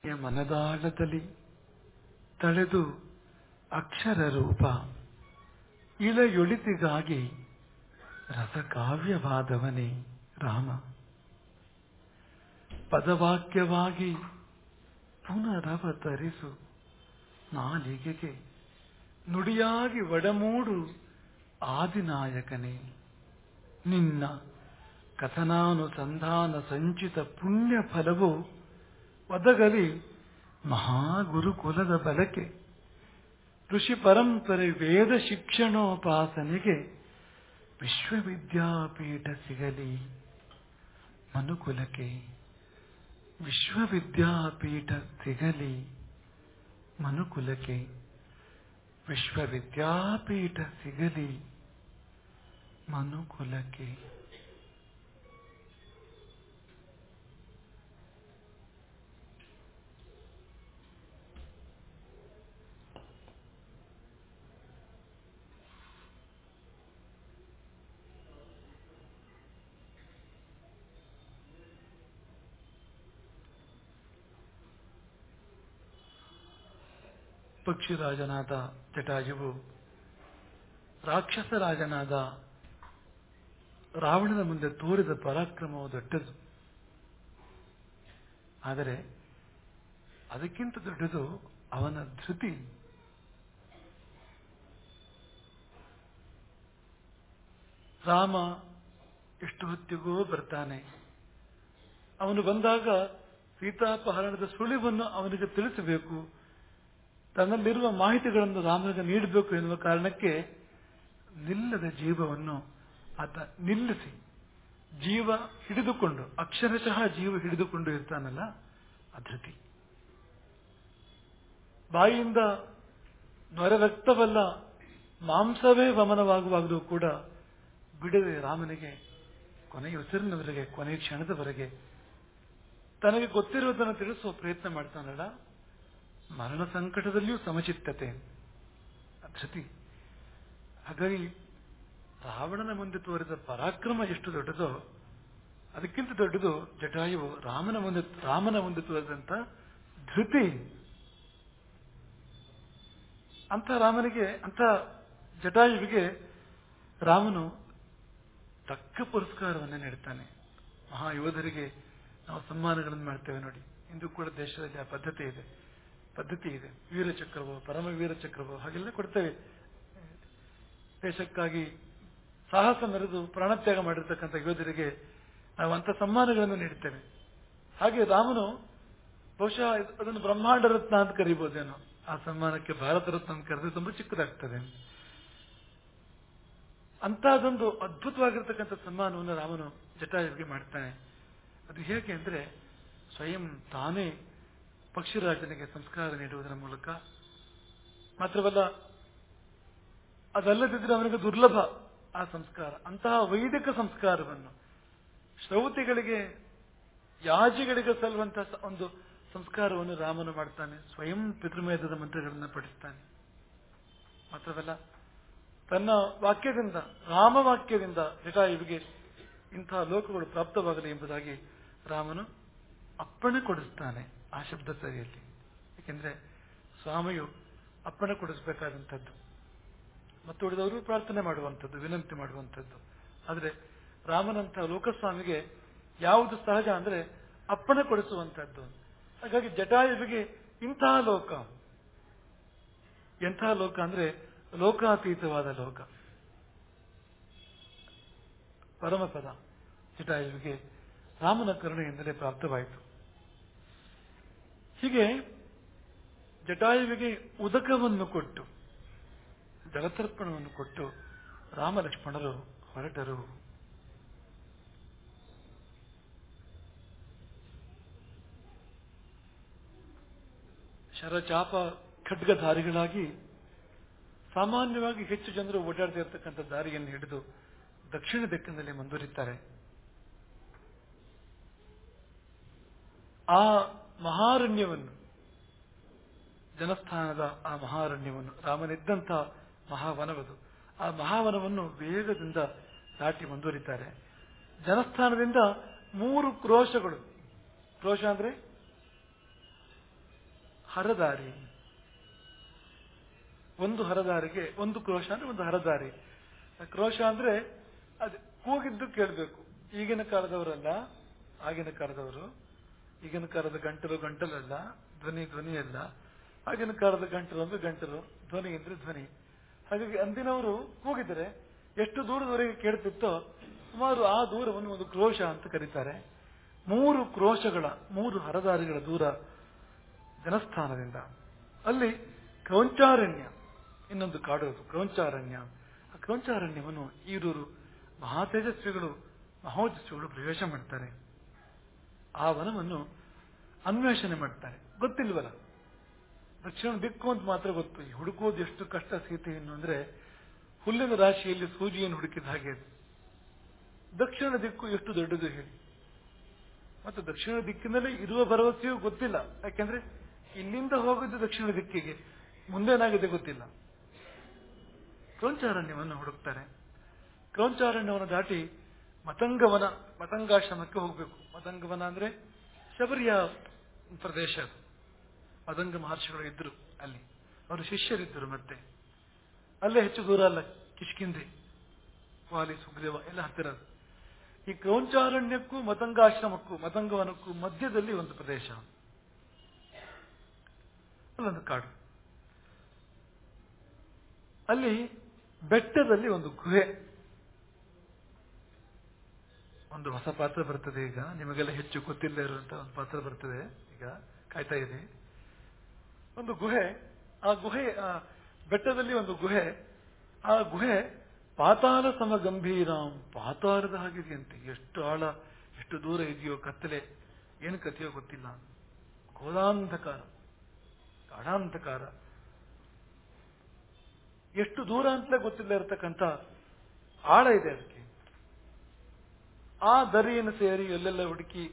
ಮನದಾಳದಲ್ಲಿ ತಳೆದು ಅಕ್ಷರ ರೂಪ ಇಳೆಯೊಳಿತಿಗಾಗಿ ರಸಕಾವ್ಯವಾದವನೇ ರಾಮ ಪದವಾಕ್ಯವಾಗಿ ಪುನರವತರಿಸು ನಾಲಿಗೆಗೆ ನುಡಿಯಾಗಿ ಒಡಮೂಡು ಆದಿನಾಯಕನೇ ನಿನ್ನ ಕಥನಾನುಸಂಧಾನ ಸಂಚಿತ ಪುಣ್ಯ ಫಲವು ಒದಗಲಿ ಮಹಾಗುರುಕುಲದ ಬಲಕೆ ಋಷಿ ಪರಂಪರೆ ವೇದ ಶಿಕ್ಷಣೋಪಾಸನೆಗೆ ವಿಶ್ವವಿದ್ಯಾಪೀಠ ಸಿಗಲಿ ಮನುಕುಲಕ್ಕೆ ವಿಶ್ವವಿದ್ಯಾಪೀಠ ಸಿಗಲಿ ಮನುಕುಲಕ್ಕೆ ವಿಶ್ವವಿದ್ಯಾಪೀಠ ಸಿಗಲಿ ಮನುಕುಲಕ್ಕೆ ಪಕ್ಷಿರಾಜನಾದ ಜಟಾಯುವು ರಾಕ್ಷಸರಾಜನಾದ ರಾವಣನ ಮುಂದೆ ತೋರಿದ ಪರಾಕ್ರಮವು ದೊಡ್ಡದು ಆದರೆ ಅದಕ್ಕಿಂತ ದೊಡ್ಡದು ಅವನ ಧೃತಿ ರಾಮ ಎಷ್ಟು ಹೊತ್ತಿಗೂ ಬರ್ತಾನೆ ಅವನು ಬಂದಾಗ ಸೀತಾಪಹರಣದ ಸುಳಿವನ್ನು ಅವನಿಗೆ ತಿಳಿಸಬೇಕು ತನ್ನಲ್ಲಿರುವ ಮಾಹಿತಿಗಳನ್ನು ರಾಮನಿಗೆ ನೀಡಬೇಕು ಎನ್ನುವ ಕಾರಣಕ್ಕೆ ನಿಲ್ಲದ ಜೀವವನ್ನು ಆತ ನಿಲ್ಲಿಸಿ ಜೀವ ಹಿಡಿದುಕೊಂಡು ಅಕ್ಷರಶಃ ಜೀವ ಹಿಡಿದುಕೊಂಡು ಇರ್ತಾನಲ್ಲ ಅಧೃತಿ ಬಾಯಿಯಿಂದ ನೊರ ರಕ್ತವಲ್ಲ ಮಾಂಸವೇ ವಮನವಾಗುವಾಗಲೂ ಕೂಡ ಬಿಡದೆ ರಾಮನಿಗೆ ಕೊನೆಯ ಉಸಿರಿನವರೆಗೆ ಕೊನೆಯ ಕ್ಷಣದವರೆಗೆ ತನಗೆ ಗೊತ್ತಿರುವುದನ್ನು ತಿಳಿಸುವ ಪ್ರಯತ್ನ ಮಾಡ್ತಾನಲ್ಲ ಮರಣ ಸಂಕಟದಲ್ಲಿಯೂ ಸಮಚಿತ್ತತೆ ಧೃತಿ ಹಾಗಾಗಿ ರಾವಣನ ಮುಂದೆ ತೋರಿದ ಪರಾಕ್ರಮ ಎಷ್ಟು ದೊಡ್ಡದೋ ಅದಕ್ಕಿಂತ ದೊಡ್ಡದು ಜಟಾಯುವು ರಾಮನ ಮುಂದೆ ರಾಮನ ಮುಂದೆ ತೋರಿದಂತ ಧೃತಿ ಅಂತ ರಾಮನಿಗೆ ಅಂತ ಜಟಾಯುವಿಗೆ ರಾಮನು ತಕ್ಕ ಪುರಸ್ಕಾರವನ್ನು ನೀಡುತ್ತಾನೆ ಮಹಾಯೋಧರಿಗೆ ನಾವು ಸನ್ಮಾನಗಳನ್ನು ಮಾಡ್ತೇವೆ ನೋಡಿ ಇಂದು ಕೂಡ ದೇಶದಲ್ಲಿ ಆ ಪದ್ಧತಿ ಇದೆ ಪದ್ಧತಿ ಇದೆ ವೀರಚಕ್ರವೋ ಪರಮ ವೀರಚಕ್ರವೋ ಹಾಗೆಲ್ಲ ಕೊಡ್ತೇವೆ ದೇಶಕ್ಕಾಗಿ ಸಾಹಸ ಮೆರೆದು ಪ್ರಾಣತ್ಯಾಗ ಮಾಡಿರ್ತಕ್ಕಂಥ ಯೋಧರಿಗೆ ನಾವು ಅಂಥ ಸನ್ಮಾನಗಳನ್ನು ನೀಡುತ್ತೇವೆ ಹಾಗೆ ರಾಮನು ಬಹುಶಃ ಅದನ್ನು ಬ್ರಹ್ಮಾಂಡ ರತ್ನ ಅಂತ ಕರೀಬಹುದೇನೋ ಆ ಸನ್ಮಾನಕ್ಕೆ ಭಾರತ ರತ್ನ ಅಂತ ಕರೆದ್ರೆ ತುಂಬಾ ಚಿಕ್ಕದಾಗ್ತದೆ ಅಂತಹದೊಂದು ಅದ್ಭುತವಾಗಿರ್ತಕ್ಕಂಥ ಸನ್ಮಾನವನ್ನು ರಾಮನು ಜಟಾಯುವಿಗೆ ಮಾಡ್ತಾನೆ ಅದು ಹೇಗೆ ಅಂದ್ರೆ ಸ್ವಯಂ ತಾನೇ ಪಕ್ಷಿರಾಜನಿಗೆ ಸಂಸ್ಕಾರ ನೀಡುವುದರ ಮೂಲಕ ಮಾತ್ರವಲ್ಲ ಅದಲ್ಲದಿದ್ರೆ ಅವನಿಗೆ ದುರ್ಲಭ ಆ ಸಂಸ್ಕಾರ ಅಂತಹ ವೈದಿಕ ಸಂಸ್ಕಾರವನ್ನು ಶ್ರೌತಿಗಳಿಗೆ ಯಾಜಿಗಳಿಗೆ ಸಲ್ಲುವಂತಹ ಒಂದು ಸಂಸ್ಕಾರವನ್ನು ರಾಮನು ಮಾಡ್ತಾನೆ ಸ್ವಯಂ ಪಿತೃಮೇಧದ ಮಂತ್ರಗಳನ್ನು ಪಡಿಸ್ತಾನೆ ಮಾತ್ರವಲ್ಲ ತನ್ನ ವಾಕ್ಯದಿಂದ ರಾಮ ವಾಕ್ಯದಿಂದ ಜಟಾಯುವಿಗೆ ಇಂತಹ ಲೋಕಗಳು ಪ್ರಾಪ್ತವಾಗಲಿ ಎಂಬುದಾಗಿ ರಾಮನು ಅಪ್ಪಣೆ ಕೊಡಿಸ್ತಾನೆ ಆ ಶಬ್ದ ಸರಿಯಲ್ಲಿ ಏಕೆಂದ್ರೆ ಸ್ವಾಮಿಯು ಅಪ್ಪಣೆ ಕೊಡಿಸಬೇಕಾದಂಥದ್ದು ಮತ್ತು ಉಳಿದವರು ಪ್ರಾರ್ಥನೆ ಮಾಡುವಂಥದ್ದು ವಿನಂತಿ ಮಾಡುವಂಥದ್ದು ಆದರೆ ರಾಮನಂತ ಲೋಕಸ್ವಾಮಿಗೆ ಯಾವುದು ಸಹಜ ಅಂದ್ರೆ ಅಪ್ಪಣೆ ಕೊಡಿಸುವಂಥದ್ದು ಹಾಗಾಗಿ ಜಟಾಯುವಿಗೆ ಇಂತಹ ಲೋಕ ಎಂತಹ ಲೋಕ ಅಂದ್ರೆ ಲೋಕಾತೀತವಾದ ಲೋಕ ಪರಮಪದ ಜಟಾಯುವಿಗೆ ರಾಮನ ಕರುಣೆಯಿಂದಲೇ ಪ್ರಾಪ್ತವಾಯಿತು ಹೀಗೆ ಜಟಾಯುವಿಗೆ ಉದಕವನ್ನು ಕೊಟ್ಟು ಜಲತರ್ಪಣವನ್ನು ಕೊಟ್ಟು ರಾಮ ಲಕ್ಷ್ಮಣರು ಹೊರಟರು ಶರಚಾಪ ಖಡ್ಗಧಾರಿಗಳಾಗಿ ಸಾಮಾನ್ಯವಾಗಿ ಹೆಚ್ಚು ಜನರು ಓಡಾಡ್ತಿರ್ತಕ್ಕಂಥ ದಾರಿಯನ್ನು ಹಿಡಿದು ದಕ್ಷಿಣ ದಿಕ್ಕಿನಲ್ಲಿ ಮುಂದುವರಿತಾರೆ ಆ ಮಹಾರಣ್ಯವನ್ನು ಜನಸ್ಥಾನದ ಆ ಮಹಾರಣ್ಯವನ್ನು ರಾಮನಿದ್ದಂಥ ಮಹಾವನವದು ಆ ಮಹಾವನವನ್ನು ವೇಗದಿಂದ ದಾಟಿ ಮುಂದುವರಿತಾರೆ ಜನಸ್ಥಾನದಿಂದ ಮೂರು ಕ್ರೋಶಗಳು ಕ್ರೋಶ ಅಂದ್ರೆ ಹರದಾರಿ ಒಂದು ಹರದಾರಿಗೆ ಒಂದು ಕ್ರೋಶ ಅಂದ್ರೆ ಒಂದು ಹರದಾರಿ ಆ ಕ್ರೋಶ ಅಂದ್ರೆ ಅದು ಕೂಗಿದ್ದು ಕೇಳಬೇಕು ಈಗಿನ ಕಾಲದವರಲ್ಲ ಆಗಿನ ಕಾಲದವರು ಈಗಿನ ಕಾಲದ ಗಂಟಲು ಗಂಟಲಲ್ಲ ಧ್ವನಿ ಧ್ವನಿ ಅಲ್ಲ ಆಗಿನ ಕಾಲದ ಗಂಟಲು ಅಂದ್ರೆ ಗಂಟಲು ಧ್ವನಿ ಅಂದ್ರೆ ಧ್ವನಿ ಹಾಗಾಗಿ ಅಂದಿನವರು ಕೂಗಿದರೆ ಎಷ್ಟು ದೂರದವರೆಗೆ ಕೇಳ್ತಿತ್ತೋ ಸುಮಾರು ಆ ದೂರವನ್ನು ಒಂದು ಕ್ರೋಶ ಅಂತ ಕರೀತಾರೆ ಮೂರು ಕ್ರೋಶಗಳ ಮೂರು ಹರದಾರಿಗಳ ದೂರ ಜನಸ್ಥಾನದಿಂದ ಅಲ್ಲಿ ಕ್ರೌಂಚಾರಣ್ಯ ಇನ್ನೊಂದು ಕಾಡೋದು ಕ್ರೌಂಚಾರಣ್ಯ ಆ ಕ್ರೌಂಚಾರಣ್ಯವನ್ನು ಈರೂರು ಮಹಾ ತೇಜಸ್ವಿಗಳು ಮಹೋಜಸ್ವಿಗಳು ಪ್ರವೇಶ ಮಾಡ್ತಾರೆ ಆ ವನವನ್ನು ಅನ್ವೇಷಣೆ ಮಾಡ್ತಾರೆ ಗೊತ್ತಿಲ್ವಲ್ಲ ದಕ್ಷಿಣ ದಿಕ್ಕು ಅಂತ ಮಾತ್ರ ಗೊತ್ತು ಈ ಹುಡುಕೋದು ಎಷ್ಟು ಕಷ್ಟ ಸೀತೆಯನ್ನು ಅಂದ್ರೆ ಹುಲ್ಲಿನ ರಾಶಿಯಲ್ಲಿ ಸೂಜಿಯನ್ನು ಹುಡುಕಿದ ಹಾಗೆ ಅದು. ದಕ್ಷಿಣ ದಿಕ್ಕು ಎಷ್ಟು ದೊಡ್ಡದು ಹೇಳಿ ಮತ್ತು ದಕ್ಷಿಣ ದಿಕ್ಕಿನಲ್ಲಿ ಇರುವ ಭರವಸೆಯೂ ಗೊತ್ತಿಲ್ಲ ಯಾಕೆಂದ್ರೆ ಇಲ್ಲಿಂದ ಹೋಗಿದ್ದು ದಕ್ಷಿಣ ದಿಕ್ಕಿಗೆ ಮುಂದೇನಾಗಿದೆ ಗೊತ್ತಿಲ್ಲ ಕ್ರೌಂಚಾರಣ್ಯವನ್ನು ಹುಡುಕ್ತಾರೆ ಕ್ರೌಂಚಾರಣ್ಯವನ್ನು ದಾಟಿ ಮತಂಗವನ ಮತಂಗಾಶ್ರಮಕ್ಕೆ ಹೋಗಬೇಕು ಮತಂಗವನ ಅಂದ್ರೆ ಶಬರಿಯ ಪ್ರದೇಶ ಅದು ಮದಂಗ ಮಹರ್ಷಿಗಳು ಇದ್ರು ಅಲ್ಲಿ ಅವರು ಶಿಷ್ಯರಿದ್ದರು ಮತ್ತೆ ಅಲ್ಲೇ ಹೆಚ್ಚು ದೂರ ಅಲ್ಲ ಕಿಷ್ಕಿಂದೆ ವಾಲಿ ಸುಗ್ರೀವ ಎಲ್ಲ ಹತ್ತಿರ ಅದು. ಈ ಕ್ರೌಂಚಾರಣ್ಯಕ್ಕೂ ಮತಂಗಾಶ್ರಮಕ್ಕೂ ಮತಂಗವನಕ್ಕೂ ಮಧ್ಯದಲ್ಲಿ ಒಂದು ಪ್ರದೇಶ ಅಲ್ಲೊಂದು ಕಾಡು ಅಲ್ಲಿ ಬೆಟ್ಟದಲ್ಲಿ ಒಂದು ಗುಹೆ ಒಂದು ಹೊಸ ಪಾತ್ರ ಬರ್ತದೆ ಈಗ ನಿಮಗೆಲ್ಲ ಹೆಚ್ಚು ಗೊತ್ತಿಲ್ಲ ಇರುವಂತಹ ಒಂದು ಪಾತ್ರ ಬರ್ತದೆ ಈಗ ಕಾಯ್ತಾ ಇದೆ ಒಂದು ಗುಹೆ ಆ ಗುಹೆ ಆ ಬೆಟ್ಟದಲ್ಲಿ ಒಂದು ಗುಹೆ ಆ ಗುಹೆ ಪಾತಾಳ ಸಮ ಗಂಭೀರಾಂ ಪಾತಾಳದ ಹಾಗಿದೆಯಂತೆ ಎಷ್ಟು ಆಳ ಎಷ್ಟು ದೂರ ಇದೆಯೋ ಕತ್ತಲೆ ಏನು ಕಥೆಯೋ ಗೊತ್ತಿಲ್ಲ ಘೋರಾಂಧಕಾರ ಗಾಢಾಂಧಕಾರ ಎಷ್ಟು ದೂರ ಅಂತಲೇ ಗೊತ್ತಿಲ್ಲ ಇರತಕ್ಕಂಥ ಆಳ ಇದೆ ಅದಕ್ಕೆ ಆ ದರಿಯನ್ನು ಸೇರಿ ಎಲ್ಲೆಲ್ಲ ಹುಡುಕಿ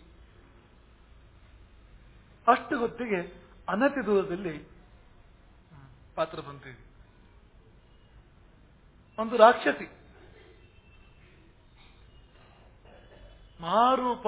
ಅಷ್ಟು ಹೊತ್ತಿಗೆ ಅನತಿ ದೂರದಲ್ಲಿ ಹ್ಮ್, ಪಾತ್ರ ಬಂತೀವಿ ಒಂದು ರಾಕ್ಷಸಿ ಮಾರೂಪ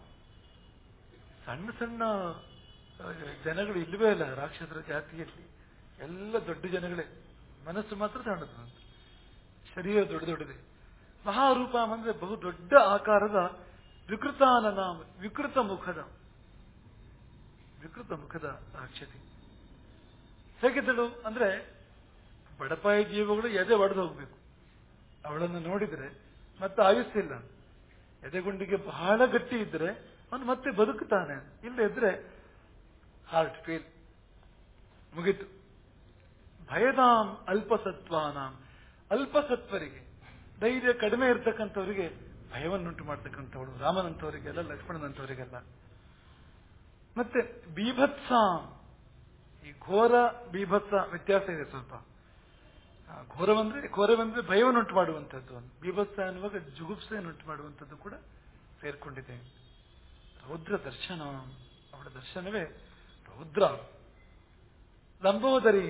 ಸಣ್ಣ ಸಣ್ಣ ಆ, ಜನಗಳು ಇಲ್ಲವೇ ಇಲ್ಲ ರಾಕ್ಷಸರ ಜಾತಿಯಲ್ಲಿ ಎಲ್ಲ ದೊಡ್ಡ ಜನಗಳೇ ಮನಸ್ಸು ಮಾತ್ರ ಸಣ್ಣದು ಶರೀರ ದೊಡ್ಡ ದೊಡ್ಡದೆ ಮಹಾರೂಪ ಅಂದ್ರೆ ಬಹು ದೊಡ್ಡ ಆಕಾರದ ವಿಕೃತಾನನ ವಿಕೃತ ಮುಖದ ವಿಕೃತ ಮುಖದ ರಾಕ್ಷಸಿ ಹೇಗಿದ್ದಳು ಅಂದ್ರೆ ಬಡಪಾಯಿ ಜೀವಗಳು ಎದೆ ಒಡೆದು ಹೋಗ್ಬೇಕು ಅವಳನ್ನು ನೋಡಿದ್ರೆ ಮತ್ತೆ ಆಯುಸ್ಸಿಲ್ಲ ಎದೆಗುಂಡಿಗೆ ಬಹಳ ಗಟ್ಟಿ ಇದ್ರೆ ಅವನು ಮತ್ತೆ ಬದುಕುತ್ತಾನೆ ಇಲ್ಲದಿದ್ರೆ ಹಾರ್ಟ್ ಫೇಲ್ ಮುಗೀತು ಭಯದಾಂ ಅಲ್ಪಸತ್ವಾನಾಂ ಅಲ್ಪಸತ್ವರಿಗೆ ಧೈರ್ಯ ಕಡಿಮೆ ಇರ್ತಕ್ಕಂಥವರಿಗೆ ಭಯವನ್ನುಂಟು ಮಾಡ್ತಕ್ಕಂಥವಳು ರಾಮನಂತವರಿಗೆಲ್ಲ ಲಕ್ಷ್ಮಣನಂತವರಿಗೆಲ್ಲ ಮತ್ತೆ ಬೀಭತ್ಸ ಈ ಘೋರ ಬೀಭತ್ಸ ವ್ಯತ್ಯಾಸ ಇದೆ ಸ್ವಲ್ಪ ಆ, ಘೋರವಂದ್ರೆ ಘೋರವೆಂದ್ರೆ ಭಯವನ್ನುಂಟು ಮಾಡುವಂಥದ್ದು ಬೀಭತ್ಸ ಅನ್ನುವಾಗ ಜುಗುಪ್ಸೆಯನ್ನುಂಟು ಮಾಡುವಂಥದ್ದು ಕೂಡ ಸೇರ್ಕೊಂಡಿದೆ ರೌದ್ರ ದರ್ಶನ ಅವಳ ದರ್ಶನವೇ ರೌದ್ರ ಲಂಬೋದರಿ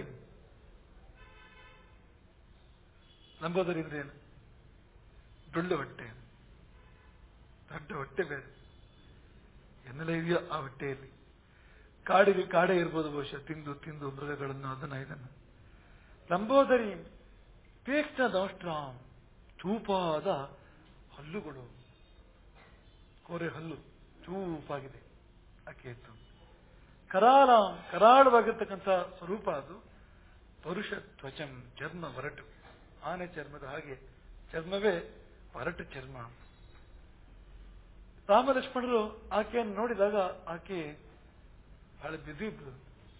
ಲಂಬೋದರಿ ಅಂದ್ರೆ ಏನು ಡೊಳ್ಳು ಹೊಟ್ಟೆ ದೊಡ್ಡ ಹೊಟ್ಟೆ ಬೇರೆ ಏನೆಲ್ಲ ಇದೆಯೋ ಆ ಹೊಟ್ಟೆಯಲ್ಲಿ ಕಾಡಿಗೆ ಕಾಡೇ ಇರ್ಬೋದು ಬಹುಶಃ ತಿಂದು ತಿಂದು ಮೃಗಗಳನ್ನು ಅದನ್ನ ಇದನ್ನು ಲಂಬೋದರಿ ತೀಕ್ಷ್ಣ ದೌಷ್ಟ್ರಾಮ್ ಚೂಪಾದ ಹಲ್ಲುಗಳು ಕೋರೆ ಹಲ್ಲು ಚೂಪಾಗಿದೆ ಆಕೆ ಇತ್ತು ಕರಾಳ ಕರಾಳವಾಗಿರ್ತಕ್ಕಂಥ ಸ್ವರೂಪ ಅದು ಪರುಷ ತ್ವಚಂ ಚರ್ಮ ಒರಟು ಆನೆ ಚರ್ಮದ ಹಾಗೆ ಚರ್ಮವೇ ಒರಟು ಚರ್ಮ ರಾಮ ಲಕ್ಷ್ಮಣರು ಆಕೆಯನ್ನು ನೋಡಿದಾಗ ಆಕೆ ಬಹಳ ಬಿಸಿ ಇದ್ಳು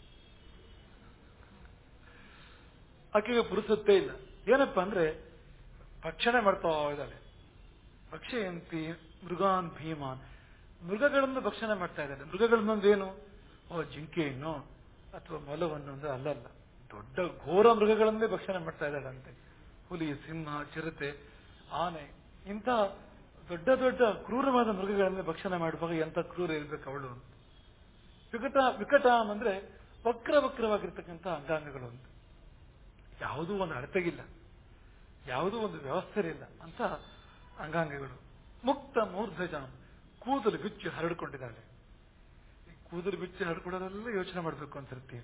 ಆಕೆಗೆ ಪುರುಸತ್ತೇ ಇಲ್ಲ ಏನಪ್ಪ ಅಂದ್ರೆ ಭಕ್ಷಣೆ ಮಾಡ್ತಾ ಇದ್ದಾಳೆ ಭಕ್ಷಯಂತಿ ಮೃಗಾನ್ ಭೀಮಾನ್ ಮೃಗಗಳನ್ನು ಭಕ್ಷಣೆ ಮಾಡ್ತಾ ಇದ್ದಾಳೆ ಮೃಗಗಳನ್ನೊಂದು ಏನು ಓ ಜಿಂಕೆಯನ್ನು ಅಥವಾ ಮೊಲವನ್ನು ಅಂದ್ರೆ ಅಲ್ಲಲ್ಲ ದೊಡ್ಡ ಘೋರ ಮೃಗಗಳನ್ನೇ ಭಕ್ಷಣೆ ಮಾಡ್ತಾ ಇದ್ದಾಳಂತೆ ಹುಲಿ ಸಿಂಹ ಚಿರತೆ ಆನೆ ಇಂಥ ದೊಡ್ಡ ದೊಡ್ಡ ಕ್ರೂರವಾದ ಮೃಗಗಳನ್ನೇ ಭಕ್ಷಣೆ ಮಾಡುವಾಗ ಎಂತ ಕ್ರೂರ ಇರ್ಬೇಕು ಅವಳು ಅಂತ ವಿಕಟ ವಿಕಟ ಅಂದ್ರೆ ವಕ್ರ ವಕ್ರವಾಗಿರ್ತಕ್ಕಂಥ ಅಂಗಾಂಗಗಳು ಅಂತ ಯಾವುದೂ ಒಂದು ಅಳತೆಗಿಲ್ಲ ಯಾವುದೂ ಒಂದು ವ್ಯವಸ್ಥೆ ಇಲ್ಲ ಅಂತ ಅಂಗಾಂಗಗಳು ಮುಕ್ತ ಮೂರ್ಧಜ ಕೂದಲು ಬಿಚ್ಚಿ ಹರಡಿಕೊಂಡಿದ್ದಾಳೆ ಈ ಕೂದಲು ಬಿಚ್ಚಿ ಹಡ್ಕೊಡೋರೆಲ್ಲ ಯೋಚನೆ ಮಾಡಬೇಕು ಅನ್ಸಿರ್ತಿ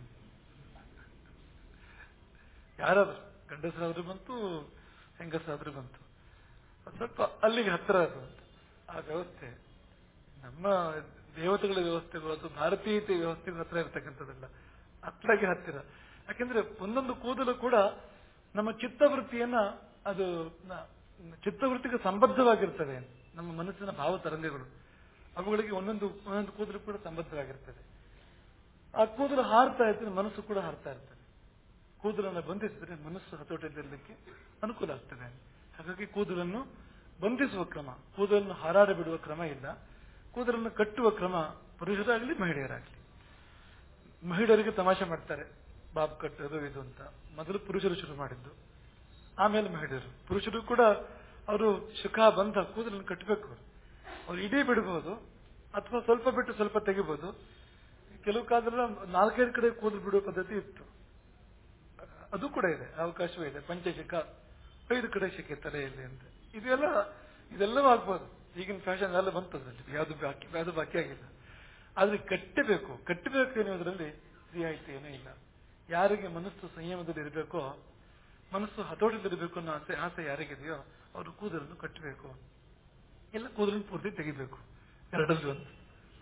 ಯಾರಾದ್ರೂ ಗಂಡಸರಾದ್ರೂ ಬಂತು ಹೆಂಗಸರಾದ್ರೂ ಬಂತು ಅದ್ ಸ್ವಲ್ಪ ಅಲ್ಲಿಗೆ ಹತ್ತಿರ ಅದು ಆ ವ್ಯವಸ್ಥೆ ನಮ್ಮ ದೇವತೆಗಳ ವ್ಯವಸ್ಥೆಗಳು ಅಥವಾ ಭಾರತೀಯತೆ ವ್ಯವಸ್ಥೆಗಳು ಹತ್ರ ಇರ್ತಕ್ಕಂಥದ್ದಲ್ಲ ಅತ್ಲಾಗೆ ಹತ್ತಿರ ಯಾಕೆಂದ್ರೆ ಒಂದೊಂದು ಕೂದಲು ಕೂಡ ನಮ್ಮ ಚಿತ್ತವೃತ್ತಿಯನ್ನ ಅದು ನ- ಚಿತ್ತವೃತ್ತಿಗೆ ಸಂಬದ್ಧವಾಗಿರ್ತದೆ ನಮ್ಮ ಮನಸ್ಸಿನ ಭಾವ ತರಂಗಗಳು ಅವುಗಳಿಗೆ ಒಂದೊಂದು ಒಂದೊಂದು ಕೂದಲು ಕೂಡ ಸಂಬದ್ಧವಾಗಿರ್ತದೆ ಆ ಕೂದಲು ಹಾರ್ತಾ ಇದ್ರೆ ಮನಸ್ಸು ಕೂಡ ಹಾರ್ತಾ ಇರ್ತದೆ ಕೂದಲನ್ನು ಬಂಧಿಸಿದ್ರೆ ಮನಸ್ಸು ಹತೋಟಿಯಲ್ಲಿರಲಿಕ್ಕೆ ಅನುಕೂಲ ಆಗ್ತದೆ ಹಾಗಾಗಿ ಕೂದಲನ್ನು ಬಂಧಿಸುವ ಕ್ರಮ ಕೂದಲನ್ನು ಹಾರಾಡ ಬಿಡುವ ಕ್ರಮ ಇಲ್ಲ ಕೂದಲನ್ನು ಕಟ್ಟುವ ಕ್ರಮ ಪುರುಷರಾಗಲಿ ಮಹಿಳೆಯರಾಗಲಿ ಮಹಿಳೆಯರಿಗೆ ತಮಾಷೆ ಮಾಡ್ತಾರೆ ಬಾಬ್ ಕಟ್ಟೋದು ಇದು ಅಂತ ಮೊದಲು ಪುರುಷರು ಶುರು ಮಾಡಿದ್ದು ಆಮೇಲೆ ಮಹಿಳೆಯರು ಪುರುಷರು ಕೂಡ ಅವರು ಸುಖ ಬಂಧ ಕೂದಲನ್ನು ಕಟ್ಟಬೇಕು ಅವ್ರು ಇಡೀ ಬಿಡಬಹುದು ಅಥವಾ ಸ್ವಲ್ಪ ಬಿಟ್ಟು ಸ್ವಲ್ಪ ತೆಗಿಬಹುದು ಕೆಲವು ಕಾಲದಲ್ಲಿ ನಾಲ್ಕೈದು ಕಡೆ ಕೂದಲು ಬಿಡುವ ಪದ್ಧತಿ ಇತ್ತು ಅದು ಕೂಡ ಇದೆ ಅವಕಾಶವೂ ಇದೆ ಪಂಚಶಿಖ ಐದು ಕಡೆ ಶಿಖೆ ತಲೆಯಲ್ಲಿ ಅಂತ ಇದೆಲ್ಲ ಇದೆಲ್ಲವೂ ಆಗ್ಬೋದು ಈಗಿನ ಫ್ಯಾಷನ್ ಎಲ್ಲ ಬಂತದ್ರಲ್ಲಿ ಯಾವುದು ಬಾಕಿ ಯಾವುದು ಬಾಕಿ ಆಗಿಲ್ಲ ಆದ್ರೆ ಕಟ್ಟಬೇಕು ಕಟ್ಟಬೇಕು ಎನ್ನುವುದರಲ್ಲಿ ರಿಯಾಯಿತಿ ಏನೂ ಇಲ್ಲ ಯಾರಿಗೆ ಮನಸ್ಸು ಸಂಯಮದಲ್ಲಿ ಇರಬೇಕೋ ಮನಸ್ಸು ಹತೋಟದಲ್ಲಿರಬೇಕು ಅನ್ನೋ ಆಸೆ ಆಸೆ ಯಾರಿಗಿದೆಯೋ ಅವರು ಕೂದಲನ್ನು ಕಟ್ಟಬೇಕು ಇಲ್ಲ ಕೂದಲನ್ನು ಪೂರ್ತಿ ತೆಗಿಬೇಕು ಎರಡರಲ್ಲಿ ಒಂದು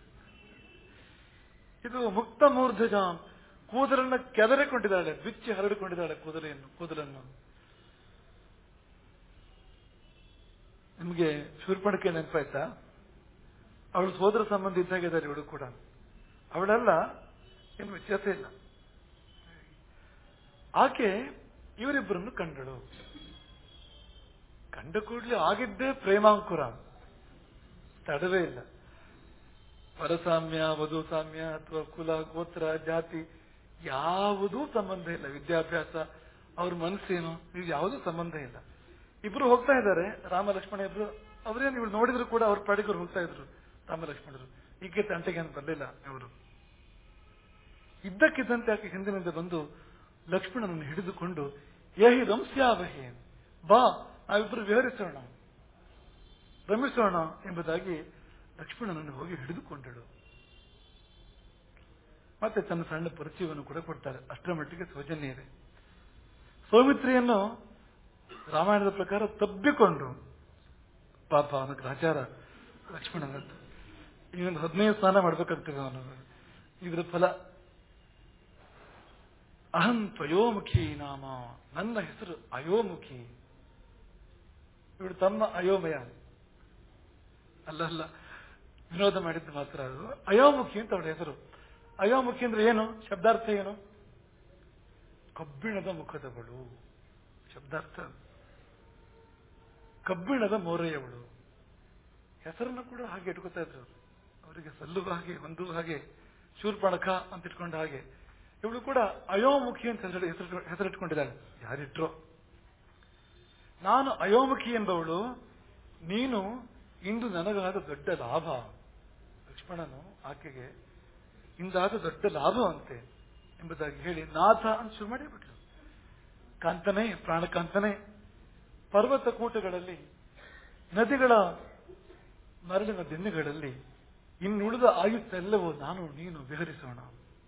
ಇದು ಮುಕ್ತ ಮೂರ್ಧಜ ಕೂದಲನ್ನ ಕೆದರಿಕೊಂಡಿದ್ದಾಳೆ ಬಿಚ್ಚಿ ಹರಡಿಕೊಂಡಿದ್ದಾಳೆ ಕೂದಲೆಯನ್ನು ಕೂದಲನ್ನು ನಿಮಗೆ ಶೂರ್ಪಣಕ್ಕೆ ನೆನಪಾಯ್ತಾ ಅವಳು ಸೋದರ ಸಂಬಂಧಿ ಇದ್ದಾಗಿದ್ದಾರೆ ಇವಳು ಕೂಡ ಅವಳೆಲ್ಲ ಏನು ವ್ಯತ್ಯಾಸ ಇಲ್ಲ ಆಕೆ ಇವರಿಬ್ಬರನ್ನು ಕಂಡಳು ಕಂಡ ಕೂಡಲೇ ಆಗಿದ್ದೇ ಪ್ರೇಮಾಂಕುರ ತಡವೇ ಇಲ್ಲ ಪರಸಾಮ್ಯ ವಧು ಸಾಮ್ಯ ಅಥವಾ ಕುಲ ಗೋತ್ರ ಜಾತಿ ಯಾವುದೂ ಸಂಬಂಧ ಇಲ್ಲ ವಿದ್ಯಾಭ್ಯಾಸ ಅವ್ರ ಮನಸ್ಸೇನು ಇದು ಯಾವುದೂ ಸಂಬಂಧ ಇಲ್ಲ ಇಬ್ರು ಹೋಗ್ತಾ ಇದ್ದಾರೆ ರಾಮ ಲಕ್ಷ್ಮಣ ಇಬ್ರು ಅವರೇನು ಇವ್ರು ನೋಡಿದ್ರು ಕೂಡ ಅವ್ರ ಪಾಡಿಗರು ಹೋಗ್ತಾ ಇದ್ರು ರಾಮ ಲಕ್ಷ್ಮಣರು ಈಕೆ ತಂಟೆಗೆ ಏನು ಬರಲಿಲ್ಲ ಅವರು ಇದ್ದಕ್ಕಿದ್ದಂತೆ ಆಕೆ ಹಿಂದಿನಿಂದ ಬಂದು ಲಕ್ಷ್ಮಣನನ್ನು ಹಿಡಿದುಕೊಂಡು ಯಹಿ ರಂಸ್ಯಾವಹಿ ಬಾ ನಾವಿಬ್ರು ವಿಹರಿಸೋಣ ರಮಿಸೋಣ ಎಂಬುದಾಗಿ ಲಕ್ಷ್ಮಣನನ್ನು ಹೋಗಿ ಹಿಡಿದುಕೊಂಡಳು ಮತ್ತೆ ತನ್ನ ಸಣ್ಣ ಪರಿಚಯವನ್ನು ಕೂಡ ಕೊಡ್ತಾರೆ ಅಷ್ಟರ ಮಟ್ಟಿಗೆ ಸೌಜನ್ಯ ಇದೆ ಸೌಮಿತ್ರಿಯನ್ನು ರಾಮಾಯಣದ ಪ್ರಕಾರ ತಬ್ಬಿಕೊಂಡು ಪಾಪ ಅವನ ಗ್ರಹಚಾರ ಲಕ್ಷ್ಮಣನದ್ದು ಇನ್ನೊಂದು ಹದಿನೈದು ಸ್ನಾನ ಮಾಡ್ಬೇಕಾಗ್ತದೆ ಅವನು ಇದರ ಫಲ ಅಹಂ ತ್ವಯೋಮುಖಿ ನಾಮ ನನ್ನ ಹೆಸರು ಅಯೋಮುಖಿ ಇವಳು ತಮ್ಮ ಅಯೋಮಯ ಅಲ್ಲ ಅಲ್ಲ ವಿನೋದ ಮಾಡಿದ್ದು ಮಾತ್ರ ಅದು ಅಯೋಮುಖಿ ಅಂತ ಅವಳ ಹೆಸರು ಅಯೋಮುಖಿ ಅಂದ್ರೆ ಏನು ಶಬ್ದಾರ್ಥ ಏನು ಕಬ್ಬಿಣದ ಮುಖದವಳು ಶಬ್ದಾರ್ಥ ಕಬ್ಬಿಣದ ಮೋರೆಯವಳು ಹೆಸರನ್ನು ಕೂಡ ಹಾಗೆ ಇಟ್ಕೋತಾ ಇದ್ರು ಅವ್ರು. ಅವರಿಗೆ ಸಲ್ಲುವ ಹಾಗೆ ಒಂದು ಹಾಗೆ ಶೂರ್ಪಣಖ ಅಂತ ಇಟ್ಕೊಂಡ ಹಾಗೆ ಇವಳು ಕೂಡ ಅಯೋಮುಖಿ ಅಂತ ಹೆಸರು ಹೆಸರು ಹೆಸರಿಟ್ಕೊಂಡಿದ್ದಾಳೆ ಯಾರಿಟ್ರೋ ನಾನು ಅಯೋಮುಖಿ ಎಂಬವಳು ನೀನು ಇಂದು ನನಗಾದ ದೊಡ್ಡ ಲಾಭ ಲಕ್ಷ್ಮಣನು ಆಕೆಗೆ ಇಂದಾದ ದೊಡ್ಡ ಲಾಭವಂತೆ ಎಂಬುದಾಗಿ ಹೇಳಿ ನಾಥ ಅಂತ ಶುರು ಮಾಡಿಬಿಟ್ಲು ಕಾಂತನೇ ಪ್ರಾಣಕಾಂತನೇ ಪರ್ವತ ಕೂಟಗಳಲ್ಲಿ ನದಿಗಳ ಮರಳಿನ ದಿನ್ನೆಗಳಲ್ಲಿ ಇನ್ನುಳಿದ ಆಯುಸ್ಸೆಲ್ಲವೂ ನಾನು ನೀನು ವಿಹರಿಸೋಣ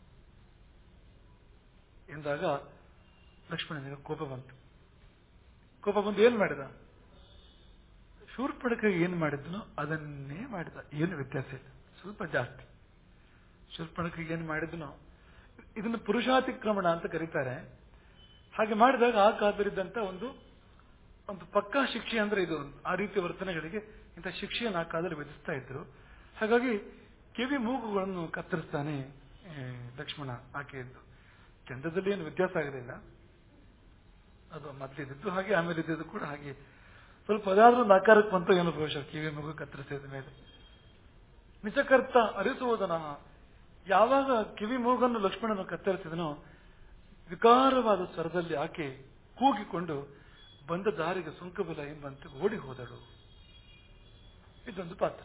ಎಂದಾಗ ಲಕ್ಷ್ಮಣನಿಗೆ ಕೋಪ ಬಂತು ಕೋಪ ಬಂದು ಏನ್ ಮಾಡಿದ ಶೂರ್ಪಣಕ್ಕೆ ಏನ್ ಮಾಡಿದ್ನೋ ಅದನ್ನೇ ಮಾಡಿದ ಏನು ವ್ಯತ್ಯಾಸ ಇಲ್ಲ ಸ್ವಲ್ಪ ಜಾಸ್ತಿ ಶೂರ್ಪಣಕ್ಕೆ ಏನ್ ಮಾಡಿದ್ನೋ ಇದನ್ನು ಪುರುಷಾತಿಕ್ರಮಣ ಅಂತ ಕರೀತಾರೆ ಹಾಗೆ ಮಾಡಿದಾಗ ಆ ಕಾಲದಲ್ಲಿದ್ದಂತ ಒಂದು ಒಂದು ಪಕ್ಕಾ ಶಿಕ್ಷೆ ಅಂದ್ರೆ ಇದು ಆ ರೀತಿಯ ವರ್ತನೆಗಳಿಗೆ ಇಂಥ ಶಿಕ್ಷೆಯನ್ನು ಆ ಕಾಲದಲ್ಲಿ ವಿಧಿಸ್ತಾ ಇದ್ರು ಹಾಗಾಗಿ ಕಿವಿ ಮೂಗುಗಳನ್ನು ಕತ್ತರಿಸ್ತಾನೆ ಏ, ಲಕ್ಷ್ಮಣ ಆಕೆಯದ್ದು ಚಂದದಲ್ಲಿ ಏನು ವ್ಯತ್ಯಾಸ ಆಗಲಿಲ್ಲ ಅದು ಮೊದಲಿದ್ದು ಹಾಗೆ ಆಮೇಲೆ ಇದ್ದಿದ್ದು ಕೂಡ ಹಾಗೆ ಸ್ವಲ್ಪ ಅದಾದ್ರೂ ನಕಾರಕ್ಕೆ ಬಂತು ಏನೋ ಬಹುಶಃ ಕಿವಿ ಮೂಗು ಕತ್ತರಿಸಿದ ಮೇಲೆ ನಿಜಕರ್ತ ಅರಿಸುವುದನ ಯಾವಾಗ ಕಿವಿ ಮೂಗನ್ನು ಲಕ್ಷ್ಮಣನು ಕತ್ತರಿಸಿದನೋ ವಿಕಾರವಾದ ಸ್ವರದಲ್ಲಿ ಆಕೆ ಕೂಗಿಕೊಂಡು ಬಂದ ದಾರಿಗೆ ಸುಂಕಬಲ ಎಂಬಂತೆ ಓಡಿ ಹೋದಳು ಇದೊಂದು ಪಾತ್ರ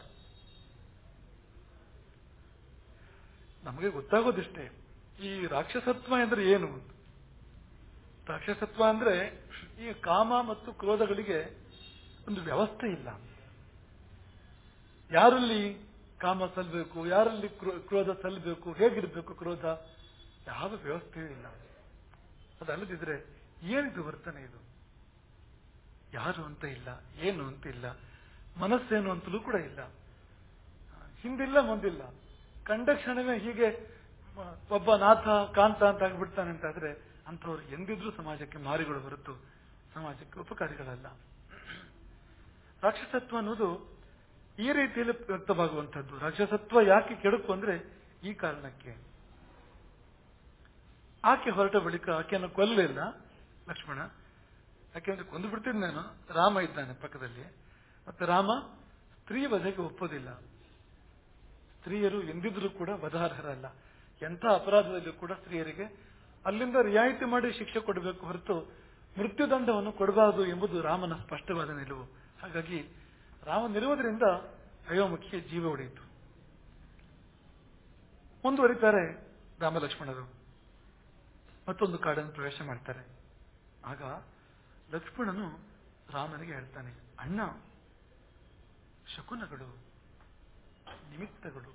ನಮಗೆ ಗೊತ್ತಾಗೋದಿಷ್ಟೇ ಈ ರಾಕ್ಷಸತ್ವ ಎಂದ್ರೆ ಏನು ರಾಕ್ಷಸತ್ವ ಅಂದ್ರೆ ಈ ಕಾಮ ಮತ್ತು ಕ್ರೋಧಗಳಿಗೆ ಒಂದು ವ್ಯವಸ್ಥೆ ಇಲ್ಲ ಯಾರಲ್ಲಿ ಕಾಮ ಸಲ್ಲಬೇಕು ಯಾರಲ್ಲಿ ಕ್ರೋ- ಕ್ರೋಧ ಸಲ್ಲಬೇಕು ಹೇಗಿರಬೇಕು ಕ್ರೋಧ ಯಾವ ವ್ಯವಸ್ಥೆಯೂ ಇಲ್ಲ ಅದಲ್ಲದಿದ್ರೆ ಏನಿದು ವರ್ತನೆ ಇದು ಯಾರು ಅಂತ ಇಲ್ಲ ಏನು ಅಂತ ಇಲ್ಲ ಮನಸ್ಸೇನು ಅಂತಲೂ ಕೂಡ ಇಲ್ಲ ಹಿಂದಿಲ್ಲ ಮುಂದಿಲ್ಲ ಕಂಡ ಕ್ಷಣವೇ ಹೀಗೆ ಮ- ಒಬ್ಬ ನಾಥ ಕಾಂತ ಅಂತ ಆಗ್ಬಿಡ್ತಾನೆ ಅಂತಾದ್ರೆ ಅಂಥವ್ರು ಎಂದಿದ್ರೂ ಸಮಾಜಕ್ಕೆ ಮಾರಿಗಳು ಹೊರತು ಸಮಾಜಕ್ಕೆ ಉಪಕಾರಿಗಳಲ್ಲ ರಾಕ್ಷಸತ್ವ ಅನ್ನೋದು ಈ ರೀತಿಯಲ್ಲಿ ವ್ಯಕ್ತವಾಗುವಂಥದ್ದು ರಾಕ್ಷಸತ್ವ ಯಾಕೆ ಕೆಡುಕು ಅಂದ್ರೆ ಈ ಕಾರಣಕ್ಕೆ ಆಕೆ ಹೊರಟ ಬಳಿಕ ಆಕೆಯನ್ನು ಕೊಲ್ಲಲಿಲ್ಲ ಲಕ್ಷ್ಮಣ ಯಾಕೆಂದ್ರೆ ಕೊಂದು ಬಿಡ್ತಿದ್ನೇನು ರಾಮ ಇದ್ದಾನೆ ಪಕ್ಕದಲ್ಲಿ ಮತ್ತೆ ರಾಮ ಸ್ತ್ರೀ ವಧೆಗೆ ಒಪ್ಪೋದಿಲ್ಲ ಸ್ತ್ರೀಯರು ಎಂದಿದ್ರೂ ಕೂಡ ವಧಾರ್ಹರಲ್ಲ ಎಂಥ ಅಪರಾಧದಲ್ಲೂ ಕೂಡ ಸ್ತ್ರೀಯರಿಗೆ ಅಲ್ಲಿಂದ ರಿಯಾಯಿತಿ ಮಾಡಿ ಶಿಕ್ಷೆ ಕೊಡಬೇಕು ಹೊರತು ಮೃತ್ಯುದಂಡವನ್ನು ಕೊಡಬಾರದು ಎಂಬುದು ರಾಮನ ಸ್ಪಷ್ಟವಾದ ನಿಲುವು ಹಾಗಾಗಿ ರಾಮನಿರುವುದರಿಂದ ಅಯೋಮುಖಿಯ ಜೀವ ಉಳಿಯಿತು ಮುಂದುವರಿತಾರೆ ರಾಮ ಲಕ್ಷ್ಮಣರು ಮತ್ತೊಂದು ಕಾಡನ್ನು ಪ್ರವೇಶ ಮಾಡ್ತಾರೆ ಆಗ ಲಕ್ಷ್ಮಣನು ರಾಮನಿಗೆ ಹೇಳ್ತಾನೆ ಅಣ್ಣ ಶಕುನಗಳು ನಿಮಿತ್ತಗಳು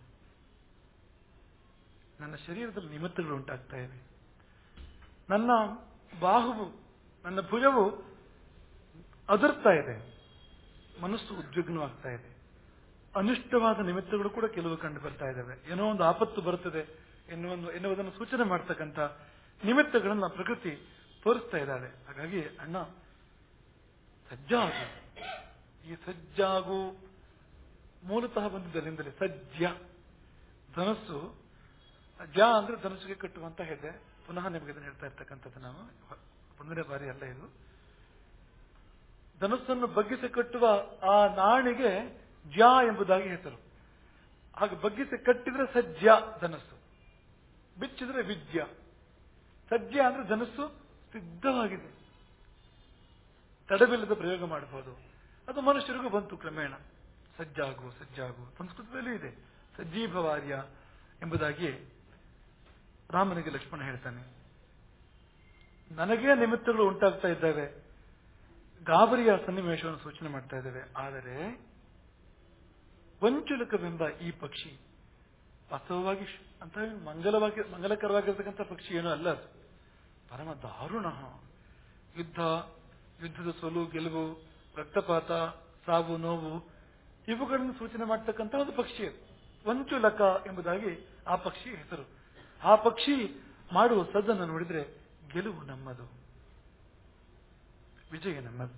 ನನ್ನ ಶರೀರದಲ್ಲಿ ನಿಮಿತ್ತಗಳು ಉಂಟಾಗ್ತಾ ಇವೆ ನನ್ನ ಬಾಹುವು ನನ್ನ ಭುಜವು ಅದರ್ತಾ ಇದೆ ಮನಸ್ಸು ಉದ್ವಿಗ್ನವಾಗ್ತಾ ಇದೆ ಅನಿಷ್ಟವಾದ ನಿಮಿತ್ತಗಳು ಕೂಡ ಕೆಲವು ಕಂಡು ಬರ್ತಾ ಇದ್ದಾವೆ ಏನೋ ಒಂದು ಆಪತ್ತು ಬರುತ್ತದೆ ಎನ್ನುವೊಂದು ಎನ್ನುವುದನ್ನು ಸೂಚನೆ ಮಾಡ್ತಕ್ಕಂಥ ನಿಮಿತ್ತಗಳನ್ನ ಪ್ರಕೃತಿ ತೋರಿಸ್ತಾ ಇದ್ದಾಳೆ ಹಾಗಾಗಿ ಅಣ್ಣ ಸಜ್ಜಾಗು ಈ ಸಜ್ಜಾಗು ಮೂಲತಃ ಬಂದಿದ್ದರಿಂದಲೇ ಸಜ್ಜ ಧನಸ್ಸು ಜ ಅಂದ್ರೆ ಧನಸ್ಸಿಗೆ ಕಟ್ಟುವಂತ ಹೇಳಿದೆ ಪುನಃ ನಿಮಗೆ ಇದನ್ನು ಹೇಳ್ತಾ ಇರ್ತಕ್ಕಂಥದ್ದು ನಾವು ಒಂದನೇ ಬಾರಿ ಅಲ್ಲ ಇದು ಧನಸ್ಸನ್ನು ಬಗ್ಗಿಸಿ ಕಟ್ಟುವ ಆ ನಾಣಿಗೆ ಜ್ಯ ಎಂಬುದಾಗಿ ಹೆಸರು ಹಾಗೆ ಬಗ್ಗಿಸಿ ಕಟ್ಟಿದ್ರೆ ಸಜ್ಜ ಧನಸ್ಸು ಬಿಚ್ಚಿದ್ರೆ ವಿದ್ಯ ಸಜ್ಜ ಅಂದ್ರೆ ಧನಸ್ಸು ಸಿದ್ಧವಾಗಿದೆ ತಡವಿಲ್ಲದ ಪ್ರಯೋಗ ಮಾಡಬಹುದು ಅದು ಮನುಷ್ಯರಿಗೂ ಬಂತು ಕ್ರಮೇಣ ಸಜ್ಜಾಗು ಸಜ್ಜಾಗು ಸಂಸ್ಕೃತದಲ್ಲೂ ಇದೆ ಸಜ್ಜೀಭವಾರ್ಯ ಎಂಬುದಾಗಿ ರಾಮನಿಗೆ ಲಕ್ಷ್ಮಣ ಹೇಳ್ತಾನೆ ನನಗೇ ನಿಮಿತ್ತಗಳು ಉಂಟಾಗ್ತಾ ಇದ್ದಾವೆ ಗಾಬರಿಯ ಸನ್ನಿವೇಶವನ್ನು ಸೂಚನೆ ಮಾಡ್ತಾ ಇದ್ದೇವೆ ಆದರೆ ವಂಚುಲಕವೆಂಬ ಈ ಪಕ್ಷಿ ವಾಸ್ತವವಾಗಿ ಶ್- ಅಂತ ಮಂಗಲವಾಗಿ ಮಂಗಲಕರವಾಗಿರ್ತಕ್ಕಂಥ ಪಕ್ಷಿ ಏನೂ ಅಲ್ಲ ಅದು ಪರಮ ದಾರುಣ ಯುದ್ಧ ಯುದ್ಧದ ಸೋಲು ಗೆಲುವು ರಕ್ತಪಾತ ಸಾವು ನೋವು ಇವುಗಳನ್ನು ಸೂಚನೆ ಮಾಡ್ತಕ್ಕಂಥ ಒಂದು ಪಕ್ಷಿ ಅದು ವಂಚುಲಕ ಎಂಬುದಾಗಿ ಆ ಪಕ್ಷಿ ಹೆಸರು ಆ ಪಕ್ಷಿ ಮಾಡುವ ಸದ್ದನ್ನು ನೋಡಿದ್ರೆ ಗೆಲುವು ನಮ್ಮದು ವಿಜಯ ನಮ್ಮದು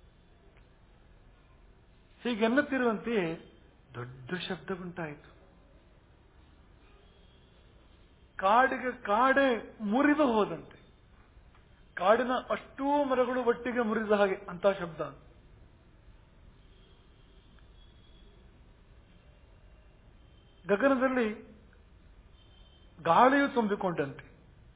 ಹೀಗೆನ್ನುತ್ತಿರುವಂತೆಯೇ ದೊಡ್ಡ ಶಬ್ದ ಉಂಟಾಯಿತು ಕಾಡಿಗೆ ಕಾಡೆ ಮುರಿದು ಹೋದಂತೆ ಕಾಡಿನ ಅಷ್ಟೂ ಮರಗಳು ಒಟ್ಟಿಗೆ ಮುರಿದ ಹಾಗೆ ಅಂತ ಶಬ್ದ ಗಗನದಲ್ಲಿ ಗಾಳಿಯು ತುಂಬಿಕೊಂಡಂತೆ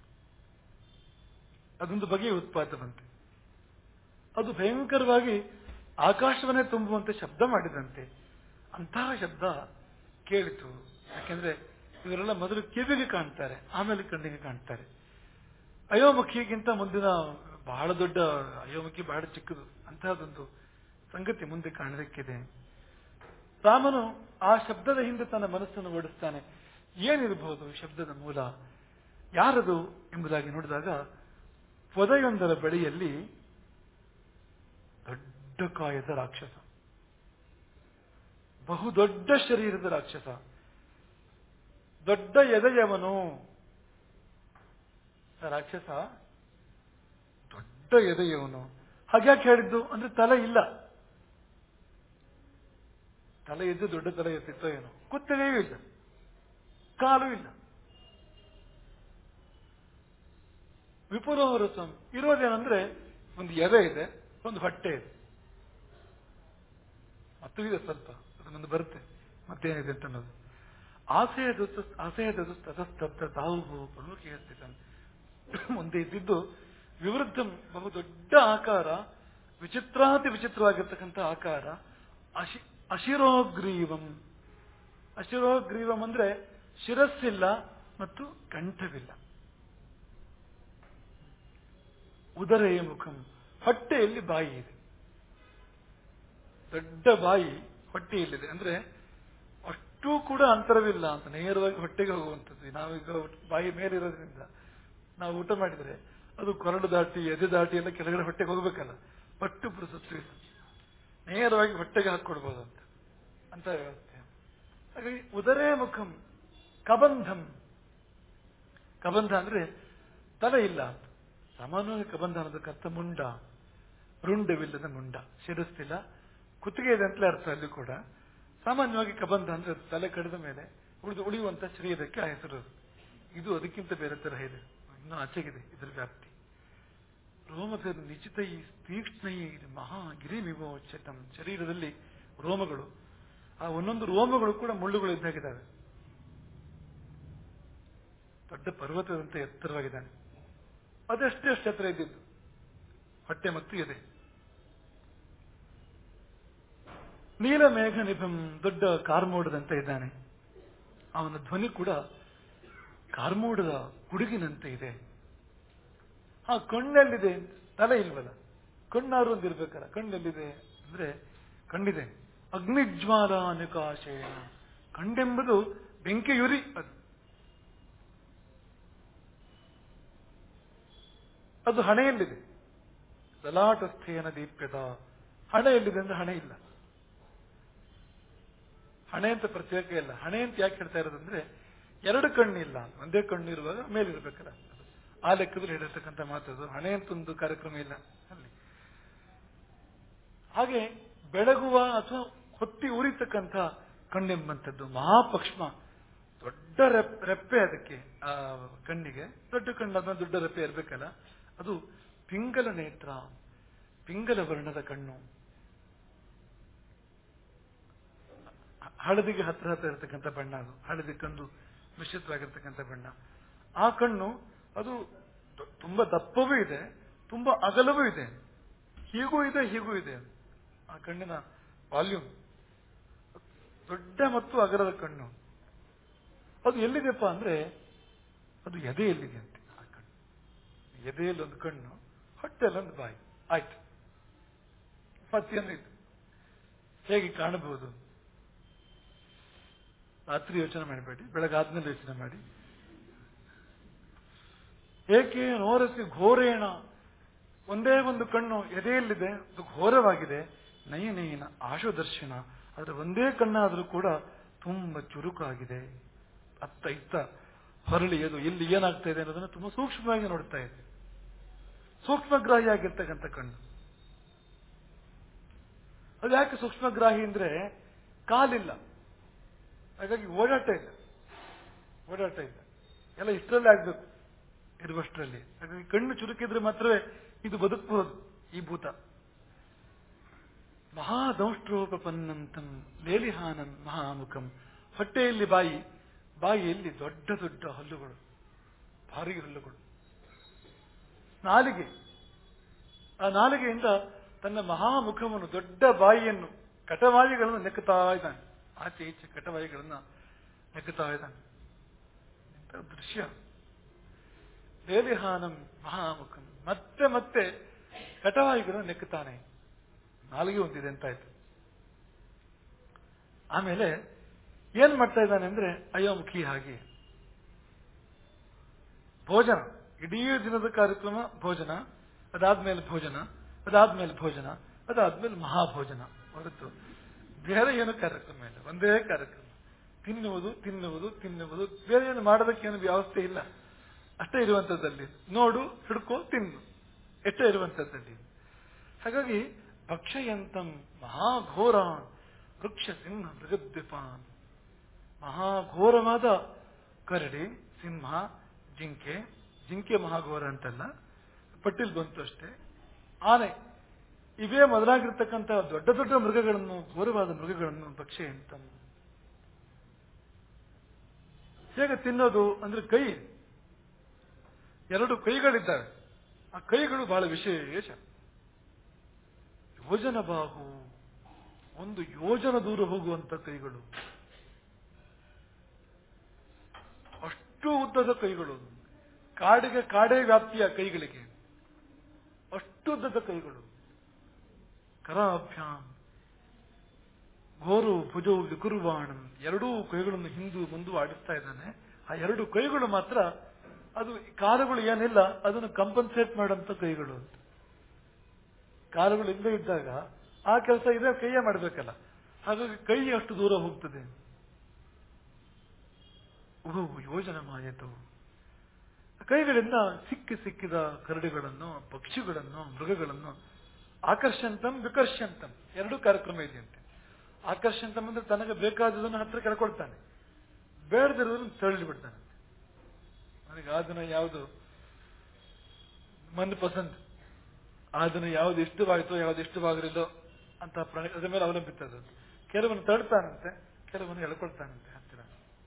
ಅದೊಂದು ಬಗೆಯ ಉತ್ಪಾದವಂತೆ ಅದು ಭಯಂಕರವಾಗಿ ಆಕಾಶವನ್ನೇ ತುಂಬುವಂತೆ ಶಬ್ದ ಮಾಡಿದಂತೆ ಅಂತಹ ಶಬ್ದ ಕೇಳಿತು ಯಾಕೆಂದ್ರೆ ಇವರೆಲ್ಲ ಮೊದಲು ಕಿವಿಗೆ ಕಾಣ್ತಾರೆ ಆಮೇಲೆ ಕಣ್ಣಿಗೆ ಕಾಣ್ತಾರೆ ಅಯೋಮುಖಿಗಿಂತ ಮುಂದಿನ ಬಹಳ ದೊಡ್ಡ ಅಯೋಮುಖಿ ಬಹಳ ಚಿಕ್ಕದು ಅಂತಹದೊಂದು ಸಂಗತಿ ಮುಂದೆ ಕಾಣಲಿಕ್ಕಿದೆ ರಾಮನು ಆ ಶಬ್ದದ ಹಿಂದೆ ತನ್ನ ಮನಸ್ಸನ್ನು ಓಡಿಸ್ತಾನೆ ಏನಿರಬಹುದು ಶಬ್ದದ ಮೂಲ ಯಾರದು ಎಂಬುದಾಗಿ ನೋಡಿದಾಗ ಪೊದೆಯೊಂದರ ಬಳಿಯಲ್ಲಿ ದೊಡ್ಡ ಕಾಯದ ರಾಕ್ಷಸ ಬಹುದೊಡ್ಡ ಶರೀರದ ರಾಕ್ಷಸ ದೊಡ್ಡ ಎದೆಯವನು ಆ ರಾಕ್ಷಸ ದೊಡ್ಡ ಎದೆಯವನು ಹಾಗ್ಯಾಕೆ ಹೇಳಿದ್ದು ಅಂದ್ರೆ ತಲೆ ಇಲ್ಲ ತಲೆ ಇದ್ದು ದೊಡ್ಡ ತಲೆ ಎತ್ತಿತ್ತೋ ಏನೋ ಕುತ್ತಿಗೆಯೂ ಇಲ್ಲ ಕಾಲು ಇಲ್ಲ ವಿಪುಲವರಸಂ ಇರೋದೇನಂದ್ರೆ ಒಂದು ಎದೆ ಇದೆ ಒಂದು ಹೊಟ್ಟೆ ಇದೆ ಮತ್ತು ಇದೆ ಸ್ವಲ್ಪ ಅದನ್ನೊಂದು ಬರುತ್ತೆ ಮತ್ತೇನಿದೆ ಅಂತ ಅನ್ನೋದು ಆಸೆಯದ ಆಸೆಯದ ತತಸ್ತಬ್ಧ ತಾವು ಪ್ರಮುಖ ಸ್ಥಿತ ಮುಂದೆ ಇದ್ದಿದ್ದು ವಿವೃದ್ಧ ಬಹು ದೊಡ್ಡ ಆಕಾರ ವಿಚಿತ್ರಾತಿ ವಿಚಿತ್ರವಾಗಿರ್ತಕ್ಕಂಥ ಆಕಾರ ಅಶಿ ಅಶಿರೋಗ್ರೀವಂ ಅಶಿರೋಗ್ರೀವಂ ಅಂದ್ರೆ ಶಿರಸ್ಸಿಲ್ಲ ಮತ್ತು ಕಂಠವಿಲ್ಲ ಉದರೆಯ ಮುಖಂ ಹೊಟ್ಟೆಯಲ್ಲಿ ಬಾಯಿ ಇದೆ ದೊಡ್ಡ ಬಾಯಿ ಹೊಟ್ಟೆಯಲ್ಲಿದೆ ಅಂದ್ರೆ ಅಷ್ಟು ಅಷ್ಟೂ ಕೂಡ ಅಂತರವಿಲ್ಲ ಅಂತ ನೇರವಾಗಿ ಹೊಟ್ಟೆಗೆ ಹೋಗುವಂಥದ್ದು ನಾವೀಗ ಬಾಯಿ ಮೇಲಿರೋದ್ರಿಂದ ನಾವು ಊಟ ಮಾಡಿದರೆ ಅದು ಕೊರಡು ದಾಟಿ ಎದೆ ದಾಟಿ ಎಲ್ಲ ಕೆಳಗಡೆ ಹೊಟ್ಟೆಗೆ ಹೋಗ್ಬೇಕಲ್ಲ ಪಟ್ಟು ಪುರುಸತ್ತು ಇಲ್ಲ ನೇರವಾಗಿ ಹೊಟ್ಟೆಗೆ ಹಾಕೊಡ್ಬೋದು ಅಂತ ಅಂತ ವ್ಯವಸ್ಥೆ ಹಾಗಾಗಿ ಉದರೇ ಮುಖಂ ಕಬಂಧಂ ಕಬಂಧ ಅಂದ್ರೆ ತಲೆ ಇಲ್ಲ ಅಂತ ಸಾಮಾನ್ಯವಾಗಿ ಕಬಂಧ ಅನ್ನೋದಕ್ಕರ್ಥ ಮುಂಡ ರುಂಡವಿಲ್ಲದ ಮುಂಡ ಶಿರಸ್ತಿಲ್ಲ ಕುತ್ತಿಗೆ ಇದೆ ಅಂತಲೇ ಅರ್ಥ ಅಲ್ಲಿ ಕೂಡ ಸಾಮಾನ್ಯವಾಗಿ ಕಬಂಧ ಅಂದ್ರೆ ತಲೆ ಕಡಿದ ಮೇಲೆ ಉಳಿದು ಉಳಿಯುವಂತ ಶರೀರಕ್ಕೆ ಆ ಹೆಸರು ಇದು ಅದಕ್ಕಿಂತ ಬೇರೆ ತರ ಇದೆ ಇನ್ನೂ ಆಚೆಗಿದೆ ಇದರ ವ್ಯಾಪ್ತಿ ರೋಮದ ನಿಚಿತ ಈ ತೀಕ್ಷ್ಣ ಈ ಮಹಾ ಗಿರಿಮಿವೋಚತಂ ಶರೀರದಲ್ಲಿ ರೋಮಗಳು ಆ ಒಂದೊಂದು ರೋಮಗಳು ಕೂಡ ಮುಳ್ಳುಗಳು ಇದ್ದಾಗಿದ್ದಾವೆ ದೊಡ್ಡ ಪರ್ವತದಂತೆ ಎತ್ತರವಾಗಿದ್ದಾನೆ ಅದೆಷ್ಟೇ ಅಷ್ಟು ಎತ್ತರ ಇದ್ದಿದ್ದು ಹೊಟ್ಟೆ ಮತ್ತು ಎದೆ ನೀಲಮೇಘ ನಿಭಂ ದೊಡ್ಡ ಕಾರ್ಮೋಡದಂತೆ ಇದ್ದಾನೆ ಅವನ ಧ್ವನಿ ಕೂಡ ಕಾರ್ಮೋಡದ ಹುಡುಗಿನಂತೆ ಇದೆ ಆ ಕಣ್ಣೆಲ್ಲಿದೆ ತಲೆ ಇಲ್ವಲ್ಲ ಕಣ್ಣಾರು ಒಂದಿರ್ಬೇಕಲ್ಲ ಕಣ್ಣೆಲ್ಲಿದೆ ಅಂದ್ರೆ ಕಣ್ಣಿದೆ ಅಗ್ನಿಜ್ವಾಲ ನಿಕಾಶಯ ಕಣ್ಣೆಂಬುದು ಬೆಂಕಿಯುರಿ ಅದು ಅದು ಹಣೆಯಲ್ಲಿದೆ ಲಲಾಟಸ್ಥೇನ ದೀಪ್ಯದ ಹಣೆ ಎಲ್ಲಿದೆ ಅಂದ್ರೆ ಹಣೆ ಇಲ್ಲ ಹಣೆ ಅಂತ ಪ್ರತ್ಯೇಕ ಇಲ್ಲ ಹಣೆ ಅಂತ ಯಾಕೆ ಹೇಳ್ತಾ ಇರೋದಂದ್ರೆ ಎರಡು ಕಣ್ಣಿಲ್ಲ ಒಂದೇ ಕಣ್ಣು ಇರುವಾಗ ಮೇಲಿರ್ಬೇಕಲ್ಲ ಆ ಲೆಕ್ಕದಲ್ಲಿ ಹೇಳಿರ್ತಕ್ಕಂಥ ಮಾತದು ಹಣೆ ಅಂತ ಒಂದು ಕಾರ್ಯಕ್ರಮ ಇಲ್ಲ ಅಲ್ಲಿ ಹಾಗೆ ಬೆಳಗುವ ಅಥವಾ ಹೊತ್ತಿ ಉರಿತಕ್ಕಂಥ ಕಣ್ಣೆಂಬಂಥದ್ದು ಮಹಾಪಕ್ಷ್ಮ ದೊಡ್ಡ ರೆಪ್ ರೆಪ್ಪೆ ಅದಕ್ಕೆ ಆ ಕಣ್ಣಿಗೆ ದೊಡ್ಡ ಕಣ್ಣು ಅದನ್ನ ದೊಡ್ಡ ರೆಪ್ಪೆ ಇರಬೇಕಲ್ಲ ಅದು ಪಿಂಗಲ ನೇತ್ರ ಪಿಂಗಲ ವರ್ಣದ ಕಣ್ಣು ಹಳದಿಗೆ ಹತ್ರ ಹತ್ರ ಇರತಕ್ಕಂಥ ಬಣ್ಣ ಅದು ಹಳದಿ ಕಂದು ಮಿಶ್ರಿತವಾಗಿರ್ತಕ್ಕಂಥ ಬಣ್ಣ ಆ ಕಣ್ಣು ಅದು ದೊ- ತುಂಬಾ ದಪ್ಪವೂ ಇದೆ ತುಂಬಾ ಅಗಲವೂ ಇದೆ ಹೀಗೂ ಇದೆ ಹೀಗೂ ಇದೆ ಆ ಕಣ್ಣಿನ ವಾಲ್ಯೂಮ್ ದೊಡ್ಡ ಮತ್ತು ಅಗಲದ ಕಣ್ಣು ಅದು ಎಲ್ಲಿದೆಪ್ಪ ಅಂದ್ರೆ ಅದು ಎದೆಯಲ್ಲಿದೆ ಅಂತೆ ಆ ಕಣ್ಣು ಎದೆಯಲ್ಲಿ ಒಂದು ಕಣ್ಣು ಹೊಟ್ಟೆಯಲ್ಲಿ ಒಂದು ಬಾಯಿ ಆಯ್ತು ಮತ್ತೇನು ಇದು ಹೇಗೆ ಕಾಣಬಹುದು ರಾತ್ರಿ ಯೋಚನೆ ಮಾಡಬೇಡಿ ಬೆಳಗಾದ್ಮೇಲೆ ಯೋಚನೆ ಮಾಡಿ ಏಕೆ ನೋರಸಿ ಘೋರೇಣ ಒಂದೇ ಒಂದು ಕಣ್ಣು ಎದೆಯಲ್ಲಿದೆ ಅದು ಘೋರವಾಗಿದೆ ನಯನೇನ ಆಶುದರ್ಶನ ಅದರ ಒಂದೇ ಕಣ್ಣಾದರೂ ಕೂಡ ತುಂಬಾ ಚುರುಕಾಗಿದೆ ಅತ್ತ ಇತ್ತ ಹೊರಳಿ ಅದು ಎಲ್ಲಿ ಏನಾಗ್ತಾ ಇದೆ ಅನ್ನೋದನ್ನು ತುಂಬಾ ಸೂಕ್ಷ್ಮವಾಗಿ ನೋಡ್ತಾ ಇದೆ ಸೂಕ್ಷ್ಮಗ್ರಾಹಿಯಾಗಿರ್ತಕ್ಕಂಥ ಕಣ್ಣು ಅದು ಯಾಕೆ ಸೂಕ್ಷ್ಮಗ್ರಾಹಿ ಅಂದ್ರೆ ಕಾಲಿಲ್ಲ ಹಾಗಾಗಿ ಓಡಾಟ ಇಲ್ಲ ಓಡಾಟ ಇಲ್ಲ ಎಲ್ಲ ಇಷ್ಟರಲ್ಲೇ ಆಗ್ಬೇಕು ಇರುವಷ್ಟರಲ್ಲಿ ಹಾಗಾಗಿ ಕಣ್ಣು ಚುರುಕಿದ್ರೆ ಮಾತ್ರವೇ ಇದು ಬದುಕಬಹುದು ಈ ಭೂತ ಮಹಾದಂಷ್ಟ್ರೋಪನ್ನಂತಂ ಲೇಲಿಹಾನಂ ಮಹಾಮುಖಂ ಹೊಟ್ಟೆಯಲ್ಲಿ ಬಾಯಿ ಬಾಯಿಯಲ್ಲಿ ದೊಡ್ಡ ದೊಡ್ಡ ಹಲ್ಲುಗಳು ಭಾರಿ ಹಲ್ಲುಗಳು ನಾಲಿಗೆ ಆ ನಾಲಿಗೆಯಿಂದ ತನ್ನ ಮಹಾಮುಖವನ್ನು ದೊಡ್ಡ ಬಾಯಿಯನ್ನು ಕಟವಾಯಿಗಳನ್ನು ನೆಕ್ಕುತ್ತಾ ಇದ್ದಾನೆ ಆಚೆ ಈಚೆ ಕಟವಾಯಿಗಳನ್ನ ನೆಕ್ಕುತ್ತಾ ಇದ್ದಾನೆ ಎಂಥ ದೃಶ್ಯ ಲೇಲಿಹಾನಂ ಮಹಾಮುಖಂ ಮತ್ತೆ ಮತ್ತೆ ಕಟವಾಯಿಗಳನ್ನು ನೆಕ್ಕುತ್ತಾನೆ ನಾಲಿಗೆ ಒಂದಿದೆ ಅಂತಾಯ್ತು ಆಮೇಲೆ ಏನ್ ಮಾಡ್ತಾ ಇದ್ದಾನೆ ಅಂದ್ರೆ ಅಯೋಮುಖಿ ಹಾಗೆ ಭೋಜನ ಇಡೀ ದಿನದ ಕಾರ್ಯಕ್ರಮ ಭೋಜನ ಅದಾದ್ಮೇಲೆ ಭೋಜನ ಅದಾದ್ಮೇಲೆ ಭೋಜನ ಅದಾದ್ಮೇಲೆ ಮಹಾಭೋಜನ ಹೊರತು ಬೇರೆ ಏನು ಕಾರ್ಯಕ್ರಮ ಇಲ್ಲ ಒಂದೇ ಕಾರ್ಯಕ್ರಮ ತಿನ್ನುವುದು ತಿನ್ನುವುದು ತಿನ್ನುವುದು ಬೇರೆ ಏನು ಮಾಡೋದಕ್ಕೆ ಏನು ವ್ಯವಸ್ಥೆ ಇಲ್ಲ ಅಷ್ಟೇ ಇರುವಂತದ್ದಲ್ಲಿ ನೋಡು ಹಿಡ್ಕೋ ತಿನ್ನು ಎಷ್ಟೇ ಇರುವಂತದ್ದಲ್ಲಿ ಹಾಗಾಗಿ ಭಕ್ಷಯಂತಂ ಮಹಾಘೋರ ವೃಕ್ಷ ಸಿಂಹ ಮೃಗದ್ವಿಪಾನ್ ಮಹಾಘೋರವಾದ ಕರಡಿ ಸಿಂಹ ಜಿಂಕೆ ಜಿಂಕೆ ಮಹಾಘೋರ ಅಂತಲ್ಲ ಪಟ್ಟಿಲ್ ಬಂತು ಅಷ್ಟೇ ಆನೆ ಇವೇ ಮೊದಲಾಗಿರ್ತಕ್ಕಂಥ ದೊಡ್ಡ ದೊಡ್ಡ ಮೃಗಗಳನ್ನು ಘೋರವಾದ ಮೃಗಗಳನ್ನು ಭಕ್ಷಯಂತಂ ಹೇಗೆ ತಿನ್ನೋದು ಅಂದ್ರೆ ಕೈ ಎರಡು ಕೈಗಳಿದ್ದಾವೆ ಆ ಕೈಗಳು ಬಹಳ ವಿಶೇಷ ಯೋಜನ ಬಾಹು ಒಂದು ಯೋಜನ ದೂರ ಹೋಗುವಂತ ಕೈಗಳು ಅಷ್ಟು ಉದ್ದದ ಕೈಗಳು ಕಾಡಿಗೆ ಕಾಡೇ ವ್ಯಾಪ್ತಿಯ ಕೈಗಳಿಗೆ ಅಷ್ಟು ಉದ್ದದ ಕೈಗಳು ಕರಾಭ್ಯಾಮ್ ಘೋರು ಭುಜವು ವಿಕುರ್ವಾಣಂ ಎರಡೂ ಕೈಗಳನ್ನು ಹಿಂದು ಮುಂದು ಆಡಿಸ್ತಾ ಇದ್ದಾನೆ ಆ ಎರಡು ಕೈಗಳು ಮಾತ್ರ ಅದು ಕಾಲುಗಳು ಏನಿಲ್ಲ ಅದನ್ನು ಕಂಪನ್ಸೇಟ್ ಮಾಡಂತ ಕೈಗಳು ಅಂತ ಕಾಲುಗಳು ಇಲ್ಲೇ ಇದ್ದಾಗ ಆ ಕೆಲಸ ಇದೆ ಕೈಯೇ ಮಾಡಬೇಕಲ್ಲ ಹಾಗಾಗಿ ಕೈ ಅಷ್ಟು ದೂರ ಹೋಗ್ತದೆ ಉಹು ಯೋಜನ ಮಾಯತು ಕೈಗಳಿಂದ ಸಿಕ್ಕಿ ಸಿಕ್ಕಿದ ಕರಡಿಗಳನ್ನು ಪಕ್ಷಿಗಳನ್ನು ಮೃಗಗಳನ್ನು ಆಕರ್ಷಂತಂ ವಿಕರ್ಷಂತಂ ಎರಡೂ ಕಾರ್ಯಕ್ರಮ ಇದೆಯಂತೆ ಆಕರ್ಷಂತಂ ಅಂದ್ರೆ ತನಗೆ ಬೇಕಾದದನ್ನು ಹತ್ರ ಕಳ್ಕೊಳ್ತಾನೆ ಬೇಡದಿರೋದನ್ನು ತಳ್ಳಿ ಬಿಡ್ತಾನೆ ನನಗೆ ಆ ದಿನ ಯಾವುದು ಮನ್ ಪಸಂದ್ ಆ ದಿನ ಯಾವ್ದು ಇಷ್ಟವಾಯಿತೋ ಯಾವ್ದು ಇಷ್ಟವಾಗಿರಲಿಲ್ಲೋ ಅಂತ ಪ್ರಾಣಿ ಅದ್ರ ಮೇಲೆ ಅವಲಂಬಿತ ಅದು ಕೆಲವನ್ನು ತಳ್ತಾನಂತೆ ಕೆಲವನ್ನು ಎಳ್ಕೊಳ್ತಾನಂತೆ ಹತ್ತಿರ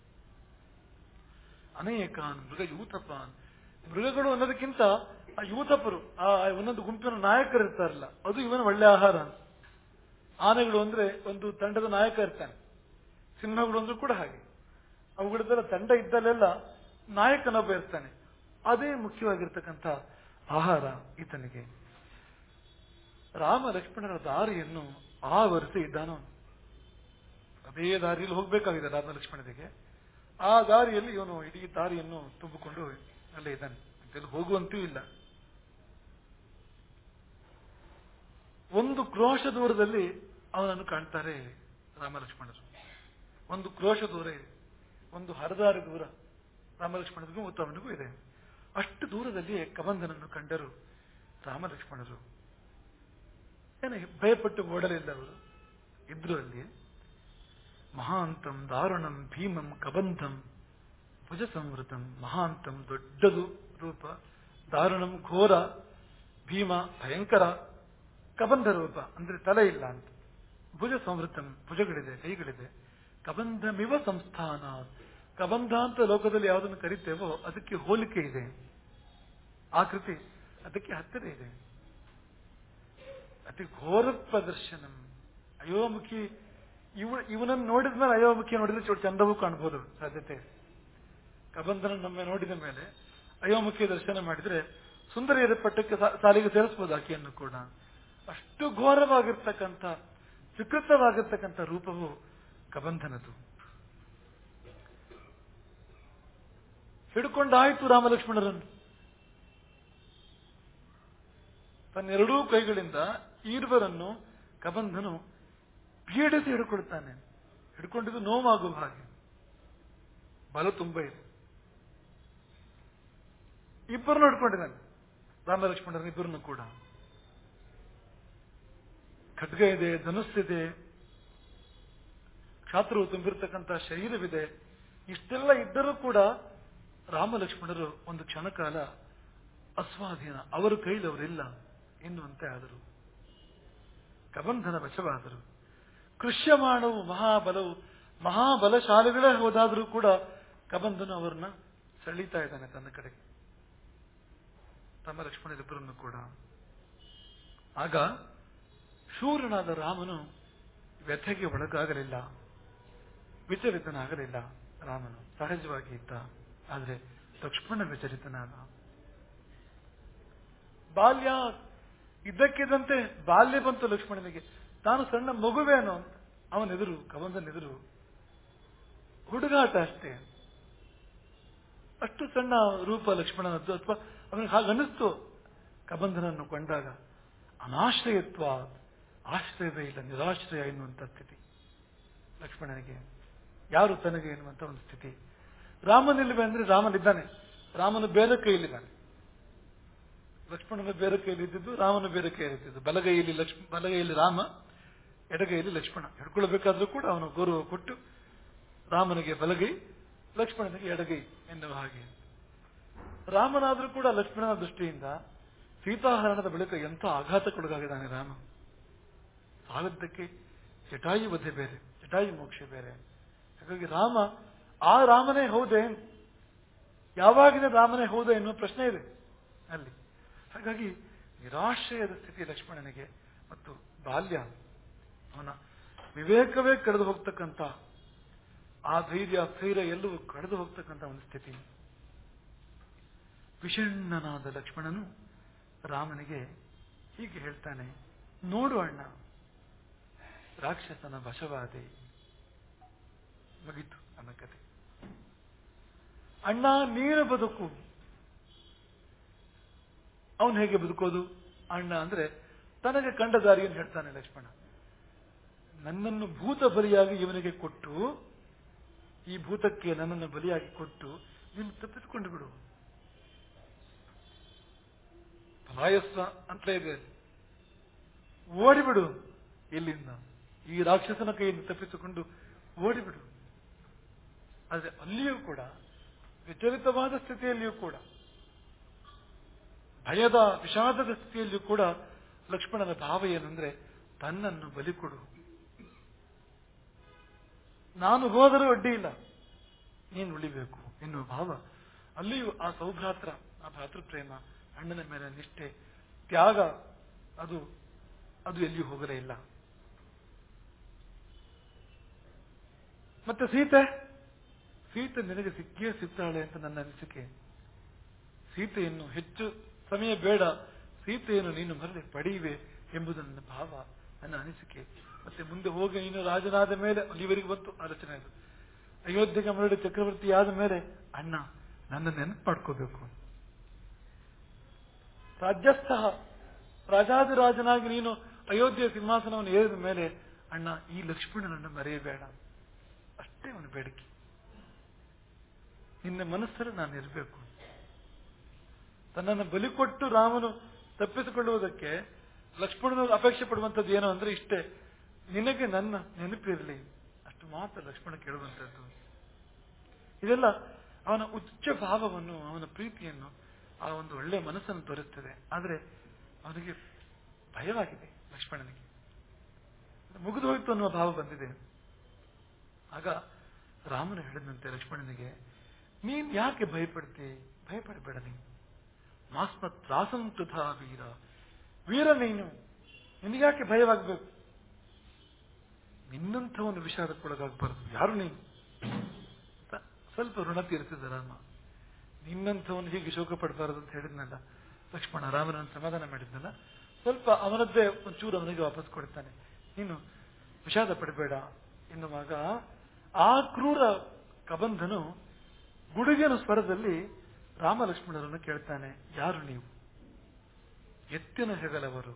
ಅನೇಕಾನ್ ಮೃಗ ಯೂತಪಾನ್ ಮೃಗಗಳು ಅನ್ನೋದಕ್ಕಿಂತ ಆ ಯೂತಪರು ಆ ಒಂದೊಂದು ಗುಂಪಿನ ನಾಯಕರು ಇರ್ತಾರಲ್ಲ ಅದು ಇವನ ಒಳ್ಳೆ ಆಹಾರ ಅಂತ ಆನೆಗಳು ಅಂದ್ರೆ ಒಂದು ತಂಡದ ನಾಯಕ ಇರ್ತಾನೆ ಸಿಂಹಗಳು ಅಂದ್ರೂ ಕೂಡ ಹಾಗೆ ಅವುಗಳದ್ದೆಲ್ಲ ತಂಡ ಇದ್ದಲ್ಲೆಲ್ಲ ನಾಯಕನೊಬ್ಬ ಇರ್ತಾನೆ ಅದೇ ಮುಖ್ಯವಾಗಿರ್ತಕ್ಕಂಥ ಆಹಾರ ಈತನಿಗೆ ರಾಮ ಲಕ್ಷ್ಮಣರ ದಾರಿಯನ್ನು ಆವರಿಸಿ ಇದ್ದಾನೋ ಅದೇ ದಾರಿಯಲ್ಲಿ ಹೋಗಬೇಕಾಗಿದೆ ರಾಮ ಲಕ್ಷ್ಮಣನಿಗೆ ಆ ದಾರಿಯಲ್ಲಿ ಇವನು ಇಡೀ ದಾರಿಯನ್ನು ತುಂಬಿಕೊಂಡು ಅಲ್ಲೇ ಇದ್ದಾನೆ ಅಂತೆಲ್ಲ ಹೋಗುವಂತೂ ಇಲ್ಲ ಒಂದು ಕ್ರೋಶ ದೂರದಲ್ಲಿ ಅವನನ್ನು ಕಾಣ್ತಾರೆ ರಾಮ ಲಕ್ಷ್ಮಣರು ಒಂದು ಕ್ರೋಶ ದೂರ ಇದೆ ಒಂದು ಹರದಾರಿ ದೂರ ರಾಮ ಲಕ್ಷ್ಮಣರಿಗೂ ಮತ್ತು ಅವನಿಗೂ ಇದೆ ಅಷ್ಟು ದೂರದಲ್ಲಿ ಕಬಂಧನನ್ನು ಕಂಡರು ರಾಮ ಲಕ್ಷ್ಮಣರು ಏನ ಭಯಪಟ್ಟು ಓಡಲಿಲ್ಲ ಅವರು ಇದ್ರು ಅಲ್ಲಿ ಮಹಾಂತಂ ದಾರುಣಂ ಭೀಮಂ ಕಬಂಧಂ ಭುಜ ಸಂವೃತಂ ಮಹಾಂತಂ ದೊಡ್ಡದು ರೂಪ ದಾರುಣಂ ಘೋರ ಭೀಮ ಭಯಂಕರ ಕಬಂಧ ರೂಪ ಅಂದ್ರೆ ತಲೆ ಇಲ್ಲ ಅಂತ ಭುಜ ಸಂವೃತಂ ಭುಜಗಳಿದೆ ಕೈಗಳಿದೆ ಕಬಂಧಮಿವ ಸಂಸ್ಥಾನ ಕಬಂಧ ಅಂತ ಲೋಕದಲ್ಲಿ ಯಾವುದನ್ನು ಕರಿತೇವೋ ಅದಕ್ಕೆ ಹೋಲಿಕೆ ಇದೆ ಆಕೃತಿ ಅದಕ್ಕೆ ಹತ್ತಿರ ಇದೆ ಅತಿ ಘೋರ ಪ್ರದರ್ಶನಂ ಅಯೋಮುಖಿ ಇವ ಇವನನ್ನು ನೋಡಿದ ಮೇಲೆ ಅಯೋಮುಖಿ ನೋಡಿದ್ರೆ ಚೂರು ಚಂದವೂ ಕಾಣಬಹುದು ಸಾಧ್ಯತೆ ಕಬಂಧನ ನಮ್ಮ ನೋಡಿದ ಮೇಲೆ ಅಯೋಮುಖಿ ದರ್ಶನ ಮಾಡಿದ್ರೆ ಸುಂದರಿಯರ ಪಟ್ಟಕ್ಕೆ ಸಾ- ಸಾಲಿಗೆ ಸೇರಿಸಬಹುದು ಆಕೆಯನ್ನು ಕೂಡ ಅಷ್ಟು ಘೋರವಾಗಿರ್ತಕ್ಕಂಥ ವಿಕೃತವಾಗಿರ್ತಕ್ಕಂಥ ರೂಪವು ಕಬಂಧನದು ಹಿಡ್ಕೊಂಡಾಯ್ತು ರಾಮಲಕ್ಷ್ಮಣರನ್ನು ತನ್ನೆರಡೂ ಕೈಗಳಿಂದ ಈರ್ವರನ್ನು ಕಬಂಧನು ಪೀಡಿಸಿ ಹಿಡ್ಕೊಳ್ತಾನೆ ಹಿಡ್ಕೊಂಡಿದ್ದು ನೋವಾಗುವ ಹಾಗೆ ಬಲ ತುಂಬ ಇದೆ ಇಬ್ಬರನ್ನು ಹಿಡ್ಕೊಂಡಿದ್ದಾನೆ ರಾಮಲಕ್ಷ್ಮಣರನ್ನ ಇಬ್ಬರನ್ನು ಕೂಡ ಖಡ್ಗ ಇದೆ ಧನುಸ್ಸಿದೆ ಕ್ಷಾತ್ರವು ತುಂಬಿರ್ತಕ್ಕಂಥ ಶರೀರವಿದೆ ಇಷ್ಟೆಲ್ಲ ಇದ್ದರೂ ಕೂಡ ರಾಮಲಕ್ಷ್ಮಣರು ಒಂದು ಕ್ಷಣಕಾಲ ಅಸ್ವಾಧೀನ ಅವರ ಕೈಲಿ ಅವರಿಲ್ಲ ಎನ್ನುವಂತೆ ಆದರು ಕಬಂಧನ ವಶವಾದರು ಕೃಷ್ಯಮಾಣವು ಮಹಾಬಲವು ಮಹಾಬಲಶಾಲಿಗಳೇ ಹೋದಾದರೂ ಕೂಡ ಕಬಂಧನು ಅವರನ್ನ ಸೆಳೀತಾ ಇದ್ದಾನೆ ತನ್ನ ಕಡೆಗೆ ತಮ್ಮ ಲಕ್ಷ್ಮಣರಿಬ್ಬರನ್ನು ಕೂಡ ಆಗ ಶೂರನಾದ ರಾಮನು ವ್ಯಥೆಗೆ ಒಳಗಾಗಲಿಲ್ಲ ವಿಚಲಿತನಾಗಲಿಲ್ಲ ರಾಮನು ಸಹಜವಾಗಿ ಇದ್ದ ಆದರೆ ಲಕ್ಷ್ಮಣ ವಿಚಲಿತನಾದ ಬಾಲ್ಯ ಇದ್ದಕ್ಕಿದ್ದಂತೆ ಬಾಲ್ಯ ಬಂತು ಲಕ್ಷ್ಮಣನಿಗೆ ತಾನು ಸಣ್ಣ ಮಗುವೇನೋ ಅಂತ ಅವನೆದುರು ಕವಂದನೆದುರು ಹುಡುಗಾಟ ಅಷ್ಟೇ ಅಷ್ಟು ಸಣ್ಣ ರೂಪ ಲಕ್ಷ್ಮಣನದ್ದು ಅಥವಾ ಅವನಿಗೆ ಹಾಗನ್ನಿಸ್ತು ಕಬಂಧನನ್ನು ಕೊಂಡಾಗ ಅನಾಶ್ರಯತ್ವ ಆಶ್ರಯವೇ ಇಲ್ಲ ನಿರಾಶ್ರಯ ಎನ್ನುವಂಥ ಸ್ಥಿತಿ ಲಕ್ಷ್ಮಣನಿಗೆ ಯಾರು ತನಗೆ ಎನ್ನುವಂತ ಒಂದು ಸ್ಥಿತಿ ರಾಮನಿಲ್ವೇ ಅಂದ್ರೆ ರಾಮನಿದ್ದಾನೆ ರಾಮನು ಬೇರೆ ಕೈಯಲ್ಲಿದ್ದಾನೆ ಲಕ್ಷ್ಮಣನ ಬೇರೆ ಕೈಯಲ್ಲಿ ಇದ್ದಿದ್ದು ರಾಮನ ಬೇರೆ ಕೈಯಲ್ಲಿ ಇದ್ದಿದ್ದು ಬಲಗೈಯಲ್ಲಿ ಲಕ್ಷ್ಮ ಬಲಗೈಯಲ್ಲಿ ರಾಮ ಎಡಗೈಯಲ್ಲಿ ಲಕ್ಷ್ಮಣ ಹಿಡ್ಕೊಳ್ಬೇಕಾದ್ರೂ ಕೂಡ ಅವನು ಗೌರವ ಕೊಟ್ಟು ರಾಮನಿಗೆ ಬಲಗೈ ಲಕ್ಷ್ಮಣನಿಗೆ ಎಡಗೈ ಎನ್ನುವ ಹಾಗೆ ರಾಮನಾದ್ರೂ ಕೂಡ ಲಕ್ಷ್ಮಣನ ದೃಷ್ಟಿಯಿಂದ ಸೀತಾಹರಣದ ಬಳಿಕ ಎಂಥ ಆಘಾತಕ್ಕೊಳಗಾಗಿದ್ದಾನೆ ರಾಮ ಸಾಲದ್ದಕ್ಕೆ ಜಟಾಯು ವಧೆ ಬೇರೆ ಜಟಾಯು ಮೋಕ್ಷ ಬೇರೆ ಹಾಗಾಗಿ ರಾಮ ಆ ರಾಮನೇ ಹೌದೇ ಯಾವಾಗಿನ ರಾಮನೇ ಹೌದೇ ಎನ್ನುವ ಪ್ರಶ್ನೆ ಇದೆ ಅಲ್ಲಿ ಹಾಗಾಗಿ ನಿರಾಶ್ರಯದ ಸ್ಥಿತಿ ಲಕ್ಷ್ಮಣನಿಗೆ ಮತ್ತು ಬಾಲ್ಯ ಅವನ ವಿವೇಕವೇ ಕಳೆದು ಹೋಗ್ತಕ್ಕಂಥ ಆ ಧೈರ್ಯ ಸ್ಥೈರ್ಯ ಎಲ್ಲವೂ ಕಳೆದು ಹೋಗ್ತಕ್ಕಂಥ ಒಂದು ಸ್ಥಿತಿ ವಿಷಣ್ಣನಾದ ಲಕ್ಷ್ಮಣನು ರಾಮನಿಗೆ ಹೀಗೆ ಹೇಳ್ತಾನೆ ನೋಡು ಅಣ್ಣ ರಾಕ್ಷಸನ ವಶವಾದೆ ಮುಗೀತು ನನ್ನ ಕತೆ ಅಣ್ಣ ನೀನು ಬದುಕು ಅವನು ಹೇಗೆ ಬದುಕೋದು ಅಣ್ಣ ಅಂದ್ರೆ ತನಗೆ ಕಂಡ ದಾರಿಯನ್ನು ಹೇಳ್ತಾನೆ ಲಕ್ಷ್ಮಣ ನನ್ನನ್ನು ಭೂತ ಬಲಿಯಾಗಿ ಇವನಿಗೆ ಕೊಟ್ಟು ಈ ಭೂತಕ್ಕೆ ನನ್ನನ್ನು ಬಲಿಯಾಗಿ ಕೊಟ್ಟು ನೀನು ತಪ್ಪಿಸಿಕೊಂಡು ಬಿಡು ಪಲಾಯಸ್ವ ಅಂತಲೇ ಇದೆ ಓಡಿಬಿಡು ಇಲ್ಲಿಂದ ಈ ರಾಕ್ಷಸನ ಕೈಯಿಂದ ತಪ್ಪಿಸಿಕೊಂಡು ಓಡಿಬಿಡು ಆದರೆ ಅಲ್ಲಿಯೂ ಕೂಡ ವಿಚಲಿತವಾದ ಸ್ಥಿತಿಯಲ್ಲಿಯೂ ಕೂಡ ಭಯದ ವಿಷಾದದ ಸ್ಥಿತಿಯಲ್ಲಿಯೂ ಕೂಡ ಲಕ್ಷ್ಮಣನ ಭಾವ ಏನಂದ್ರೆ ತನ್ನನ್ನು ಬಲಿ ಕೊಡು ನಾನು ಹೋದರೂ ಅಡ್ಡಿ ಇಲ್ಲ ನೀನು ಉಳಿಬೇಕು ಎನ್ನುವ ಭಾವ ಅಲ್ಲಿಯೂ ಆ ಸೌಭ್ರಾತ್ರ ಆ ಭ್ರಾತೃಪ್ರೇಮ ಅಣ್ಣನ ಮೇಲೆ ನಿಷ್ಠೆ ತ್ಯಾಗ ಅದು ಅದು ಎಲ್ಲಿಯೂ ಹೋಗಲೇ ಇಲ್ಲ ಮತ್ತೆ ಸೀತೆ ಸೀತೆ ನಿನಗೆ ಸಿಕ್ಕಿಯೇ ಸಿಗ್ತಾಳೆ ಅಂತ ನನ್ನ ಅನಿಸಿಕೆ ಸೀತೆಯನ್ನು ಹೆಚ್ಚು ಸಮಯ ಬೇಡ ಸೀತೆಯನ್ನು ನೀನು ಮರಳಿ ಪಡೆಯುವೆ ಎಂಬುದು ನನ್ನ ಭಾವ ನನ್ನ ಅನಿಸಿಕೆ ಮತ್ತೆ ಮುಂದೆ ಹೋಗಿ ನೀನು ರಾಜನಾದ ಮೇಲೆ ಅಲ್ಲಿವರೆಗೆ ಬಂತು ಆಲೋಚನೆ ಅದು ಅಯೋಧ್ಯೆಗೆ ಮರಳಿ ಚಕ್ರವರ್ತಿ ಆದ ಮೇಲೆ ಅಣ್ಣ ನನ್ನ ನೆನಪು ಮಾಡ್ಕೋಬೇಕು ರಾಜ್ಯಸ್ಥ ರಾಜಾದಿರಾಜನಾಗಿ ನೀನು ಅಯೋಧ್ಯೆಯ ಸಿಂಹಾಸನವನ್ನು ಏರಿದ ಮೇಲೆ ಅಣ್ಣ ಈ ಲಕ್ಷ್ಮಣನನ್ನು ಮರೆಯಬೇಡ ಅಷ್ಟೇ ಅವನ ಬೇಡಿಕೆ ನಿನ್ನ ಮನಸ್ಸಲ್ಲಿ ನಾನು ಇರಬೇಕು ತನ್ನನ್ನು ಬಲಿ ಕೊಟ್ಟು ರಾಮನು ತಪ್ಪಿಸಿಕೊಳ್ಳುವುದಕ್ಕೆ ಲಕ್ಷ್ಮಣನವರು ಅಪೇಕ್ಷೆ ಪಡುವಂಥದ್ದು ಏನು ಅಂದ್ರೆ ಇಷ್ಟೇ ನಿನಗೆ ನನ್ನ ನೆನಪಿರಲಿ ಅಷ್ಟು ಮಾತ್ರ ಲಕ್ಷ್ಮಣ ಕೇಳುವಂಥದ್ದು ಇದೆಲ್ಲ ಅವನ ಉಚ್ಚ ಭಾವವನ್ನು ಅವನ ಪ್ರೀತಿಯನ್ನು ಆ ಒಂದು ಒಳ್ಳೆಯ ಮನಸ್ಸನ್ನು ತೋರಿಸ್ತದೆ ಆದರೆ ಅವನಿಗೆ ಭಯವಾಗಿದೆ ಲಕ್ಷ್ಮಣನಿಗೆ ಮುಗಿದು ಹೋಯ್ತು ಅನ್ನುವ ಭಾವ ಬಂದಿದೆ ಆಗ ರಾಮನು ಹೇಳಿದಂತೆ ಲಕ್ಷ್ಮಣನಿಗೆ ನೀನ್ ಯಾಕೆ ಭಯಪಡ್ತಿ ಭಯಪಡಬೇಡ ನೀನು ಮಾಸ್ಮತ್ ತ್ರಾಸಂ ತುಧಾ ವೀರ ವೀರ ನೀನು ನಿನಗ್ಯಾಕೆ ಭಯವಾಗಬೇಕು ನಿನ್ನಂಥವನು ವಿಷಾದಕ್ಕೊಳಗಾಗಬಾರದು ಯಾರು ನೀನು ಅಂತ ಸ್ವಲ್ಪ ಋಣ ತೀರಿಸಿದ ರಾಮ ನಿನ್ನಂಥವನು ಹೀಗೆ ಶೋಕ ಪಡಬಾರದು ಅಂತ ಹೇಳಿದ್ನಲ್ಲ ಲಕ್ಷ್ಮಣ ರಾಮನನ್ನು ಸಮಾಧಾನ ಮಾಡಿದ್ನಲ್ಲ ಸ್ವಲ್ಪ ಅವನದ್ದೇ ಒಂಚೂರು ಅವನಿಗೆ ವಾಪಸ್ ಕೊಡ್ತಾನೆ ನೀನು ವಿಷಾದ ಪಡಬೇಡ ಎನ್ನುವಾಗ ಆ ಕ್ರೂರ ಕಬಂಧನು ಗುಡುಗಿನ ಸ್ವರದಲ್ಲಿ ರಾಮ ಲಕ್ಷ್ಮಣರನ್ನು ಕೇಳ್ತಾನೆ ಯಾರು ನೀವು ಎತ್ತಿನ ಹೆಗಲವರು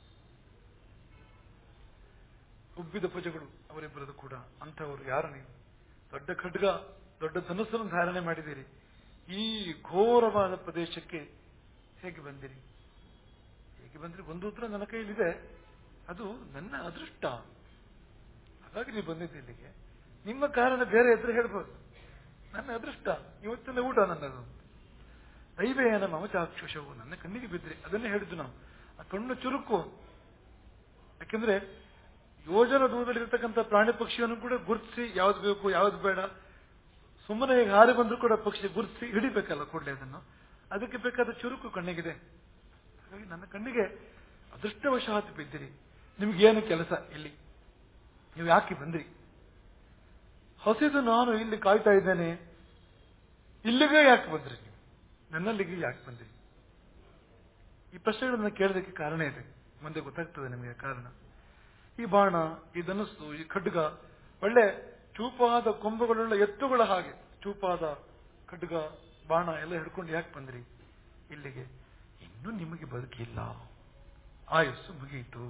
ಉಬ್ಬಿದ ಭುಜಗಳು ಅವರಿಬ್ಬರದು ಕೂಡ ಅಂಥವರು ಯಾರು ನೀವು ದೊಡ್ಡ ಖಡ್ಗ ದೊಡ್ಡ ಧನುಸ್ಸನ್ನು ಧಾರಣೆ ಮಾಡಿದ್ದೀರಿ ಈ ಘೋರವಾದ ಪ್ರದೇಶಕ್ಕೆ ಹೇಗೆ ಬಂದಿರಿ ಹೇಗೆ ಬಂದ್ರಿ ಒಂದು ಉತ್ತರ ನನ್ನ ಕೈಯಲ್ಲಿದೆ ಅದು ನನ್ನ ಅದೃಷ್ಟ ಹಾಗಾಗಿ ನೀವು ಬಂದಿದ್ದೆ ಇಲ್ಲಿಗೆ ನಿಮ್ಮ ಕಾರಣ ಬೇರೆ ಇದ್ರೆ ಹೇಳ್ಬೋದು ನನ್ನ ಅದೃಷ್ಟ ಇವತ್ತಿನ ಊಟ ನನ್ನದು ದೈವೇನ ಮಮಚಾಕ್ಷುಷವು ನನ್ನ ಕಣ್ಣಿಗೆ ಬಿದ್ದರೆ ಅದನ್ನೇ ಹೇಳಿದ್ದು ನಾವು ಆ ಕಣ್ಣು ಚುರುಕು ಯಾಕೆಂದ್ರೆ ಯೋಜನ ದೂರದಲ್ಲಿರ್ತಕ್ಕಂಥ ಪ್ರಾಣಿ ಪಕ್ಷಿಯನ್ನು ಕೂಡ ಗುರುತಿಸಿ ಯಾವ್ದು ಬೇಕು ಯಾವ್ದು ಬೇಡ ಸುಮ್ಮನೆ ಈಗ ಹಾರಿ ಬಂದ್ರು ಕೂಡ ಪಕ್ಷಿ ಗುರುತಿಸಿ ಹಿಡಿಬೇಕಲ್ಲ ಕೂಡಲೇ ಅದನ್ನು ಅದಕ್ಕೆ ಬೇಕಾದ ಚುರುಕು ಕಣ್ಣಿಗಿದೆ ಹಾಗಾಗಿ ನನ್ನ ಕಣ್ಣಿಗೆ ಅದೃಷ್ಟವಶಾತ್ ಬಿದ್ದಿರಿ ನಿಮ್ಗೇನು ಕೆಲಸ ಇಲ್ಲಿ ನೀವು ಯಾಕೆ ಬಂದ್ರಿ ಹಸಿದು ನಾನು ಇಲ್ಲಿ ಕಾಯ್ತಾ ಇದ್ದೇನೆ ಇಲ್ಲಿಗೆ ಯಾಕೆ ಬಂದ್ರಿ ನೀವು ನನ್ನಲ್ಲಿಗೆ ಯಾಕೆ ಬಂದ್ರಿ ಈ ಪ್ರಶ್ನೆಗಳನ್ನ ಕೇಳೋದಕ್ಕೆ ಕಾರಣ ಇದೆ ಮುಂದೆ ಗೊತ್ತಾಗ್ತದೆ ನಿಮಗೆ ಕಾರಣ ಈ ಬಾಣ ಈ ಧನಸ್ಸು ಈ ಖಡ್ಗ ಒಳ್ಳೆ ಚೂಪಾದ ಕೊಂಬುಗಳುಳ್ಳ ಎತ್ತುಗಳ ಹಾಗೆ ಚೂಪಾದ ಖಡ್ಗ ಬಾಣ ಎಲ್ಲ ಹಿಡ್ಕೊಂಡು ಯಾಕೆ ಬಂದ್ರಿ ಇಲ್ಲಿಗೆ ಇನ್ನೂ ನಿಮಗೆ ಬದುಕಿಲ್ಲ ಆಯಸ್ಸು ಮುಗಿಯಿತು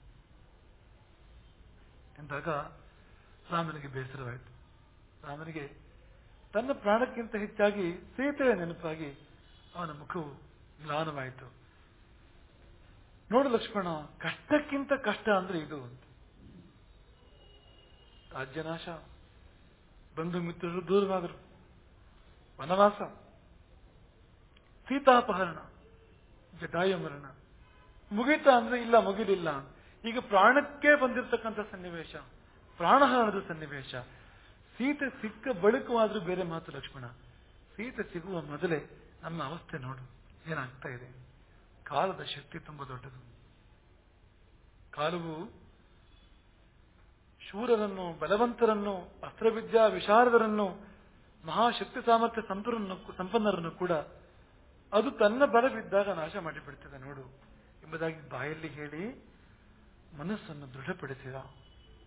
ಎಂದಾಗ ರಾಮನಿಗೆ ಬೇಸರವಾಯಿತು ರಾಮನಿಗೆ ತನ್ನ ಪ್ರಾಣಕ್ಕಿಂತ ಹೆಚ್ಚಾಗಿ ಸೀತೆಯ ನೆನಪಾಗಿ ಅವನ ಮುಖವು ಮ್ಲಾನವಾಯಿತು ನೋಡು ಲಕ್ಷ್ಮಣ ಕಷ್ಟಕ್ಕಿಂತ ಕಷ್ಟ ಅಂದ್ರೆ ಇದು ಅಂತ ರಾಜ್ಯನಾಶ ಬಂಧು ಮಿತ್ರರು ದೂರವಾದರು ವನವಾಸ ಸೀತಾಪಹರಣ ಜಟಾಯು ಮರಣ ಮುಗಿತಾ ಅಂದ್ರೆ ಇಲ್ಲ ಮುಗಿಲಿಲ್ಲ ಈಗ ಪ್ರಾಣಕ್ಕೆ ಬಂದಿರತಕ್ಕಂಥ ಸನ್ನಿವೇಶ ಪ್ರಾಣಹರಣದ ಸನ್ನಿವೇಶ ಸೀತೆ ಸಿಕ್ಕ ಬಳಿಕವಾದ್ರೂ ಬೇರೆ ಮಾತು ಲಕ್ಷ್ಮಣ ಸೀತೆ ಸಿಗುವ ಮೊದಲೇ ನಮ್ಮ ಅವಸ್ಥೆ ನೋಡು ಏನಾಗ್ತಾ ಇದೆ ಕಾಲದ ಶಕ್ತಿ ತುಂಬಾ ದೊಡ್ಡದು ಕಾಲವು ಶೂರರನ್ನು ಬಲವಂತರನ್ನು ಅಸ್ತ್ರವಿದ್ಯಾ ವಿಶಾರದರನ್ನು ಮಹಾಶಕ್ತಿ ಸಾಮರ್ಥ್ಯ ಸಂಪನ್ನರನ್ನು ಸಂಪನ್ನರನ್ನು ಕೂಡ ಅದು ತನ್ನ ಬಲವಿದ್ದಾಗ ನಾಶ ಮಾಡಿಬಿಡ್ತದೆ ನೋಡು ಎಂಬುದಾಗಿ ಬಾಯಲ್ಲಿ ಹೇಳಿ ಮನಸ್ಸನ್ನು ದೃಢಪಡಿಸಿದ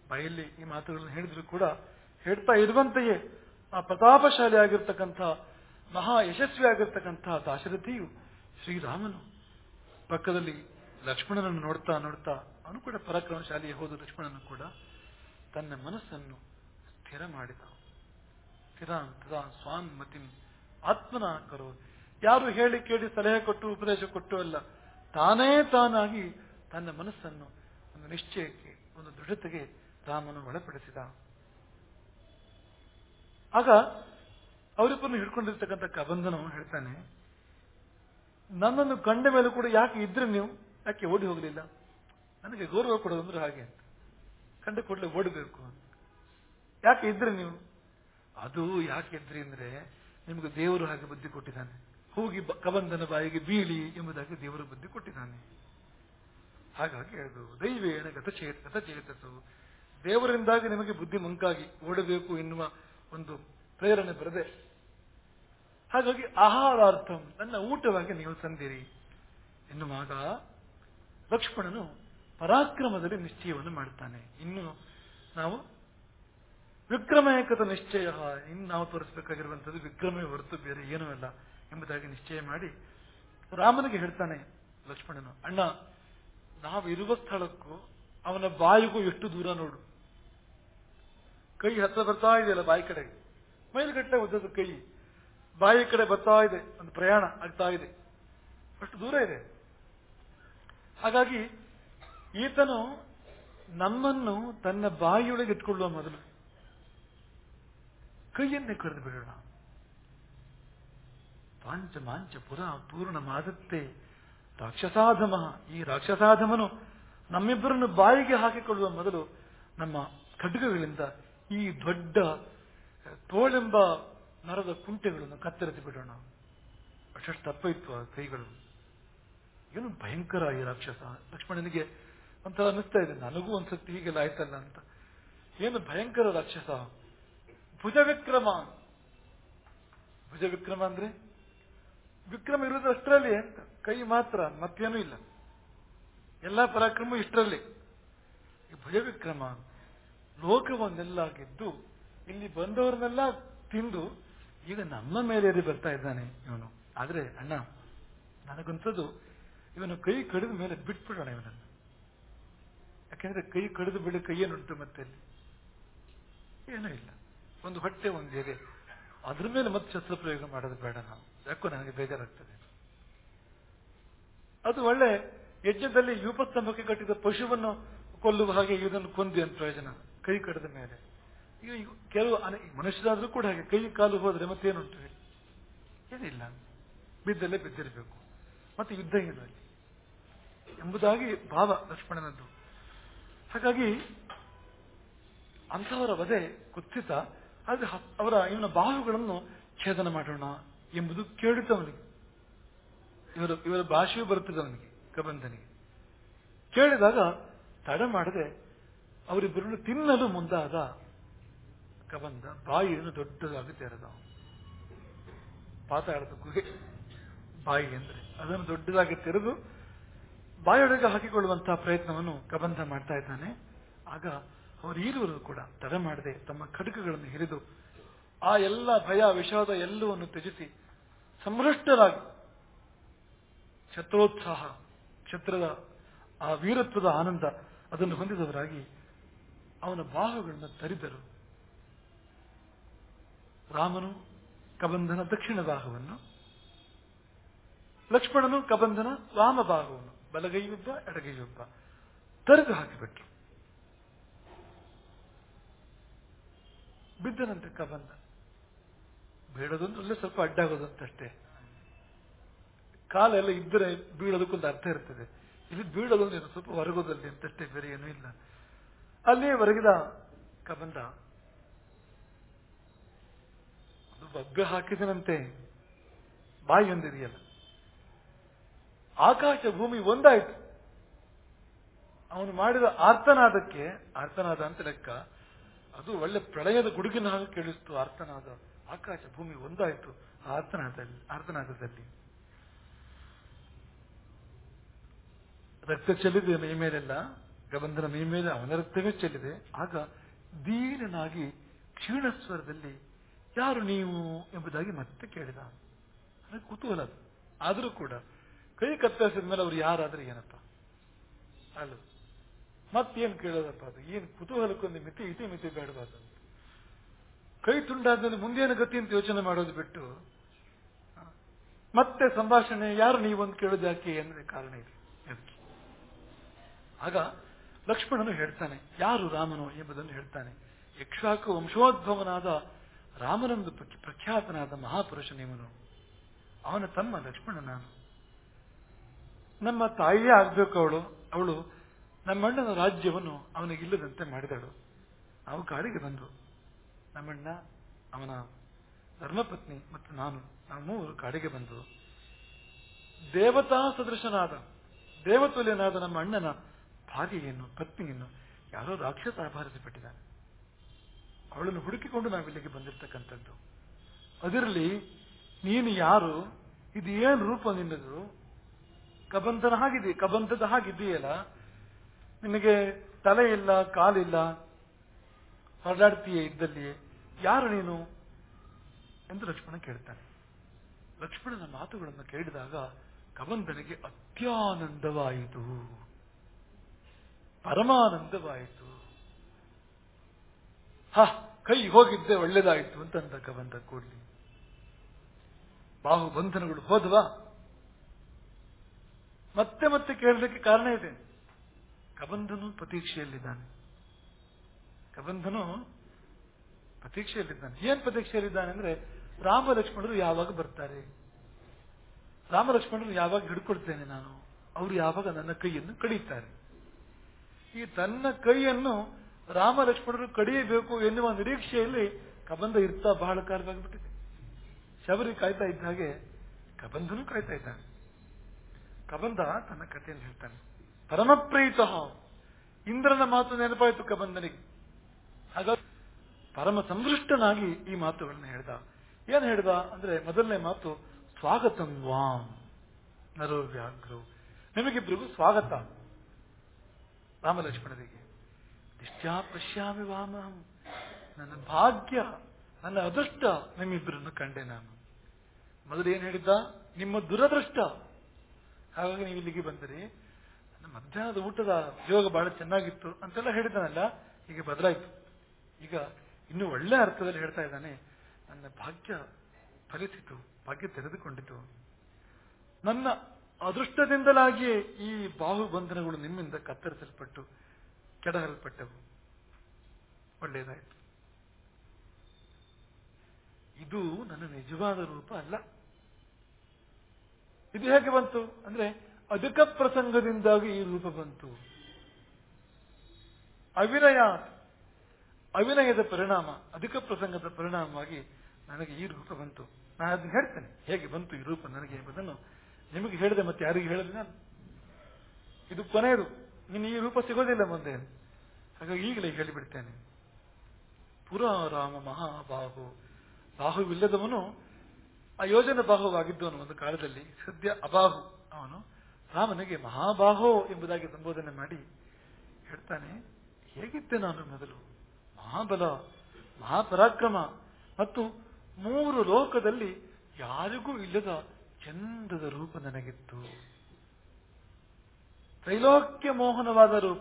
ಬಾಯಲ್ಲಿ ಈ ಮಾತುಗಳನ್ನು ಹೇಳಿದ್ರು ಕೂಡ ಹೇಳ್ತಾ ಇರುವಂತೆಯೇ ಆ ಪ್ರತಾಪಶಾಲಿ ಆಗಿರ್ತಕ್ಕಂಥ ಮಹಾ ಯಶಸ್ವಿ ಆಗಿರ್ತಕ್ಕಂಥ ದಾಶರಥಿಯು ಶ್ರೀರಾಮನು ಪಕ್ಕದಲ್ಲಿ ಲಕ್ಷ್ಮಣನನ್ನು ನೋಡ್ತಾ ನೋಡ್ತಾ ಅವನು ಕೂಡ ಪರಾಕ್ರಮಶಾಲಿಯೇ ಹೋದ ಲಕ್ಷ್ಮಣನು ಕೂಡ ತನ್ನ ಮನಸ್ಸನ್ನು ಸ್ಥಿರ ಮಾಡಿದ ಸ್ಥಿರ ತದಾ ಸ್ವಾನ್ ಮತಿಂ ಆತ್ಮನ ಕರೋ ಯಾರು ಹೇಳಿ ಕೇಳಿ ಸಲಹೆ ಕೊಟ್ಟು ಉಪದೇಶ ಕೊಟ್ಟು ಅಲ್ಲ ತಾನೇ ತಾನಾಗಿ ತನ್ನ ಮನಸ್ಸನ್ನು ಒಂದು ನಿಶ್ಚಯಕ್ಕೆ ಒಂದು ದೃಢತೆಗೆ ರಾಮನು ಒಳಪಡಿಸಿದ ಆಗ ಅವರಿಬ್ಬರನ್ನು ಹಿಡ್ಕೊಂಡಿರ್ತಕ್ಕಂಥ ಕಬಂಧನವನು ಹೇಳ್ತಾನೆ ನನ್ನನ್ನು ಕಂಡ ಮೇಲೆ ಕೂಡ ಯಾಕೆ ಇದ್ರೆ ನೀವು ಯಾಕೆ ಓಡಿ ಹೋಗಲಿಲ್ಲ ನನಗೆ ಗೌರವ ಕೊಡೋದಂದ್ರೆ ಹಾಗೆ ಅಂತ ಕಂಡ ಕೂಡಲೇ ಓಡಬೇಕು ಅಂತ ಯಾಕೆ ಇದ್ರೆ ನೀವು ಅದು ಯಾಕೆ ಇದ್ರಿ ಅಂದ್ರೆ ನಿಮಗೆ ದೇವರು ಹಾಗೆ ಬುದ್ಧಿ ಕೊಟ್ಟಿದ್ದಾನೆ ಹೋಗಿ ಬ- ಕಬಂಧನ ಬಾಯಿಗೆ ಬೀಳಿ ಎಂಬುದಾಗಿ ದೇವರು ಬುದ್ಧಿ ಕೊಟ್ಟಿದ್ದಾನೆ ಹಾಗಾಗಿ ಹೇಳುದು ದೈವೇಣ ಗತಚೇ ಗತಚೇತಸು ದೇವರಿಂದಾಗಿ ನಿಮಗೆ ಬುದ್ಧಿ ಮಂಕಾಗಿ ಓಡಬೇಕು ಎನ್ನುವ ಒಂದು ಪ್ರೇರಣೆ ಬರದೆ ಹಾಗಾಗಿ ಆಹಾರಾರ್ಥಂ ನನ್ನ ಊಟವಾಗಿ ನೀವು ತಂದಿರಿ ಎನ್ನುವಾಗ ಲಕ್ಷ್ಮಣನು ಪರಾಕ್ರಮದಲ್ಲಿ ನಿಶ್ಚಯವನ್ನು ಮಾಡ್ತಾನೆ ಇನ್ನು ನಾವು ವಿಕ್ರಮಯಕತ ನಿಶ್ಚಯ ಇನ್ನು ನಾವು ತೋರಿಸಬೇಕಾಗಿರುವಂಥದ್ದು ವಿಕ್ರಮವೇ ಹೊರತು ಬೇರೆ ಏನೂ ಅಲ್ಲ ಎಂಬುದಾಗಿ ನಿಶ್ಚಯ ಮಾಡಿ ರಾಮನಿಗೆ ಹೇಳ್ತಾನೆ ಲಕ್ಷ್ಮಣನು ಅಣ್ಣ ನಾವು ಇರುವ ಸ್ಥಳಕ್ಕೂ ಅವನ ಬಾಯಿಗೂ ಎಷ್ಟು ದೂರ ನೋಡು ಕೈ ಹತ್ರ ಬರ್ತಾ ಇದೆಯಲ್ಲ ಬಾಯಿ ಕಡೆಗೆ ಮೈಲುಗಟ್ಟಲೆ ಉದ್ದದ ಕೈ ಬಾಯಿ ಕಡೆ ಬರ್ತಾ ಇದೆ ಒಂದು ಪ್ರಯಾಣ ಆಗ್ತಾ ಇದೆ ಅಷ್ಟು ದೂರ ಇದೆ ಹಾಗಾಗಿ ಈತನು ನಮ್ಮನ್ನು ತನ್ನ ಬಾಯಿಯೊಳಗೆ ಇಟ್ಕೊಳ್ಳುವ ಮೊದಲು ಕೈಯನ್ನೇ ಕರೆದು ಬಿಡೋಣ ಪಾಂಚ ಮಾಂಚ ಪುರ ಪೂರ್ಣ ಮಾದತ್ತೆ ರಾಕ್ಷಸಾಧಮ ಈ ರಾಕ್ಷಸಾಧಮನು ನಮ್ಮಿಬ್ಬರನ್ನು ಬಾಯಿಗೆ ಹಾಕಿಕೊಳ್ಳುವ ಮೊದಲು ನಮ್ಮ ಖಡ್ಗಗಳಿಂದ ಈ ದೊಡ್ಡ ತೋಳೆಂಬ ಮರದ ಕುಂಟೆಗಳನ್ನು ಕತ್ತರಿಸಿ ಬಿಡೋಣ ಅಷ್ಟು ತಪ್ಪಿತ್ತು ಆ ಕೈಗಳು ಏನು ಭಯಂಕರ ಈ ರಾಕ್ಷಸ ಲಕ್ಷ್ಮಣನಿಗೆ ಒಂಥರ ಅನಿಸ್ತಾ ಇದೆ ನನಗೂ ಒಂದ್ಸತಿ ಹೀಗೆಲ್ಲ ಆಯ್ತಲ್ಲ ಅಂತ ಏನು ಭಯಂಕರ ರಾಕ್ಷಸ ಭುಜ ವಿಕ್ರಮ ಭುಜ ವಿಕ್ರಮ ಅಂದ್ರೆ ವಿಕ್ರಮ ಇರುವುದು ಅಷ್ಟರಲ್ಲಿ ಅಂತ ಕೈ ಮಾತ್ರ ಮತ್ತೇನೂ ಇಲ್ಲ ಎಲ್ಲಾ ಪರಾಕ್ರಮ ಇಷ್ಟರಲ್ಲಿ ಈ ಭುಜ ವಿಕ್ರಮ ಲೋಕವನ್ನೆಲ್ಲ ಗೆದ್ದು ಇಲ್ಲಿ ಬಂದವರನ್ನೆಲ್ಲ ತಿಂದು ಈಗ ನಮ್ಮ ಮೇಲೆ ಏರಿ ಬರ್ತಾ ಇದ್ದಾನೆ ಇವನು ಆದ್ರೆ ಅಣ್ಣ ನನಗನ್ಸದು ಇವನು ಕೈ ಕಡಿದ ಮೇಲೆ ಬಿಟ್ಬಿಡೋಣ ಇವನನ್ನು ಯಾಕೆಂದ್ರೆ ಕೈ ಕಡಿದು ಬಿಡು ಕೈಯೇನುಂಟು ಮತ್ತೆ ಅಲ್ಲಿ ಏನೂ ಇಲ್ಲ ಒಂದು ಹೊಟ್ಟೆ ಒಂದು ಎದೆ ಅದ್ರ ಮೇಲೆ ಮತ್ತೆ ಶಸ್ತ್ರಪ್ರಯೋಗ ಮಾಡೋದು ಬೇಡ ನಾವು ಯಾಕೋ ನನಗೆ ಬೇಜಾರಾಗ್ತದೆ ಅದು ಒಳ್ಳೆ ಯಜ್ಞದಲ್ಲಿ ಯೂಪಸ್ತಂಭಕ್ಕೆ ಕಟ್ಟಿದ ಪಶುವನ್ನು ಕೊಲ್ಲುವ ಹಾಗೆ ಇದನ್ನು ಕೊಂದಿ ಅಂತ ಪ್ರಯೋಜನ ಕೈ ಕಡಿದ ಮೇಲೆ ಈಗ ಈಗ ಕೆಲವು ಅನೆ- ಮನುಷ್ಯರಾದ್ರೂ ಕೂಡ ಹಾಗೆ ಕೈ ಕಾಲು ಹೋದ್ರೆ ಮತ್ತೇನುಂಟು ಹೇಳಿ? ಏನಿಲ್ಲ ಬಿದ್ದಲ್ಲೇ ಬಿದ್ದಿರಬೇಕು ಮತ್ತೆ ಯುದ್ಧ ಏನು ಅಲ್ಲಿ ಎಂಬುದಾಗಿ ಭಾವ ಲಕ್ಷ್ಮಣನದ್ದು ಹಾಗಾಗಿ ಅಂಥವರ ವಧೆ ಕುತ್ಸಿತ ಆದ್ರೆ ಹ- ಅವರ ಇವನ ಬಾಹುಗಳನ್ನು ಛೇದನ ಮಾಡೋಣ ಎಂಬುದು ಕೇಳಿತು ಅವನಿಗೆ ಇವರ ಇವರ ಭಾಷೆಯೂ ಬರುತ್ತದೆ ಅವನಿಗೆ ಕಬಂಧನಿಗೆ ಕೇಳಿದಾಗ ತಡ ಮಾಡದೆ ಅವರಿಬ್ಬರನ್ನು ತಿನ್ನಲು ಮುಂದಾದ ಕಬಂಧ ಬಾಯಿಯನ್ನು ದೊಡ್ಡದಾಗಿ ತೆರೆದ ಪಾತಾಳದ ಗುಹೆ ಬಾಯಿ ಅಂದ್ರೆ ಅದನ್ನು ದೊಡ್ಡದಾಗಿ ತೆರೆದು ಬಾಯೊಳಗೆ ಹಾಕಿಕೊಳ್ಳುವಂತಹ ಪ್ರಯತ್ನವನ್ನು ಕಬಂಧ ಮಾಡ್ತಾ ಇದ್ದಾನೆ ಆಗ ಅವರು ಈರುವರು ಕೂಡ ತಡ ಮಾಡದೆ ತಮ್ಮ ಖಡ್ಗಗಳನ್ನು ಹಿರಿದು ಆ ಎಲ್ಲ ಭಯ ವಿಷಾದ ಎಲ್ಲವನ್ನು ತ್ಯಜಿಸಿ ಸಂಭೃಷ್ಟರಾಗಿ ಕ್ಷತ್ರೋತ್ಸಾಹ ಕ್ಷತ್ರದ ಆ ವೀರತ್ವದ ಆನಂದ ಅದನ್ನು ಹೊಂದಿದವರಾಗಿ ಅವನ ಬಾಹುಗಳನ್ನು ತರಿದರು ರಾಮನು ಕಬಂಧನ ದಕ್ಷಿಣ ಬಾಹುವನ್ನು ಲಕ್ಷ್ಮಣನು ಕಬಂಧನ ವಾಮ ಬಾಹುವನ್ನು ಬಲಗೈಯೊಬ್ಬ ಎಡಗೈಯೊಬ್ಬ ತರಿದು ಹಾಕಿಬಿಟ್ರು ಬಿದ್ದನಂತೆ ಕಬಂಧ ಬೀಳೋದೊಂದು ಅಲ್ಲೇ ಸ್ವಲ್ಪ ಅಡ್ಡಾಗೋದಂತಷ್ಟೇ ಕಾಲೆಲ್ಲ ಇದ್ದರೆ ಬೀಳೋದಕ್ಕೊಂದು ಅರ್ಥ ಇರ್ತದೆ ಇಲ್ಲಿ ಬೀಳೋದೊಂದು ಏನು ಸ್ವಲ್ಪ ಹೊರಗೋದಲ್ಲಿ ಅಂತಷ್ಟೇ ಬೇರೆ ಏನೂ ಇಲ್ಲ ಅಲ್ಲೇ ಹೊರಗಿದ ಕಬಂಧ ಅದು ಬಗ್ಗ ಹಾಕಿದನಂತೆ ಬಾಯಿ ಒಂದಿದೆಯಲ್ಲ ಆಕಾಶ ಭೂಮಿ ಒಂದಾಯ್ತು ಅವನು ಮಾಡಿದ ಆರ್ತನಾದಕ್ಕೆ ಆರ್ತನಾದ ಅಂತ ಲೆಕ್ಕ ಅದು ಒಳ್ಳೆ ಪ್ರಳಯದ ಗುಡುಗಿನ ಹಾಗೆ ಕೇಳಿಸ್ತು ಆರ್ತನಾದ ಆಕಾಶ ಭೂಮಿ ಒಂದಾಯ್ತು ಆ ಆರ್ತನಾದಲ್ಲಿ ಆರ್ತನಾದದಲ್ಲಿ ರಕ್ತ ಚೆಲ್ಲಿದೆ ಮೈ ಮೇಲೆಲ್ಲ ಗಬಂಧನ ಮೈ ಮೇಲೆ ಅವನ ರಕ್ತವೇ ಚೆಲ್ಲಿದೆ ಆಗ ದೀನನಾಗಿ ಕ್ಷೀಣಸ್ವರದಲ್ಲಿ ಯಾರು ನೀವು ಎಂಬುದಾಗಿ ಮತ್ತೆ ಕೇಳಿದ ನನಗೆ ಕುತೂಹಲ ಅದು. ಆದರೂ ಕೂಡ ಕೈ ಕತ್ತರಿಸಿದ ಮೇಲೆ ಅವ್ರು ಯಾರಾದ್ರೆ ಏನಪ್ಪ ಅಲ್ಲ ಮತ್ತೇನು ಕೇಳೋದಪ್ಪ ಅದು ಏನು ಕುತೂಹಲಕ್ಕೊಂದು ಮಿತಿ ಇತಿ ಮಿತಿ ಬೇಡಬಾರ್ದು ಕೈ ತುಂಡಾದ್ಮೇಲೆ ಮುಂದೇನು ಗತಿ ಅಂತ ಯೋಚನೆ ಮಾಡೋದು ಬಿಟ್ಟು ಆ, ಮತ್ತೆ ಸಂಭಾಷಣೆ ಯಾರು ನೀವೊಂದು ಕೇಳೋದು ಯಾಕೆ ಅಂದ್ರೆ ಕಾರಣ ಇದೆ ಅದಕ್ಕೆ ಆಗ ಲಕ್ಷ್ಮಣನು ಹೇಳ್ತಾನೆ ಯಾರು ರಾಮನು ಎಂಬುದನ್ನು ಹೇಳ್ತಾನೆ ಇಕ್ಷಾಕು ವಂಶೋದ್ಭವನಾದ ರಾಮನೊಂದು ಪ್ರಖ್ಯ- ಪ್ರಖ್ಯಾತನಾದ ಮಹಾಪುರುಷನಿವನು ಅವನ ತಮ್ಮ ಲಕ್ಷ್ಮಣ ನಾನು ನಮ್ಮ ತಾಯಿಯೇ ಆಗ್ಬೇಕು ಅವಳು ಅವಳು ನಮ್ಮಣ್ಣನ ರಾಜ್ಯವನ್ನು ಅವನಿಗಿಲ್ಲದಂತೆ ಮಾಡಿದಳು ನಾವು ಕಾಡಿಗೆ ಬಂದು ನಮ್ಮಣ್ಣ ಅವನ ಧರ್ಮಪತ್ನಿ ಮತ್ತು ನಾನು ನಾವು ಮೂವರು ಕಾಡಿಗೆ ಬಂದು ದೇವತಾ ಸದೃಶನಾದ ದೇವತುಲ್ಯನಾದ ನಮ್ಮ ಅಣ್ಣನ ಭಾರ್ಯೆಯನ್ನು ಪತ್ನಿಯನ್ನು ಯಾರೋ ರಾಕ್ಷಸ ಅಪಹರಿಸಿಬಿಟ್ಟಿದ್ದಾನೆ ಅವಳನ್ನು ಹುಡುಕಿಕೊಂಡು ನಾವಿಲ್ಲಿಗೆ ಬಂದಿರ್ತಕ್ಕಂಥದ್ದು ಅದರಲ್ಲಿ ನೀನು ಯಾರು ಇದು ಏನು ರೂಪ ನಿನ್ನದು ಕಬಂಧನ ಹಾಗಿದೆ ಕಬಂಧದ ಹಾಗಿದೆಯಲ್ಲ ನಿನಗೆ ತಲೆ ಇಲ್ಲ ಕಾಲಿಲ್ಲ ಹೊರಡಾಡ್ತೀಯೇ ಇದ್ದಲ್ಲಿಯೇ ಯಾರು ನೀನು ಎಂದು ಲಕ್ಷ್ಮಣ ಕೇಳ್ತಾನೆ ಲಕ್ಷ್ಮಣನ ಮಾತುಗಳನ್ನು ಕೇಳಿದಾಗ ಕಬಂಧನಿಗೆ ಅತ್ಯಾನಂದವಾಯಿತು ಪರಮಾನಂದವಾಯಿತು ಹ ಕೈ ಹೋಗಿದ್ದೆ ಒಳ್ಳೇದಾಯಿತು ಅಂತಂದ ಕಬಂಧ ಕೂಡ್ಲಿ ಬಾಹುಬಂಧನಗಳು ಹೋದವಾ ಮತ್ತೆ ಮತ್ತೆ ಕೇಳಲಿಕ್ಕೆ ಕಾರಣ ಇದೆ ಕಬಂಧನು ಪ್ರತೀಕ್ಷೆಯಲ್ಲಿದ್ದಾನೆ ಕಬಂಧನು ಪ್ರತೀಕ್ಷೆಯಲ್ಲಿದ್ದಾನೆ ಏನ್ ಪ್ರತೀಕ್ಷೆಯಲ್ಲಿದ್ದಾನೆ ಅಂದ್ರೆ ರಾಮ ಲಕ್ಷ್ಮಣರು ಯಾವಾಗ ಬರ್ತಾರೆ ರಾಮ ಲಕ್ಷ್ಮಣರು ಯಾವಾಗ ಹಿಡ್ಕೊಳ್ತೇನೆ ನಾನು ಅವರು ಯಾವಾಗ ನನ್ನ ಕೈಯನ್ನು ಕಡಿತಾರೆ ಈ ತನ್ನ ಕೈಯನ್ನು ರಾಮ ಲಕ್ಷ್ಮಣರು ಕಡಿಯಬೇಕು ಎನ್ನುವ ನಿರೀಕ್ಷೆಯಲ್ಲಿ ಕಬಂಧ ಇರ್ತಾ ಬಹಳ ಕಾಲವಾಗಿಬಿಟ್ಟಿದೆ ಶಬರಿ ಕಾಯ್ತಾ ಇದ್ದ ಹಾಗೆ ಕಬಂಧನು ಕಾಯ್ತಾ ಇದ್ದಾನೆ ಕಬಂಧ ತನ್ನ ಕಥೆಯನ್ನು ಹೇಳ್ತಾನೆ ಪರಮಪ್ರೀತ ಇಂದ್ರನ ಮಾತು ನೆನಪಾಯಿತು ಕಬಂಧನಿಗೆ ಆಗ ಪರಮ ಸಂವೃಷ್ಟನಾಗಿ ಈ ಮಾತುಗಳನ್ನು ಹೇಳ್ದ ಏನ್ ಹೇಳ್ದ ಅಂದ್ರೆ ಮೊದಲನೇ ಮಾತು ಸ್ವಾಗತಂ ವಾಂ ನರೋ ವ್ಯಾಘ್ರವು ನಿಮಗಿಬ್ರಿಗೂ ಸ್ವಾಗತ ರಾಮಲಕ್ಷ್ಮಣರಿಗೆ ದಿಷ್ಟ್ಯಾ ಪಶ್ಯಾಮಿ ವಾಮಹಂ ನನ್ನ ಭಾಗ್ಯ ನನ್ನ ಅದೃಷ್ಟ ನಿಮ್ಮಿಬ್ಬರನ್ನು ಕಂಡೆ ನಾನು ಮೊದಲು ಏನ್ ಹೇಳಿದ್ದ ನಿಮ್ಮ ದುರದೃಷ್ಟ ಹಾಗಾಗಿ ನೀವು ಇಲ್ಲಿಗೆ ಬಂದಿರಿ ನನ್ನ ಮಧ್ಯಾಹ್ನದ ಊಟದ ಉದ್ಯೋಗ ಬಹಳ ಚೆನ್ನಾಗಿತ್ತು ಅಂತೆಲ್ಲ ಹೇಳಿದ್ದಾನಲ್ಲ ಈಗ ಬದಲಾಯಿತು ಈಗ ಇನ್ನು ಒಳ್ಳೆ ಅರ್ಥದಲ್ಲಿ ಹೇಳ್ತಾ ಇದ್ದಾನೆ ನನ್ನ ಭಾಗ್ಯ ಫಲಿಸಿತು ಭಾಗ್ಯ ತೆರೆದುಕೊಂಡಿತು ನನ್ನ ಅದೃಷ್ಟದಿಂದಲಾಗಿಯೇ ಈ ಬಾಹುಬಂಧನಗಳು ನಿಮ್ಮಿಂದ ಕತ್ತರಿಸಲ್ಪಟ್ಟು ಕೆಡಹಲ್ಪಟ್ಟವು ಒಳ್ಳೆಯದಾಯಿತು ಇದು ನನ್ನ ನಿಜವಾದ ರೂಪ ಅಲ್ಲ ಇದು ಹೇಗೆ ಬಂತು ಅಂದ್ರೆ ಅಧಿಕ ಪ್ರಸಂಗದಿಂದಾಗಿ ಈ ರೂಪ ಬಂತು ಅವಿನಯ ಅವಿನಯದ ಪರಿಣಾಮ ಅಧಿಕ ಪ್ರಸಂಗದ ಪರಿಣಾಮವಾಗಿ ನನಗೆ ಈ ರೂಪ ಬಂತು ನಾನು ಅದನ್ನ ಹೇಳ್ತೇನೆ ಹೇಗೆ ಬಂತು ಈ ರೂಪ ನನಗೆ ಎಂಬುದನ್ನು ನಿಮಗೆ ಹೇಳಿದೆ ಮತ್ತೆ ಯಾರಿಗೆ ಹೇಳಿದೆ ನಾನು ಇದು ಕೊನೆಯದು ಇನ್ನು ಈ ರೂಪ ಸಿಗೋದಿಲ್ಲ ಮುಂದೆ ಹಾಗಾಗಿ ಈಗಲೇ ಹೇಳಿಬಿಡ್ತೇನೆ ಪುರಾರಾಮ ಮಹಾಬಾಹು ಬಾಹುವಿಲ್ಲದವನು ಆ ಯೋಜನೆ ಬಾಹುವಾಗಿದ್ದವನು ಒಂದು ಕಾಲದಲ್ಲಿ ಸದ್ಯ ಅಬಾಹು ಅವನು ರಾಮನಿಗೆ ಮಹಾಬಾಹೋ ಎಂಬುದಾಗಿ ಸಂಬೋಧನೆ ಮಾಡಿ ಹೇಳ್ತಾನೆ ಹೇಗಿದ್ದೆ ನಾನು ಮೊದಲು ಮಹಾಬಲ ಮಹಾಪರಾಕ್ರಮ ಮತ್ತು ಮೂರು ಲೋಕದಲ್ಲಿ ಯಾರಿಗೂ ಇಲ್ಲದ ಚಂದದ ರೂಪ ನನಗಿತ್ತು ತ್ರೈಲೋಕ್ಯ ಮೋಹನವಾದ ರೂಪ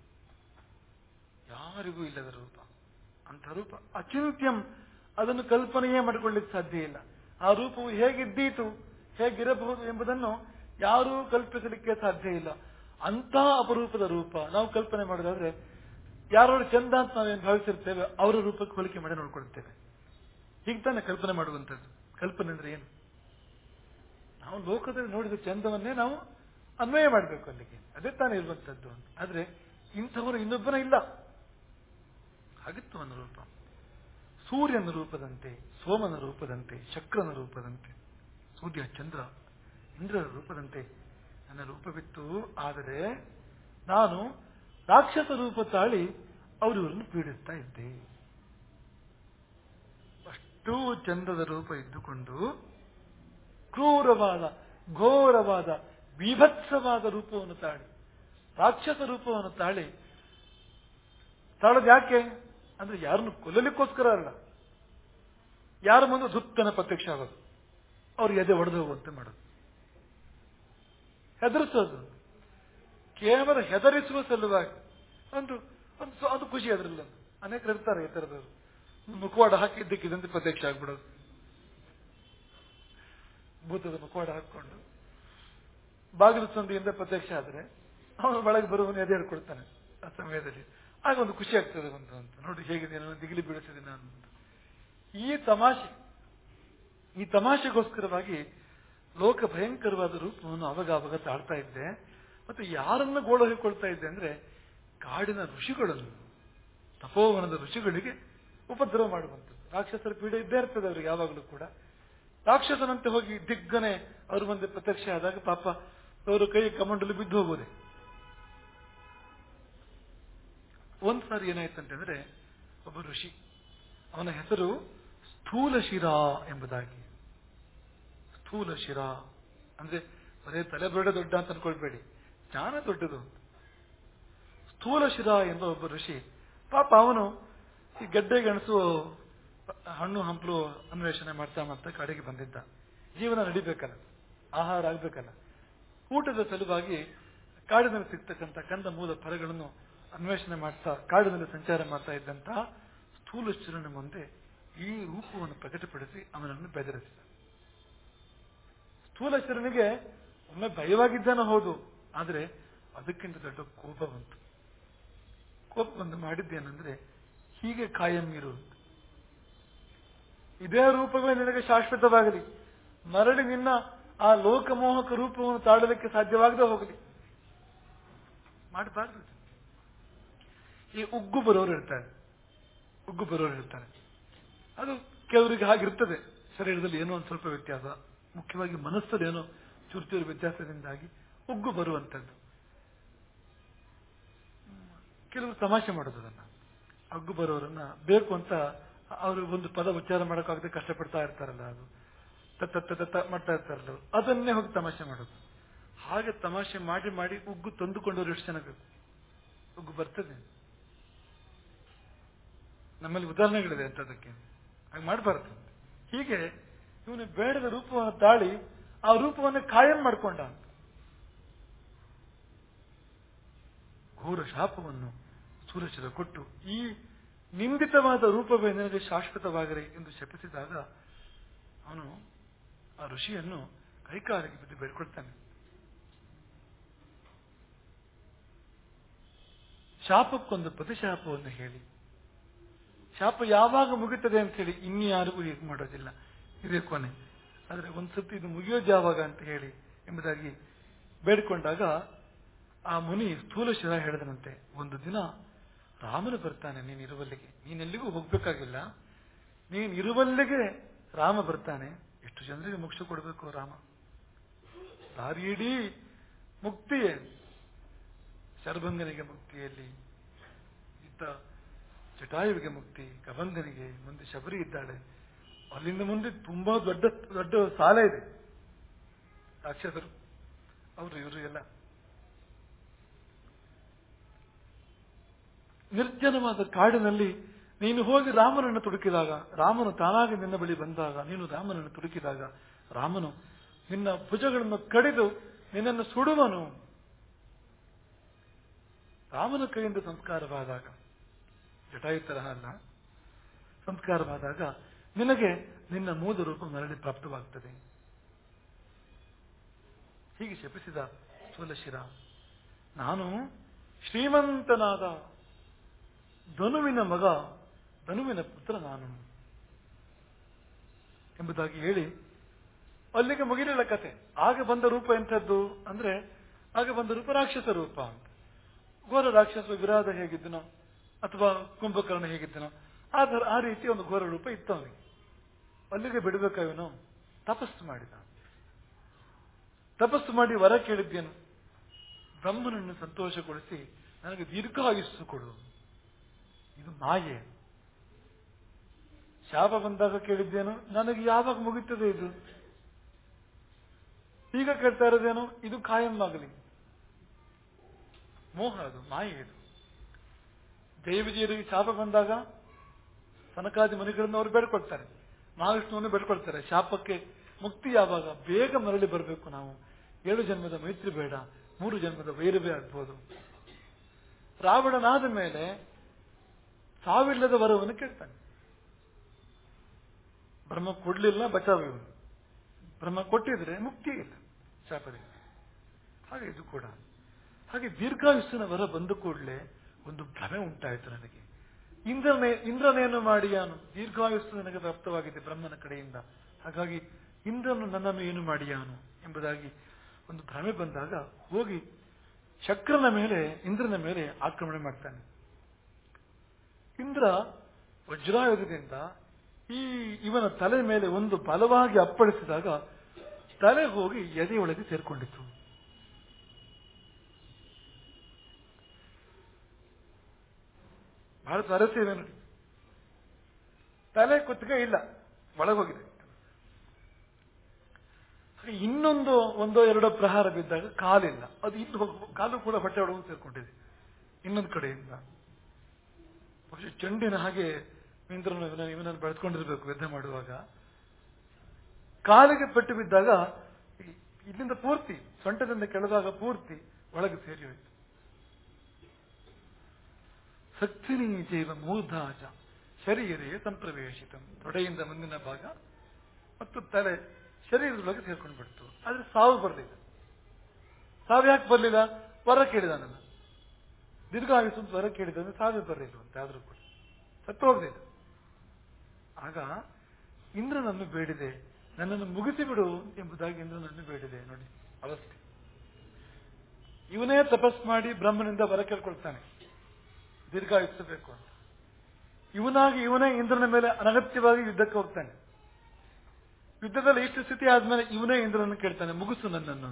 ಯಾರಿಗೂ ಇಲ್ಲದ ರೂಪ ಅಂಥ ರೂಪ ಅಚಿಂತ್ಯಂ ಅದನ್ನು ಕಲ್ಪನೆಯೇ ಮಾಡಿಕೊಳ್ಳಿಕ್ಕೆ ಸಾಧ್ಯ ಇಲ್ಲ ಆ ರೂಪವು ಹೇಗಿದ್ದೀತು ಹೇಗಿರಬಹುದು ಎಂಬುದನ್ನು ಯಾರೂ ಕಲ್ಪಿಸಲಿಕ್ಕೆ ಸಾಧ್ಯ ಇಲ್ಲ ಅಂತ ಅಪರೂಪದ ರೂಪ ನಾವು ಕಲ್ಪನೆ ಮಾಡೋದಾದ್ರೆ ಯಾರು ಚಂದ ಅಂತ ನಾವೇನು ಭಾವಿಸಿರ್ತೇವೆ ಅವರ ರೂಪಕ್ಕೆ ಹೋಲಿಕೆ ಮಾಡಿ ನೋಡ್ಕೊಳ್ತೇವೆ ಹೀಗೆ ತಾನೇ ಕಲ್ಪನೆ ಮಾಡುವಂಥದ್ದು ಕಲ್ಪನೆ ಅಂದ್ರೆ ಏನು ನಾವು ಲೋಕದಲ್ಲಿ ನೋಡಿದ ಚಂದವನ್ನೇ ನಾವು ಅನ್ವಯ ಮಾಡಬೇಕು ಅಲ್ಲಿಗೆ ಅದೇ ತಾನೇ ಇರುವಂತದ್ದು ಅಂತ ಆದ್ರೆ ಇಂಥವರು ಇನ್ನೊಬ್ಬನ ಇಲ್ಲ ಹಾಗಿತ್ತು ಅವನ ರೂಪ ಸೂರ್ಯನ ರೂಪದಂತೆ ಸೋಮನ ರೂಪದಂತೆ ಶಕ್ರನ ರೂಪದಂತೆ ಸೂರ್ಯ ಚಂದ್ರ ಇಂದ್ರನ ರೂಪದಂತೆ ನನ್ನ ರೂಪವಿತ್ತು ಆದರೆ ನಾನು ರಾಕ್ಷಸ ರೂಪ ತಾಳಿ ಅವರಿವರನ್ನು ಪೀಡಿಸ್ತಾ ಇದ್ದೆ ಅಷ್ಟೂ ಚಂದದ ರೂಪ ಇದ್ದುಕೊಂಡು ಕ್ರೂರವಾದ ಘೋರವಾದ ವಿಭತ್ಸವಾದ ರೂಪವನ್ನು ತಾಳಿ ರಾಕ್ಷಸ ರೂಪವನ್ನು ತಾಳಿ ತಾಳೋದು ಯಾಕೆ ಅಂದ್ರೆ ಯಾರನ್ನು ಕೊಲ್ಲಲಿಕ್ಕೋಸ್ಕರ ಅಲ್ಲ ಯಾರ ಮುಂದೆ ದುತ್ತನ ಪ್ರತ್ಯಕ್ಷ ಆಗೋದು ಅವ್ರು ಎದೆ ಒಡೆದು ಹೋಗುವಂತೆ ಮಾಡೋದು ಹೆದರಿಸೋದು ಕೇವಲ ಹೆದರಿಸುವ ಸಲುವಾಗಿ ಒಂದು ಒಂದು ಸ್ವ- ಅದು ಖುಷಿ ಅದರಲ್ಲ ಅನೇಕರು ಇರ್ತಾರೆ ಈ ಥರದವರು ಮುಖವಾಡ ಹಾಕಿದ್ದಕ್ಕಿದಂತೆ ಪ್ರತ್ಯಕ್ಷ ಆಗ್ಬಿಡೋದು ಭೂತದ ಮುಖವಾಡ ಹಾಕೊಂಡು ಬಾಗಿಲು ಸಂದಿಯಿಂದ ಪ್ರತ್ಯಕ್ಷ ಆದ್ರೆ ಅವನು ಒಳಗೆ ಬರುವವನು ಎದೆ ಹಿಡ್ಕೊಳ್ತಾನೆ ಆ ಸಮಯದಲ್ಲಿ ಆಗ ಒಂದು ಖುಷಿ ಆಗ್ತದೆ ಒಂದು ಅಂತ ನೋಡಿ ಹೇಗಿದೆ ನಾನು ದಿಗಿಲಿ ಬೀಳಿಸಿದೆ ನಾನು ಅಂತ. ಈ ತಮಾಷೆ ಈ ತಮಾಷೆಗೋಸ್ಕರವಾಗಿ ಲೋಕ ಭಯಂಕರವಾದ ರೂಪವನ್ನು ಅವಾಗ ಅವಾಗ ತಾಳ್ತಾ ಇದ್ದೆ ಮತ್ತೆ ಯಾರನ್ನ ಗೋಳು ಹಾಕೊಳ್ತಾ ಇದ್ದೆ ಅಂದ್ರೆ ಕಾಡಿನ ಋಷಿಗಳನ್ನು ತಪೋವನದ ಋಷಿಗಳಿಗೆ ಉಪದ್ರವ ಮಾಡುವಂಥದ್ದು ರಾಕ್ಷಸರ ಪೀಡೆ ಇದ್ದೇ ಇರ್ತದೆ ಅವರಿಗೆ ಯಾವಾಗಲೂ ಕೂಡ ರಾಕ್ಷಸನಂತೆ ಹೋಗಿ ದಿಗ್ಗನೆ ಅವ್ರ ಮುಂದೆ ಪ್ರತ್ಯಕ್ಷ ಆದಾಗ ಪಾಪ ಅವರು ಕೈ ಕಮಂಡಲು ಬಿದ್ದು ಹೋಗೋದೆ ಒಂದ್ ಸಾರಿ ಏನಾಯ್ತಂತಂದ್ರೆ ಒಬ್ಬ ಋಷಿ ಅವನ ಹೆಸರು ಸ್ಥೂಲ ಶಿರಾ ಎಂಬುದಾಗಿ ಸ್ಥೂಲ ಶಿರಾ ಅಂದ್ರೆ ಬರೇ ತಲೆ ಬೇಡ ದೊಡ್ಡ ಅಂತ ಅನ್ಕೊಳ್ಬೇಡಿ ಜ್ಞಾನ ದೊಡ್ಡದು ಸ್ಥೂಲ ಶಿರಾ ಎಂಬ ಒಬ್ಬ ಋಷಿ ಪಾಪ ಅವನು ಈ ಗಡ್ಡೆ ಗೆಣಸು ಹಣ್ಣು ಹಂಪಲು ಅನ್ವೇಷಣೆ ಮಾಡ್ತಾ ಮಾಡ್ತಾ ಕಾಡಿಗೆ ಬಂದಿದ್ದ ಜೀವನ ನಡಿಬೇಕಲ್ಲ ಆಹಾರ ಆಗ್ಬೇಕಲ್ಲ ಊಟದ ಸಲುವಾಗಿ ಕಾಡಿನಲ್ಲಿ ಸಿಗ್ತಕ್ಕಂಥ ಕಂದ ಮೂಲ ಫಲಗಳನ್ನು ಅನ್ವೇಷಣೆ ಮಾಡ್ತಾ ಕಾಡಿನಲ್ಲಿ ಸಂಚಾರ ಮಾಡ್ತಾ ಇದ್ದಂತಹ ಸ್ಥೂಲ ಶಿರನ ಮುಂದೆ ಈ ರೂಪವನ್ನು ಪ್ರಕಟಪಡಿಸಿ ಅವನನ್ನು ಬೆದರಿಸಿದ ಸ್ಥೂಲ ಶಿರನಿಗೆ ಒಮ್ಮೆ ಭಯವಾಗಿದ್ದಾನ ಹೌದು ಆದ್ರೆ ಅದಕ್ಕಿಂತ ದೊಡ್ಡ ಕೋಪ ಬಂತು ಕೋಪ ಬಂದು ಮಾಡಿದ್ದೇನೆಂದ್ರೆ ಹೀಗೆ ಕಾಯಂ ಇರು ಇದೇ ರೂಪವೇ ನಿನಗೆ ಶಾಶ್ವತವಾಗಲಿ ಮರಳಿ ನಿನ್ನ ಆ ಲೋಕಮೋಹಕ ರೂಪವನ್ನು ತಾಡಲಿಕ್ಕೆ ಸಾಧ್ಯವಾಗದೆ ಹೋಗಲಿ ಮಾಡಬಾರ್ದು ಈ ಉಗ್ಗು ಬರೋರು ಇರ್ತಾರೆ ಉಗ್ಗು ಬರೋರು ಇರ್ತಾರೆ ಅದು ಕೆಲವರಿಗೆ ಹಾಗಿರ್ತದೆ ಶರೀರದಲ್ಲಿ ಏನೋ ಒಂದು ಸ್ವಲ್ಪ ವ್ಯತ್ಯಾಸ ಮುಖ್ಯವಾಗಿ ಮನಸ್ಸಲ್ಲಿ ಏನೋ ಚೂರು ಚೂರು ವ್ಯತ್ಯಾಸದಿಂದಾಗಿ ಉಗ್ಗು ಬರುವಂಥದ್ದು ಕೆಲವರು ತಮಾಷೆ ಮಾಡೋದು ಅದನ್ನ ಅಗ್ಗು ಬರೋರನ್ನ ಬೇಕು ಅಂತ ಅವರು ಒಂದು ಪದ ಉಚ್ಚಾರ ಮಾಡೋಕ್ಕಾಗದೆ ಕಷ್ಟಪಡ್ತಾ ಇರ್ತಾರಲ್ಲ ಅದು ತತ್ತ ತತ್ತ ಮಾಡ್ತಾ ಇರ್ತಾರಲ್ಲ ಅವ್ರು. ಅದನ್ನೇ ಹೋಗಿ ತಮಾಷೆ ಮಾಡೋದು ಹಾಗೆ ತಮಾಷೆ ಮಾಡಿ ಮಾಡಿ ಉಗ್ಗು ತಂದುಕೊಂಡವರು ಎಷ್ಟು ಜನ ಬೇಕು ಉಗ್ಗು ಬರ್ತದೆ ನಮ್ಮಲ್ಲಿ ಉದಾಹರಣೆಗಳಿದೆ ಅಂತದಕ್ಕೆ ಹಾಗೆ ಮಾಡಬಾರ್ದು ಹೀಗೆ ಇವನು ಬೇಡದ ರೂಪವನ್ನು ತಾಳಿ ಆ ರೂಪವನ್ನು ಕಾಯಂ ಮಾಡಿಕೊಂಡ ಅಂತ ಘೋರ ಶಾಪವನ್ನು ಸೂರಶಿರ ಕೊಟ್ಟು ಈ ನಿಂದಿತವಾದ ರೂಪವೇ ನನಗೆ ಶಾಶ್ವತವಾಗಲಿ ಎಂದು ಶಪಿಸಿದಾಗ ಅವನು ಆ ಋಷಿಯನ್ನು ಕೈಕಾಲಿಗೆ ಬಿದ್ದು ಬೇಡ್ಕೊಳ್ತಾನೆ ಶಾಪಕ್ಕೊಂದು ಪ್ರತಿಶಾಪವನ್ನು ಹೇಳಿ ಶಾಪ ಯಾವಾಗ ಮುಗಿತದೆ ಅಂತ ಹೇಳಿ ಇನ್ಯಾರಿಗೂ ಹೀಗೆ ಮಾಡೋದಿಲ್ಲ ಇದೇ ಕೊನೆ ಆದ್ರೆ ಒಂದ್ಸತಿ ಇದು ಮುಗಿಯೋದು ಯಾವಾಗ ಅಂತ ಹೇಳಿ ಎಂಬುದಾಗಿ ಬೇಡಿಕೊಂಡಾಗ ಆ ಮುನಿ ಸ್ಥೂಲ ಶಿರ ಹೇಳಿದನಂತೆ ಒಂದು ದಿನ ರಾಮನು ಬರ್ತಾನೆ ನೀನು ಇರುವಲ್ಲಿಗೆ ನೀನೆಲ್ಲಿಗೂ ಹೋಗ್ಬೇಕಾಗಿಲ್ಲ ನೀನು ಇರುವಲ್ಲಿಗೆ ರಾಮ ಬರ್ತಾನೆ ಎಷ್ಟು ಜನರಿಗೆ ಮೋಕ್ಷ ಕೊಡಬೇಕು ರಾಮ ದಾರಿ ಇಡೀ ಮುಕ್ತಿಯೇ ಶರಭಂಗನಿಗೆ ಮುಕ್ತಿಯಲ್ಲಿ ಇದ್ದ ಜಟಾಯುವಿಗೆ ಮುಕ್ತಿ ಕಬಂಧನಿಗೆ ಮುಂದೆ ಶಬರಿ ಇದ್ದಾಳೆ ಅಲ್ಲಿಂದ ಮುಂದೆ ತುಂಬಾ ದೊಡ್ಡ ದೊಡ್ಡ ಸಾಲ ಇದೆ ರಾಕ್ಷಸರು ಅವರು ಇವರು ಎಲ್ಲ ನಿರ್ಜನವಾದ ಕಾಡಿನಲ್ಲಿ ನೀನು ಹೋಗಿ ರಾಮನನ್ನು ತುಡುಕಿದಾಗ ರಾಮನು ತಾನಾಗಿ ನಿನ್ನ ಬಳಿ ಬಂದಾಗ ನೀನು ರಾಮನನ್ನು ತುಡುಕಿದಾಗ ರಾಮನು ನಿನ್ನ ಭುಜಗಳನ್ನು ಕಡಿದು ನಿನ್ನನ್ನು ಸುಡುವನು ರಾಮನ ಕೈಯಿಂದ ಸಂಸ್ಕಾರವಾದಾಗ ಜಟಾಯು ತರಹ ಅಲ್ಲ ಸಂಸ್ಕಾರವಾದಾಗ ನಿನಗೆ ನಿನ್ನ ಮೂಲ ರೂಪ ಮರಳಿ ಪ್ರಾಪ್ತವಾಗ್ತದೆ ಹೀಗೆ ಶಪಿಸಿದ ಸ್ಥೂಲಶಿರ ನಾನು ಶ್ರೀಮಂತನಾದ ಧನುವಿನ ಮಗ ಧನುವಿನ ಪುತ್ರ ನಾನು ಎಂಬುದಾಗಿ ಹೇಳಿ ಅಲ್ಲಿಗೆ ಮುಗಿಲಿಲ್ಲ ಕತೆ ಆಗ ಬಂದ ರೂಪ ಎಂಥದ್ದು ಅಂದ್ರೆ ಆಗ ಬಂದ ರೂಪ ರಾಕ್ಷಸ ರೂಪ ಅಂತ ಘೋರ ರಾಕ್ಷಸ ವಿರಾಧ ಹೇಗಿದ್ದನೋ ಅಥವಾ ಕುಂಭಕರ್ಣ ಹೇಗಿದ್ದನೋ ಆ ಥರ ಆ ರೀತಿ ಒಂದು ಘೋರ ರೂಪ ಇತ್ತು ಅವನಿಗೆ ಅಲ್ಲಿಗೆ ಬಿಡಬೇಕಾವೇನೋ ತಪಸ್ಸು ಮಾಡಿದ ತಪಸ್ಸು ಮಾಡಿ ವರ ಕೇಳಿದ್ದೇನು ಬ್ರಹ್ಮನನ್ನು ಸಂತೋಷಗೊಳಿಸಿ ನನಗೆ ದೀರ್ಘಾಯುಸ್ಸು ಕೊಡು ಇದು ಮಾಯೆ ಶಾಪ ಬಂದಾಗ ಕೇಳಿದ್ದೇನು ನನಗೆ ಯಾವಾಗ ಮುಗಿತದೆ ಇದು ಈಗ ಕೇಳ್ತಾ ಇರೋದೇನು ಇದು ಕಾಯಂ ಆಗಲಿ ಮೋಹ ಅದು ಮಾಯೆ ಇದು ದೇವಿಜಿಯರಿಗೆ ಶಾಪ ಬಂದಾಗ ಸನಕಾದಿ ಮನೆಗಳನ್ನು ಅವರು ಬೇಡ್ಕೊಳ್ತಾರೆ ಮಹಾವಿಷ್ಣುವನ್ನು ಬೇಡ್ಕೊಳ್ತಾರೆ ಶಾಪಕ್ಕೆ ಮುಕ್ತಿ ಯಾವಾಗ ಬೇಗ ಮರಳಿ ಬರಬೇಕು ನಾವು ಏಳು ಜನ್ಮದ ಮೈತ್ರಿ ಬೇಡ ಮೂರು ಜನ್ಮದ ವೈರವೇ ಆಗ್ಬೋದು ರಾವಣನಾದ ಮೇಲೆ ಸಾವಿಲ್ಲದ ವರವನ್ನು ಕೇಳ್ತಾನೆ ಬ್ರಹ್ಮ ಕೊಡ್ಲಿಲ್ಲ ಬಚಾವ್ ಬ್ರಹ್ಮ ಕೊಟ್ಟಿದ್ರೆ ಮುಕ್ತಿ ಇಲ್ಲ ಶಾಪದಿಂದ ಹಾಗೆ ಇದು ಕೂಡ ಹಾಗೆ ದೀರ್ಘಾಯುಸ್ಸಿನ ವರ ಬಂದ ಕೂಡಲೇ ಒಂದು ಭ್ರಮೆ ಉಂಟಾಯಿತು ನನಗೆ ಇಂದ್ರನೇ ಇಂದ್ರನೇನು ಮಾಡಿಯಾನು ದೀರ್ಘಾಯುಸ್ಸು ನನಗೆ ಪ್ರಾಪ್ತವಾಗಿದೆ ಬ್ರಹ್ಮನ ಕಡೆಯಿಂದ ಹಾಗಾಗಿ ಇಂದ್ರನು ನನ್ನನ್ನು ಏನು ಮಾಡಿಯಾನು ಎಂಬುದಾಗಿ ಒಂದು ಭ್ರಮೆ ಬಂದಾಗ ಹೋಗಿ ಶಕ್ರನ ಮೇಲೆ ಇಂದ್ರನ ಮೇಲೆ ಆಕ್ರಮಣ ಮಾಡ್ತಾನೆ ಇಂದ್ರ ವಜ್ರಾಯುಧದಿಂದ ಈ ಇವನ ತಲೆ ಮೇಲೆ ಒಂದು ಬಲವಾಗಿ ಅಪ್ಪಳಿಸಿದಾಗ ತಲೆ ಹೋಗಿ ಎದೆಯೊಳಗೆ ಸೇರ್ಕೊಂಡಿತು ಬಹಳ ಸ್ವಾರಸ್ಯ ಇದೆ ನೋಡಿ ತಲೆ ಕುತ್ತಿಗೆ ಇಲ್ಲ ಒಳಗೋಗಿದೆ ಹಾಗೆ ಇನ್ನೊಂದು ಒಂದೋ ಎರಡೋ ಪ್ರಹಾರ ಬಿದ್ದಾಗ ಕಾಲಿಲ್ಲ ಅದು ಇನ್ನು ಹೋಗ ಕಾಲು ಕೂಡ ಹೊಟ್ಟೆ ಒಳಗೂ ಸೇರ್ಕೊಂಡಿದೆ ಇನ್ನೊಂದು ಕಡೆಯಿಂದ ಬಹುಶಃ ಚೆಂಡಿನ ಹಾಗೆ ಇಂದ್ರನು ಇವನ ಇವನನ್ನು ಬೆಳೆದುಕೊಂಡಿರ್ಬೇಕು ಯುದ್ಧ ಮಾಡುವಾಗ ಕಾಲಿಗೆ ಪೆಟ್ಟು ಬಿದ್ದಾಗ ಈ- ಇಲ್ಲಿಂದ ಪೂರ್ತಿ ಸೊಂಟದಿಂದ ಕೆಳದಾಗ ಪೂರ್ತಿ ಒಳಗೆ ಸೇರಿ ಹೋಯಿತು ಸಕ್ತಿನಿ ಜೈವ ಮೂರ್ಧಾಜ ಶರೀರೇ ಸಂಪ್ರವೇಶಿತ ತೊಡೆಯಿಂದ ಮುಂದಿನ ಭಾಗ ಮತ್ತು ತಲೆ ಶರೀರದೊಳಗೆ ಸೇರ್ಕೊಂಡು ಬಿಡ್ತು ಆದ್ರೆ ಸಾವು ಬರಲಿಲ್ಲ ಸಾವು ಯಾಕೆ ಬರಲಿಲ್ಲ ವರ ಕೇಳಿದ ನನ್ನ ದೀರ್ಘಾಯುಸು ಅಂತ ವರ ಕೇಳಿದ ಅಂದ್ರೆ ಸಾವೇ ಬರಲಿಲ್ಲ ಅಂತ ಆದ್ರೂ ಕೂಡ ಸತ್ತು ಹೋಗಲಿಲ್ಲ ಆಗ ಇಂದ್ರನನ್ನು ಬೇಡಿದೆ ನನ್ನನ್ನು ಮುಗಿಸಿಬಿಡು ಎಂಬುದಾಗಿ ಇಂದ್ರನನ್ನು ಬೇಡಿದೆ ನೋಡಿ ಅವಸ್ಥೆ ಇವನೇ ತಪಸ್ ಮಾಡಿ ಬ್ರಹ್ಮನಿಂದ ವರ ಕೇಳ್ಕೊಳ್ತಾನೆ ದೀರ್ಘಾಯುಸ್ಸಬೇಕು ಅಂತ ಇವನಾಗಿ ಇವನೇ ಇಂದ್ರನ ಮೇಲೆ ಅನಗತ್ಯವಾಗಿ ಯುದ್ಧಕ್ಕೆ ಹೋಗ್ತಾನೆ ಯುದ್ಧದಲ್ಲಿ ಇಷ್ಟು ಸ್ಥಿತಿ ಆದ್ಮೇಲೆ ಇವನೇ ಇಂದ್ರನನ್ನು ಕೇಳ್ತಾನೆ ಮುಗಿಸು ನನ್ನನ್ನು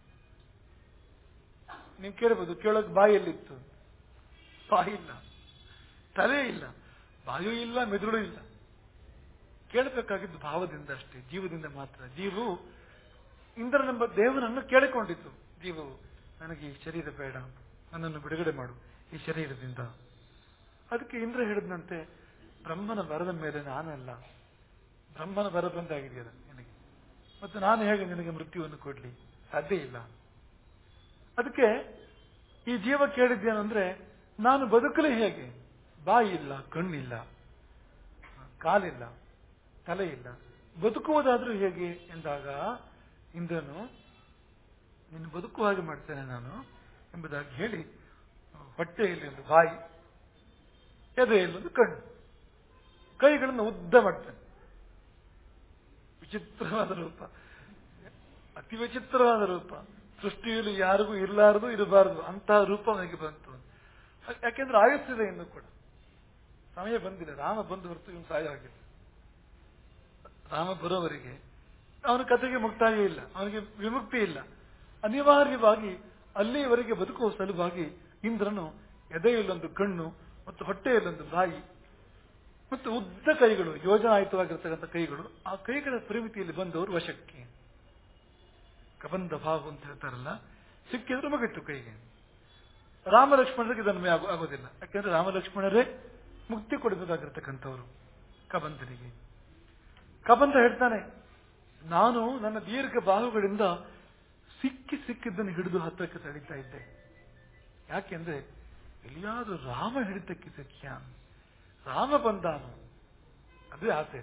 ನೀವು ಕೇಳಬಹುದು ಕೇಳೋಕ್ ಬಾಯಲ್ಲಿತ್ತು ಬಾಯಿ ಇಲ್ಲ ತಲೆ ಇಲ್ಲ ಬಾಯು ಇಲ್ಲ ಮೆದುಳು ಇಲ್ಲ ಕೇಳಬೇಕಾಗಿದ್ದು ಭಾವದಿಂದ ಅಷ್ಟೇ ಜೀವದಿಂದ ಮಾತ್ರ ಜೀವು ಇಂದ್ರನೆಂಬ ದೇವನನ್ನು ಕೇಳಿಕೊಂಡಿತ್ತು ಜೀವವು ನನಗೆ ಈ ಶರೀರ ಬೇಡ ನನ್ನನ್ನು ಬಿಡುಗಡೆ ಮಾಡು ಈ ಶರೀರದಿಂದ ಅದಕ್ಕೆ ಇಂದ್ರ ಹೇಳಿದಂತೆ ಬ್ರಹ್ಮನ ವರದ ಮೇಲೆ ನಾನಲ್ಲ ಬ್ರಹ್ಮನ ವರ ಬಂದಾಗಿದೆಯಲ್ಲ ನಿನಗೆ ಮತ್ತು ನಾನು ಹೇಗೆ ನಿನಗೆ ಮೃತ್ಯುವನ್ನು ಕೊಡ್ಲಿ ಸಾಧ್ಯ ಇಲ್ಲ ಅದಕ್ಕೆ ಈ ಜೀವ ಕೇಳಿದ್ದೇನೆಂದ್ರೆ ನಾನು ಬದುಕಲೇ ಹೇಗೆ ಬಾಯಿ ಇಲ್ಲ ಕಣ್ಣಿಲ್ಲ ಕಾಲಿಲ್ಲ ತಲೆ ಇಲ್ಲ ಬದುಕುವುದಾದ್ರೂ ಹೇಗೆ ಎಂದಾಗ ಇಂದ್ರನು ನಿನ್ನ ಬದುಕುವ ಹಾಗೆ ಮಾಡ್ತೇನೆ ನಾನು ಎಂಬುದಾಗಿ ಹೇಳಿ ಹೊಟ್ಟೆಯಲ್ಲಿ ಒಂದು ಬಾಯಿ ಎದೆಯಲ್ಲಿ ಒಂದು ಕಣ್ಣು ಕೈಗಳನ್ನು ಉದ್ದ ಮಾಡ್ತಾನೆ ವಿಚಿತ್ರವಾದ ರೂಪ ಅತಿ ವಿಚಿತ್ರವಾದ ರೂಪ ಸೃಷ್ಟಿಯಲ್ಲಿ ಯಾರಿಗೂ ಇರಲಾರದು ಇರಬಾರದು ಅಂತಹ ರೂಪ ನನಗೆ ಬಂತು ಯಾಕೆಂದ್ರೆ ಆಯುಸ್ಸಿದೆ ಇನ್ನು ಕೂಡ ಸಮಯ ಬಂದಿದೆ ರಾಮ ಬಂದು ಹೊರತು ಇವನು ಸಾಯ ಆಗಿಲ್ಲ ರಾಮ ಬರೋವರೆಗೆ ಅವನ ಕಥೆಗೆ ಮುಕ್ತಾಯ ಇಲ್ಲ ಅವನಿಗೆ ವಿಮುಕ್ತಿ ಇಲ್ಲ ಅನಿವಾರ್ಯವಾಗಿ ಅಲ್ಲಿಯವರೆಗೆ ಬದುಕುವ ಸಲುವಾಗಿ ಇಂದ್ರನು ಎದೆಯಲ್ಲೊಂದು ಕಣ್ಣು ಮತ್ತು ಹೊಟ್ಟೆಯಲ್ಲೊಂದು ಬಾಯಿ ಮತ್ತು ಉದ್ದ ಕೈಗಳು ಯೋಜನಾಯುತವಾಗಿರ್ತಕ್ಕಂಥ ಕೈಗಳು ಆ ಕೈಗಳ ಪರಿಮಿತಿಯಲ್ಲಿ ಬಂದವರು ವಶಕ್ಕೆ ಕಬಂಧ ಭಾವ ಅಂತ ಹೇಳ್ತಾರಲ್ಲ ಸಿಕ್ಕಿದ್ರೆ ಮುಗಿತ್ತು ಕೈಗೆ ರಾಮ ಲಕ್ಷ್ಮಣರಿಗೆ ಇದನ್ನು ಆಗೋ- ಆಗೋದಿಲ್ಲ ಯಾಕೆಂದ್ರೆ ರಾಮ ಲಕ್ಷ್ಮಣರೇ ಮುಕ್ತಿ ಕೊಡಬೇಕಾಗಿರ್ತಕ್ಕಂಥವ್ರು ಕಬಂಧನಿಗೆ ಕಬಂಧ ಹೇಳ್ತಾನೆ ನಾನು ನನ್ನ ದೀರ್ಘ ಬಾಹುಗಳಿಂದ ಸಿಕ್ಕಿ ಸಿಕ್ಕಿದ್ದನ್ನು ಹಿಡಿದು ಹತ್ತಕ್ಕೆ ತಡೀತಾ ಇದ್ದೆ ಯಾಕೆಂದ್ರೆ ಎಲ್ಲಿಯಾದ್ರೂ ರಾಮ ಹಿಡಿತಕ್ಕೆ ಸಿಕ್ಕ್ಯ ರಾಮ ಬಂದಾನು ಅದೇ ಆಸೆ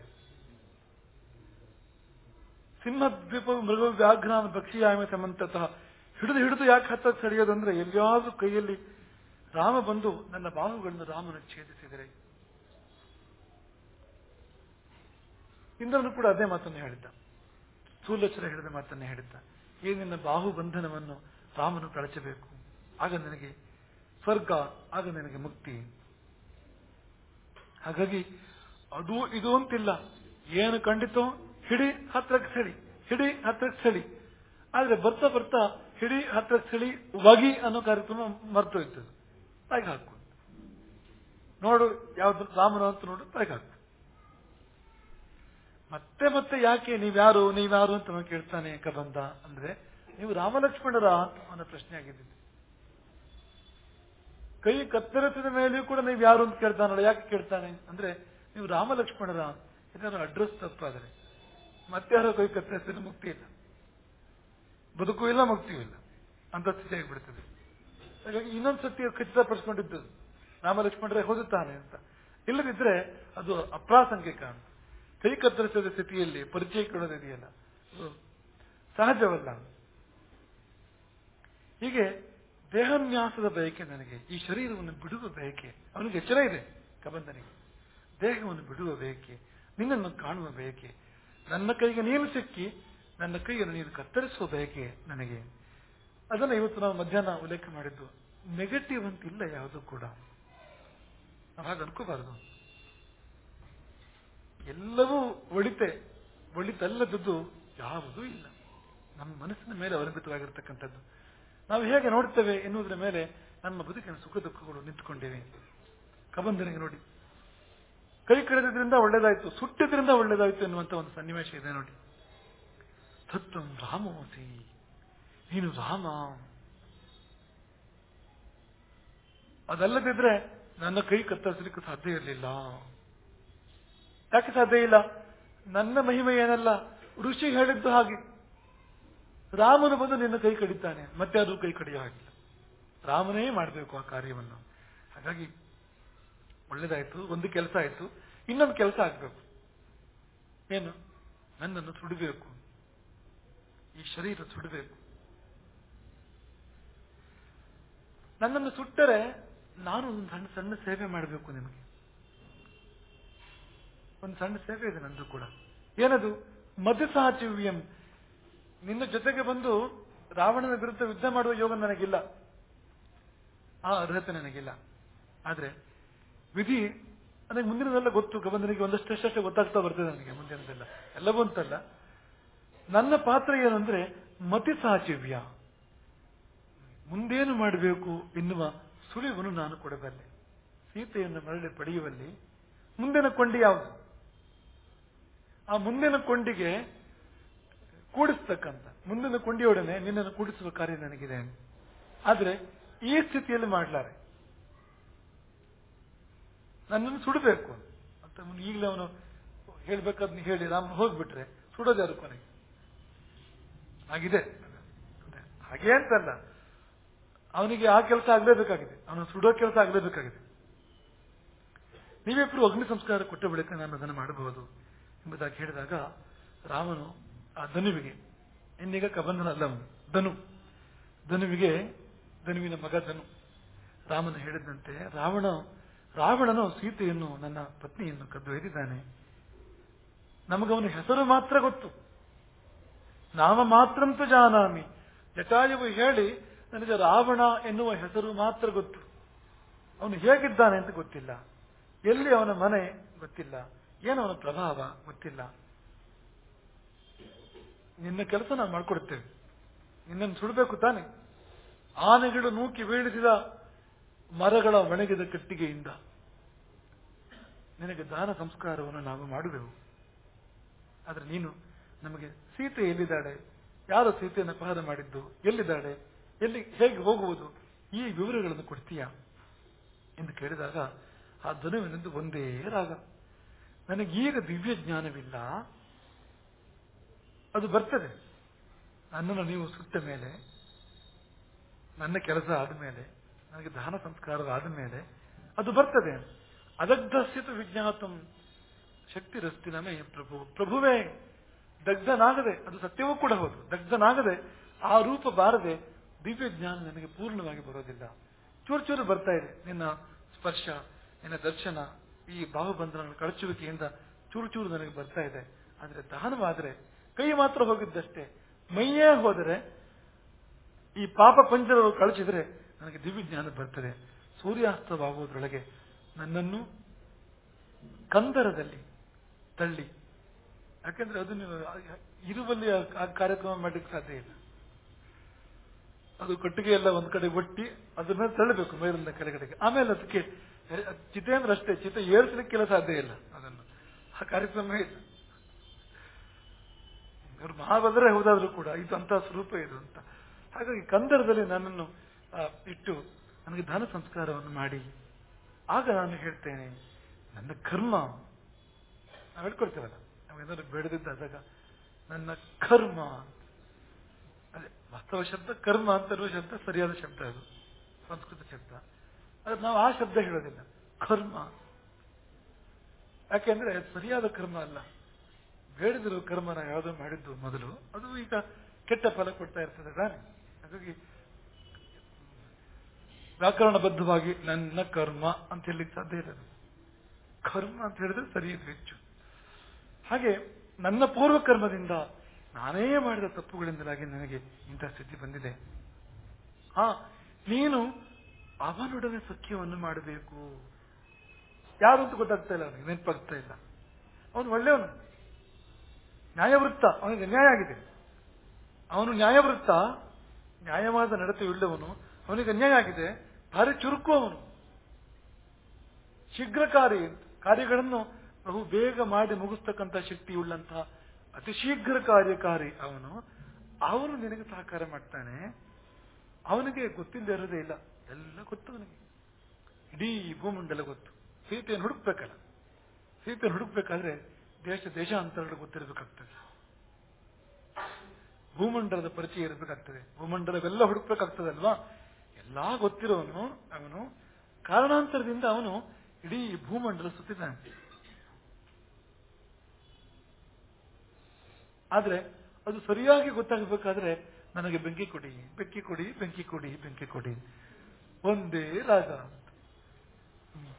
ಸಿಂಹದ್ವೀಪ ಮೃಗ ವ್ಯಾಘ್ರಾಮ ಭಕ್ಷಿಯಾಮ ಸಮಂತತಃ ಹಿಡಿದು ಹಿಡಿದು ಯಾಕೆ ಹತ್ತಕ್ಕೆ ಸರಿಯೋದಂದ್ರೆ ಎಲ್ಲಿಯಾದ್ರೂ ಕೈಯಲ್ಲಿ ರಾಮ ಬಂದು ನನ್ನ ಬಾಹುಗಳನ್ನು ರಾಮನ ಛೇದಿಸಿದರೆ ಇಂದ್ರನು ಕೂಡ ಅದೇ ಮಾತನ್ನು ಹೇಳಿದ್ದ ಸ್ಥೂಲಚರ ಹೇಳಿದ ಮಾತನ್ನೇ ಹೇಳಿದ್ದ ಈ ನಿನ್ನ ಬಾಹು ಬಂಧನವನ್ನು ರಾಮನು ಕಳಚಬೇಕು ಆಗ ನನಗೆ ಸ್ವರ್ಗ ಆಗ ನನಗೆ ಮುಕ್ತಿ ಹಾಗಾಗಿ ಅದು ಇದು ಅಂತಿಲ್ಲ ಏನು ಖಂಡಿತೋ ಹಿಡಿ ಹತ್ರಕ್ಕೆ ಸೆಳಿ ಹಿಡಿ ಹತ್ರಕ್ಕೆ ಸೆಳಿ ಆದ್ರೆ ಬರ್ತಾ ಬರ್ತಾ ಹಿಡಿ ಹತ್ರಕ್ಕೆ ಸೆಳಿ ವಗಿ ಅನ್ನೋ ಕಾರ್ಯಕ್ರಮ ಮರ್ತೋಯ್ತು ತಾಯಿಗೆ ಹಾಕು ನೋಡು ಯಾವ್ದು ರಾಮನ ಅಂತ ನೋಡು ತಾಯಿಗೆ ಹಾಕು ಮತ್ತೆ ಮತ್ತೆ ಯಾಕೆ ನೀವ್ಯಾರು ನೀವ್ಯಾರು ಅಂತ ಅವನು ಕೇಳ್ತಾನೆ ಕಬಂದ ಅಂದ್ರೆ ನೀವು ರಾಮಲಕ್ಷ್ಮಣರ ಅಂತ ಅವನ ಪ್ರಶ್ನೆ ಆಗಿದ್ದು ಕೈ ಕತ್ತರಿಸಿದ ಮೇಲೆಯೂ ಕೂಡ ನೀವು ಯಾರು ಅಂತ ಕೇಳ್ತಾನಲ್ಲ ಯಾಕೆ ಕೇಳ್ತಾನೆ ಅಂದ್ರೆ ನೀವು ರಾಮ ಲಕ್ಷ್ಮಣರ ಏನಾದ್ರು ಅಡ್ರೆಸ್ ತಪ್ಪಾದ್ರೆ ಮತ್ತೆ ಯಾರೋ ಕೈ ಕತ್ತರಿಸಿದ್ರೆ ಮುಕ್ತಿ ಇಲ್ಲ ಬದುಕು ಇಲ್ಲ ಮುಕ್ತಿಯೂ ಇಲ್ಲ ಅಂತ ಸ್ಥಿತಿ ಆಗಿಬಿಡ್ತದೆ ಹಾಗಾಗಿ ಇನ್ನೊಂದು ಸತಿ ಖಚಿತಪಡಿಸ್ಕೊಂಡಿದ್ದು ರಾಮ ಲಕ್ಷ್ಮಣರೇ ಹೋದುತ್ತಾನೆ ಅಂತ ಇಲ್ಲದಿದ್ರೆ ಅದು ಅಪ್ರಾಸಂಗಿಕ ಅಂತ ಕೈ ಕತ್ತರಿಸಿದ ಸ್ಥಿತಿಯಲ್ಲಿ ಪರಿಚಯ ಕೊಡೋದಿದೆಯಲ್ಲ ಅದು ಸಹಜವಲ್ಲ ಹೀಗೆ ದೇಹನ್ಯಾಸದ ಬಯಕೆ ನನಗೆ ಈ ಶರೀರವನ್ನು ಬಿಡುವ ಬಯಕೆ ಅವನಿಗೆ ಎಚ್ಚರ ಇದೆ ಕಬಂಧನಿಗೆ ದೇಹವನ್ನು ಬಿಡುವ ಬಯಕೆ ನಿನ್ನನ್ನು ಕಾಣುವ ಬಯಕೆ ನನ್ನ ಕೈಗೆ ನೀನು ಸಿಕ್ಕಿ ನನ್ನ ಕೈಯನ್ನು ನೀನು ಕತ್ತರಿಸುವ ಬಯಕೆ ನನಗೆ ಅದನ್ನ ಇವತ್ತು ನಾವು ಮಧ್ಯಾಹ್ನ ಉಲ್ಲೇಖ ಮಾಡಿದ್ದು ನೆಗೆಟಿವ್ ಅಂತ ಇಲ್ಲ ಯಾವುದು ಕೂಡ ನಾವು ಹಾಗೆ ಅನ್ಕೋಬಾರದು ಎಲ್ಲವೂ ಒಳಿತೆ ಒಳಿತಲ್ಲದದ್ದು ಯಾವುದೂ ಇಲ್ಲ ನಮ್ಮ ಮನಸ್ಸಿನ ಮೇಲೆ ಅವಲಂಬಿತವಾಗಿರ್ತಕ್ಕಂಥದ್ದು ನಾವು ಹೇಗೆ ನೋಡ್ತೇವೆ ಎನ್ನುವುದರ ಮೇಲೆ ನಮ್ಮ ಬದುಕಿನ ಸುಖ ದುಃಖಗಳು ನಿಂತುಕೊಂಡಿವೆ ಕಬಂಧನಿಗೆ ನೋಡಿ ಕೈ ಕಳೆದ್ರಿಂದ ಒಳ್ಳೇದಾಯ್ತು ಸುಟ್ಟಿದ್ರಿಂದ ಒಳ್ಳೇದಾಯ್ತು ಎನ್ನುವಂತ ಒಂದು ಸನ್ನಿವೇಶ ಇದೆ ನೋಡಿ ತತ್ವಂ ರಾಮೋಸಿ ನೀನು ರಾಮ ಅದಲ್ಲದಿದ್ರೆ ನನ್ನ ಕೈ ಕತ್ತರಿಸಲಿಕ್ಕೆ ಸಾಧ್ಯ ಇರಲಿಲ್ಲ ಯಾಕೆ ಸಾಧ್ಯ ಇಲ್ಲ ನನ್ನ ಮಹಿಮೆ ಏನಲ್ಲ ಋಷಿ ಹೇಳಿದ್ದು ಹಾಗೆ ರಾಮನು ಬಂದು ನಿನ್ನ ಕೈ ಕಡಿತಾನೆ ಮತ್ತೆ ಅದು ಕೈ ಕಡಿಯೋ ಹಾಗಿಲ್ಲ ರಾಮನೇ ಮಾಡಬೇಕು ಆ ಕಾರ್ಯವನ್ನು ಹಾಗಾಗಿ ಒಳ್ಳೇದಾಯ್ತು ಒಂದು ಕೆಲಸ ಆಯ್ತು ಇನ್ನೊಂದು ಕೆಲಸ ಆಗ್ಬೇಕು ಏನು ನನ್ನನ್ನು ಸುಡಬೇಕು ಈ ಶರೀರ ಸುಡಬೇಕು ನನ್ನನ್ನು ಸುಟ್ಟರೆ ನಾನು ಒಂದು ಸಣ್ಣ ಸಣ್ಣ ಸೇವೆ ಮಾಡಬೇಕು ನಿಮಗೆ ಒಂದು ಸಣ್ಣ ಸೇವೆ ಇದೆ ನಂದು ಕೂಡ ಏನದು ಮಧುಸಾಚಿವ್ಯಂ ನಿನ್ನ ಜೊತೆಗೆ ಬಂದು ರಾವಣನ ವಿರುದ್ಧ ಯುದ್ಧ ಮಾಡುವ ಯೋಗ ನನಗಿಲ್ಲ ಆ ಅರ್ಹತೆ ನನಗಿಲ್ಲ ಆದ್ರೆ ವಿಧಿ ನನಗೆ ಮುಂದಿನದೆಲ್ಲ ಗೊತ್ತು ಗಬಂಧನಿಗೆ ಒಂದಷ್ಟೇ ಗೊತ್ತಾಗ್ತಾ ಬರ್ತದೆ ನನಗೆ ಮುಂದಿನದೆಲ್ಲ ಎಲ್ಲವೂ ಅಂತಲ್ಲ ನನ್ನ ಪಾತ್ರ ಏನಂದ್ರೆ ಮತಿ ಸಾಚಿವ್ಯ ಮುಂದೇನು ಮಾಡಬೇಕು ಎನ್ನುವ ಸುಳಿವನ್ನು ನಾನು ಕೊಡಬಲ್ಲೆ ಸೀತೆಯನ್ನು ಮರಳಿ ಪಡೆಯುವಲ್ಲಿ ಮುಂದಿನ ಕೊಂಡಿ ಯಾವುದು ಆ ಮುಂದಿನ ಕೊಂಡಿಗೆ ಕೂಡಿಸ್ತಕ್ಕಂಥ ಮುಂದಿನ ಕೊಂಡಿಯೊಡನೆ ನಿನ್ನನ್ನು ಕೂಡಿಸುವ ಕಾರ್ಯ ನನಗಿದೆ ಆದ್ರೆ ಈ ಸ್ಥಿತಿಯಲ್ಲಿ ಮಾಡ್ಲಾರೆ ನನ್ನನ್ನು ಸುಡಬೇಕು ಅಂತ ಅವ್ನು ಈಗಲೇ ಅವನು ಹೇಳ್ಬೇಕಾದ್ನ ಹೇಳಿ ರಾಮ ಹೋಗ್ಬಿಟ್ರೆ ಸುಡೋದು ಯಾರು ಕೊನೆಗೆ ಆಗಿದೆ ಹಾಗೆ ಅಂತಲ್ಲ ಅವನಿಗೆ ಆ ಕೆಲಸ ಆಗ್ಲೇಬೇಕಾಗಿದೆ ಅವನು ಸುಡೋ ಕೆಲಸ ಆಗ್ಲೇಬೇಕಾಗಿದೆ ನೀವಿಬ್ರು ಅಗ್ನಿ ಸಂಸ್ಕಾರ ಕೊಟ್ಟ ಬಳಿಕ ನಾನು ಅದನ್ನು ಮಾಡಬಹುದು ಎಂಬುದಾಗಿ ಹೇಳಿದಾಗ ರಾಮನು ಆ ಧನುವಿಗೆ ಇನ್ನೀಗ ಕಬಂಧನ ಅಲ್ಲ ಅವನು ಧನು ಧನುವಿಗೆ ಧನುವಿನ ಮಗ ಧನು ರಾಮನು ಹೇಳಿದಂತೆ ರಾವಣ ರಾವಣನು ಸೀತೆಯನ್ನು ನನ್ನ ಪತ್ನಿಯನ್ನು ಕದ್ದೊಯ್ದಿದ್ದಾನೆ ನಮಗವನ ಹೆಸರು ಮಾತ್ರ ಗೊತ್ತು ನಾಮ ಮಾತ್ರಂತು ಜಾನಾಮಿ ಜಟಾಯುವು ಹೇಳಿ ನನಗೆ ರಾವಣ ಎನ್ನುವ ಹೆಸರು ಮಾತ್ರ ಗೊತ್ತು ಅವನು ಹೇಗಿದ್ದಾನೆ ಅಂತ ಗೊತ್ತಿಲ್ಲ ಎಲ್ಲಿ ಅವನ ಮನೆ ಗೊತ್ತಿಲ್ಲ ಏನು ಅವನ ಪ್ರಭಾವ ಗೊತ್ತಿಲ್ಲ ನಿನ್ನ ಕೆಲಸ ನಾವು ಮಾಡ್ಕೊಡ್ತೇವೆ ನಿನ್ನನ್ನು ಸುಡಬೇಕು ತಾನೆ ಆನೆಗಳು ನೂಕಿ ಬೀಳಿಸಿದ ಮರಗಳ ಒಣಗಿದ ಕಟ್ಟಿಗೆಯಿಂದ ನಿನಗೆ ದಾನ ಸಂಸ್ಕಾರವನ್ನು ನಾವು ಮಾಡುವೆವು ಆದ್ರೆ ನೀನು ನಮಗೆ ಸೀತೆ ಎಲ್ಲಿದ್ದಾಳೆ ಯಾರು ಸೀತೆಯನ್ನು ಅಪಹಾರ ಮಾಡಿದ್ದು ಎಲ್ಲಿದ್ದಾಳೆ ಎಲ್ಲಿ ಹೇಗೆ ಹೋಗುವುದು ಈ ವಿವರಗಳನ್ನು ಕೊಡ್ತೀಯಾ ಎಂದು ಕೇಳಿದಾಗ ಆ ಧನುವಿನಂದು ಒಂದೇ ರಾಗ ನನಗೀಗ ದಿವ್ಯ ಜ್ಞಾನವಿಲ್ಲ ಅದು ಬರ್ತದೆ ನನ್ನನ್ನು ನೀವು ಸುಟ್ಟ ಮೇಲೆ ನನ್ನ ಕೆಲಸ ಆದ ಮೇಲೆ ನನಗೆ ದಾನ ಸಂಸ್ಕಾರ ಆದ ಮೇಲೆ ಅದು ಬರ್ತದೆ ಅದಗ್ಧಸ್ಯತು ವಿಜ್ಞಾತಂ ಶಕ್ತಿ ರಸ್ತಿ ನಮೇ ಪ್ರಭು ಪ್ರಭುವೇ ದಗ್ಧನಾಗದೆ ಅದು ಸತ್ಯವೂ ಕೂಡ ಹೌದು ದಗ್ಧನಾಗದೆ ಆ ರೂಪ ಬಾರದೆ ದಿವ್ಯ ಜ್ಞಾನ ನನಗೆ ಪೂರ್ಣವಾಗಿ ಬರೋದಿಲ್ಲ ಚೂರು ಚೂರು ಬರ್ತಾ ಇದೆ ನಿನ್ನ ಸ್ಪರ್ಶ ನಿನ್ನ ದರ್ಶನ ಈ ಬಾಹುಬಂಧನಗಳ ಕಳಚುವಿಕೆಯಿಂದ ಚೂರು ಚೂರು ನನಗೆ ಬರ್ತಾ ಇದೆ ಆದ್ರೆ ದಹನವಾದ್ರೆ ಕೈ ಮಾತ್ರ ಹೋಗಿದ್ದಷ್ಟೇ ಮೈಯೇ ಹೋದರೆ ಈ ಪಾಪ ಪಂಜರವು ಕಳಚಿದ್ರೆ ನನಗೆ ದಿವ್ಯ ಜ್ಞಾನ ಬರ್ತದೆ ಸೂರ್ಯಾಸ್ತವಾಗುವುದರೊಳಗೆ ನನ್ನನ್ನು ಕಂದರದಲ್ಲಿ ತಳ್ಳಿ ಯಾಕಂದ್ರೆ ಅದು ನೀವು ಇರುವಲ್ಲಿ ಆ ಕಾರ್ಯಕ್ರಮ ಮಾಡ್ಲಿಕ್ಕೆ ಸಾಧ್ಯ ಇಲ್ಲ ಅದು ಕಟ್ಟಿಗೆ ಎಲ್ಲ ಒಂದ್ ಕಡೆ ಒಟ್ಟಿ ಅದನ್ನ ತಳ್ಳಬೇಕು ಮೇಲಿಂದ ಕೆಳಗಡೆಗೆ ಆಮೇಲೆ ಅದಕ್ಕೆ ಚಿತೆ ಅಂದ್ರೆ ಅಷ್ಟೇ ಚಿತೆ ಏರಿಸಲಿಕ್ಕೆಲ್ಲ ಸಾಧ್ಯ ಇಲ್ಲ ಅದನ್ನು ಆ ಕಾರ್ಯಕ್ರಮ ಇಲ್ಲ ಇವರು ಮಹಾಬಲರೇ ಹೋದಾದ್ರೂ ಕೂಡ ಇದು ಅಂತ ಸ್ವರೂಪ ಇದು ಅಂತ ಹಾಗಾಗಿ ಕಂದರದಲ್ಲಿ ನನ್ನನ್ನು ಇಟ್ಟು ನನಗೆ ದಾನ ಸಂಸ್ಕಾರವನ್ನು ಮಾಡಿ ಆಗ ನಾನು ಹೇಳ್ತೇನೆ ನನ್ನ ಕರ್ಮ ನಾವು ಹೇಳ್ಕೊಳ್ತೇವಲ್ಲ ನಾವು ಏನಾದ್ರು ಬೇಡದಿದ್ದಾದಾಗ ನನ್ನ ಕರ್ಮ ಅದೇ ವಾಸ್ತವ ಶಬ್ದ ಕರ್ಮ ಅಂತ ಇರುವ ಶಬ್ದ ಸರಿಯಾದ ಶಬ್ದ ಅದು ಸಂಸ್ಕೃತ ಶಬ್ದ ಆದ್ರೆ ನಾವು ಆ ಶಬ್ದ ಹೇಳೋದಿಲ್ಲ ಕರ್ಮ ಯಾಕೆಂದ್ರೆ ಅದು ಸರಿಯಾದ ಕರ್ಮ ಅಲ್ಲ ಬೇಡದಿರೋ ಕರ್ಮ ನಾವು ಯಾವುದೋ ಮಾಡಿದ್ದು ಮೊದಲು ಅದು ಈಗ ಕೆಟ್ಟ ಫಲ ಕೊಡ್ತಾ ಇರ್ತದೆ ತಾನೆ ಹಾಗಾಗಿ ವ್ಯಾಕರಣಬದ್ಧವಾಗಿ ನನ್ನ ಕರ್ಮ ಅಂತ ಹೇಳಲಿಕ್ಕೆ ಸಾಧ್ಯ ಇಲ್ಲ ಅದು. ಕರ್ಮ ಅಂತ ಹೇಳಿದ್ರೆ ಸರಿ ಇದು ಹೆಚ್ಚು ಹಾಗೆ ನನ್ನ ಪೂರ್ವ ಕರ್ಮದಿಂದ ನಾನೇ ಮಾಡಿದ ತಪ್ಪುಗಳಿಂದಲಾಗಿ ನನಗೆ ಇಂತಹ ಸ್ಥಿತಿ ಬಂದಿದೆ ಹಾ ನೀನು ಅವನೊಡನೆ ಸಖ್ಯವನ್ನು ಮಾಡಬೇಕು ಯಾರು ಅಂತ ಗೊತ್ತಾಗ್ತಾ ಇಲ್ಲ ಅವನಿಗೆ ನೆನಪಾಗ್ತಾ ಇಲ್ಲ ಅವನು ಒಳ್ಳೆಯವನು ನ್ಯಾಯವೃತ್ತ ಅವನಿಗೆ ಅನ್ಯಾಯ ಆಗಿದೆ ಅವನು ನ್ಯಾಯವೃತ್ತ ನ್ಯಾಯವಾದ ನಡತೆಯುಳ್ಳವನು ಅವನಿಗೆ ಅನ್ಯಾಯ ಆಗಿದೆ ಭಾರಿ ಚುರುಕು ಅವನು ಶೀಘ್ರಕಾರಿ ಕಾರ್ಯಗಳನ್ನು ಬಹು ಬೇಗ ಮಾಡಿ ಮುಗಿಸ್ತಕ್ಕಂಥ ಶಕ್ತಿ ಉಳ್ಳಂತಹ ಅತಿ ಶೀಘ್ರ ಕಾರ್ಯಕಾರಿ ಅವನು ಅವನು ನಿನಗೆ ಸಹಕಾರ ಮಾಡ್ತಾನೆ ಅವನಿಗೆ ಗೊತ್ತಿಲ್ಲದೆ ಇರೋದೇ ಇಲ್ಲ ಎಲ್ಲ ಗೊತ್ತು ಅವನಿಗೆ ಇಡೀ ಭೂಮಂಡಲ ಗೊತ್ತು ಸೀತೆಯನ್ನು ಹುಡುಕ್ಬೇಕಲ್ಲ ಸೀತೆಯನ್ನು ಹುಡುಕ್ಬೇಕಾದ್ರೆ ದೇಶ ದೇಶಾಂತರಗಳು ಗೊತ್ತಿರಬೇಕಾಗ್ತದೆ ಭೂಮಂಡಲದ ಪರಿಚಯ ಇರಬೇಕಾಗ್ತದೆ ಭೂಮಂಡಲವೆಲ್ಲ ಹುಡುಕ್ಬೇಕಾಗ್ತದಲ್ವಾ ಎಲ್ಲಾ ಗೊತ್ತಿರೋನು ಅವನು ಕಾರಣಾಂತರದಿಂದ ಅವನು ಇಡೀ ಭೂಮಂಡಲ ಸುತ್ತಿದ್ದಾನೆ ಆದ್ರೆ ಅದು ಸರಿಯಾಗಿ ಗೊತ್ತಾಗಬೇಕಾದ್ರೆ ನನಗೆ ಬೆಂಕಿ ಕೊಡಿ ಬೆಂಕಿ ಕೊಡಿ ಬೆಂಕಿ ಕೊಡಿ ಬೆಂಕಿ ಕೊಡಿ ಒಂದೇ ರಾಗ ಹ್ಮ್.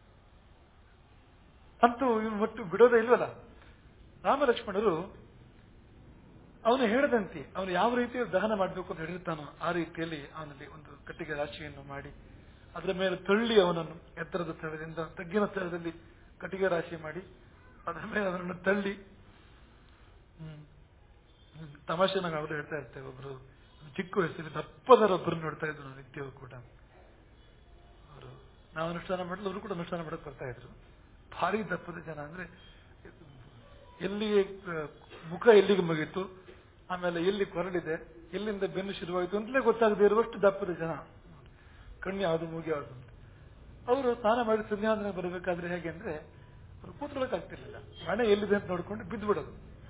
ಅಂತೂ ಇವನು ಒಟ್ಟು ಬಿಡೋದೇ ಇಲ್ವಲ್ಲ ರಾಮ ಲಕ್ಷ್ಮಣರು ಅವನು ಹೇಳದಂತೆ ಅವನು ಯಾವ ರೀತಿ ದಹನ ಮಾಡಬೇಕು ಅಂತ ಹೇಳಿರ್ತಾನೋ ಆ ರೀತಿಯಲ್ಲಿ ಅವನಲ್ಲಿ ಒಂದು ಕಟ್ಟಿಗೆ ರಾಶಿಯನ್ನು ಮಾಡಿ ಅದರ ಮೇಲೆ ತಳ್ಳಿ ಅವನನ್ನು ಎತ್ತರದ ಸ್ಥಳದಿಂದ ತಗ್ಗಿನ ಸ್ಥಳದಲ್ಲಿ ಕಟ್ಟಿಗೆ ರಾಶಿ ಮಾಡಿ ಅದರ ಮೇಲೆ ಅವನನ್ನು ತಳ್ಳಿ ಹ್ಮ್. ಹ್ಮ್. ತಮಾಷೆ ನಾವು ಅವರು ಹೇಳ್ತಾ ಇರ್ತೇವೆ ಒಬ್ರು ಚಿಕ್ಕ ವಯಸ್ಸಲ್ಲಿ ದಪ್ಪದರೊಬ್ಬರು ನೋಡ್ತಾ ಇದ್ರು ನಾವು ನಿತ್ಯವೂ ಕೂಡ ಅವರು ನಾವು ಅನುಷ್ಠಾನ ಮಾಡಲು ಅವರು ಕೂಡ ಅನುಷ್ಠಾನ ಮಾಡಕ್ ಬರ್ತಾ ಇದ್ರು ಭಾರಿ ದಪ್ಪದ ಜನ ಅಂದ್ರೆ ಎಲ್ಲಿ ಆ, ಮುಖ ಎಲ್ಲಿಗೆ ಮುಗೀತು ಆಮೇಲೆ ಎಲ್ಲಿ ಕೊರಳಿದೆ ಎಲ್ಲಿಂದ ಬೆನ್ನು ಶುರುವಾಯಿತು ಅಂತಲೇ ಗೊತ್ತಾಗದೇ ಇರುವಷ್ಟು ದಪ್ಪದ ಜನ ಕಣ್ಣು ಯಾವುದು ಮೂಗಿ ಯಾವುದು ಅಂತ ಅವರು ಸ್ನಾನ ಮಾಡಿ ಸಂಧ್ಯಾವಂದನೆ ಬರಬೇಕಾದ್ರೆ ಹೇಗೆ ಅಂದ್ರೆ ಅವರು ಕೂತ್ಕೊಳ್ಳೋಕ್ಕಾಗ್ತಿರ್ಲಿಲ್ಲ ಮನೆ ಎಲ್ಲಿದೆ ಅಂತ ನೋಡ್ಕೊಂಡು ಬಿದ್ದು ಬಿಡೋದು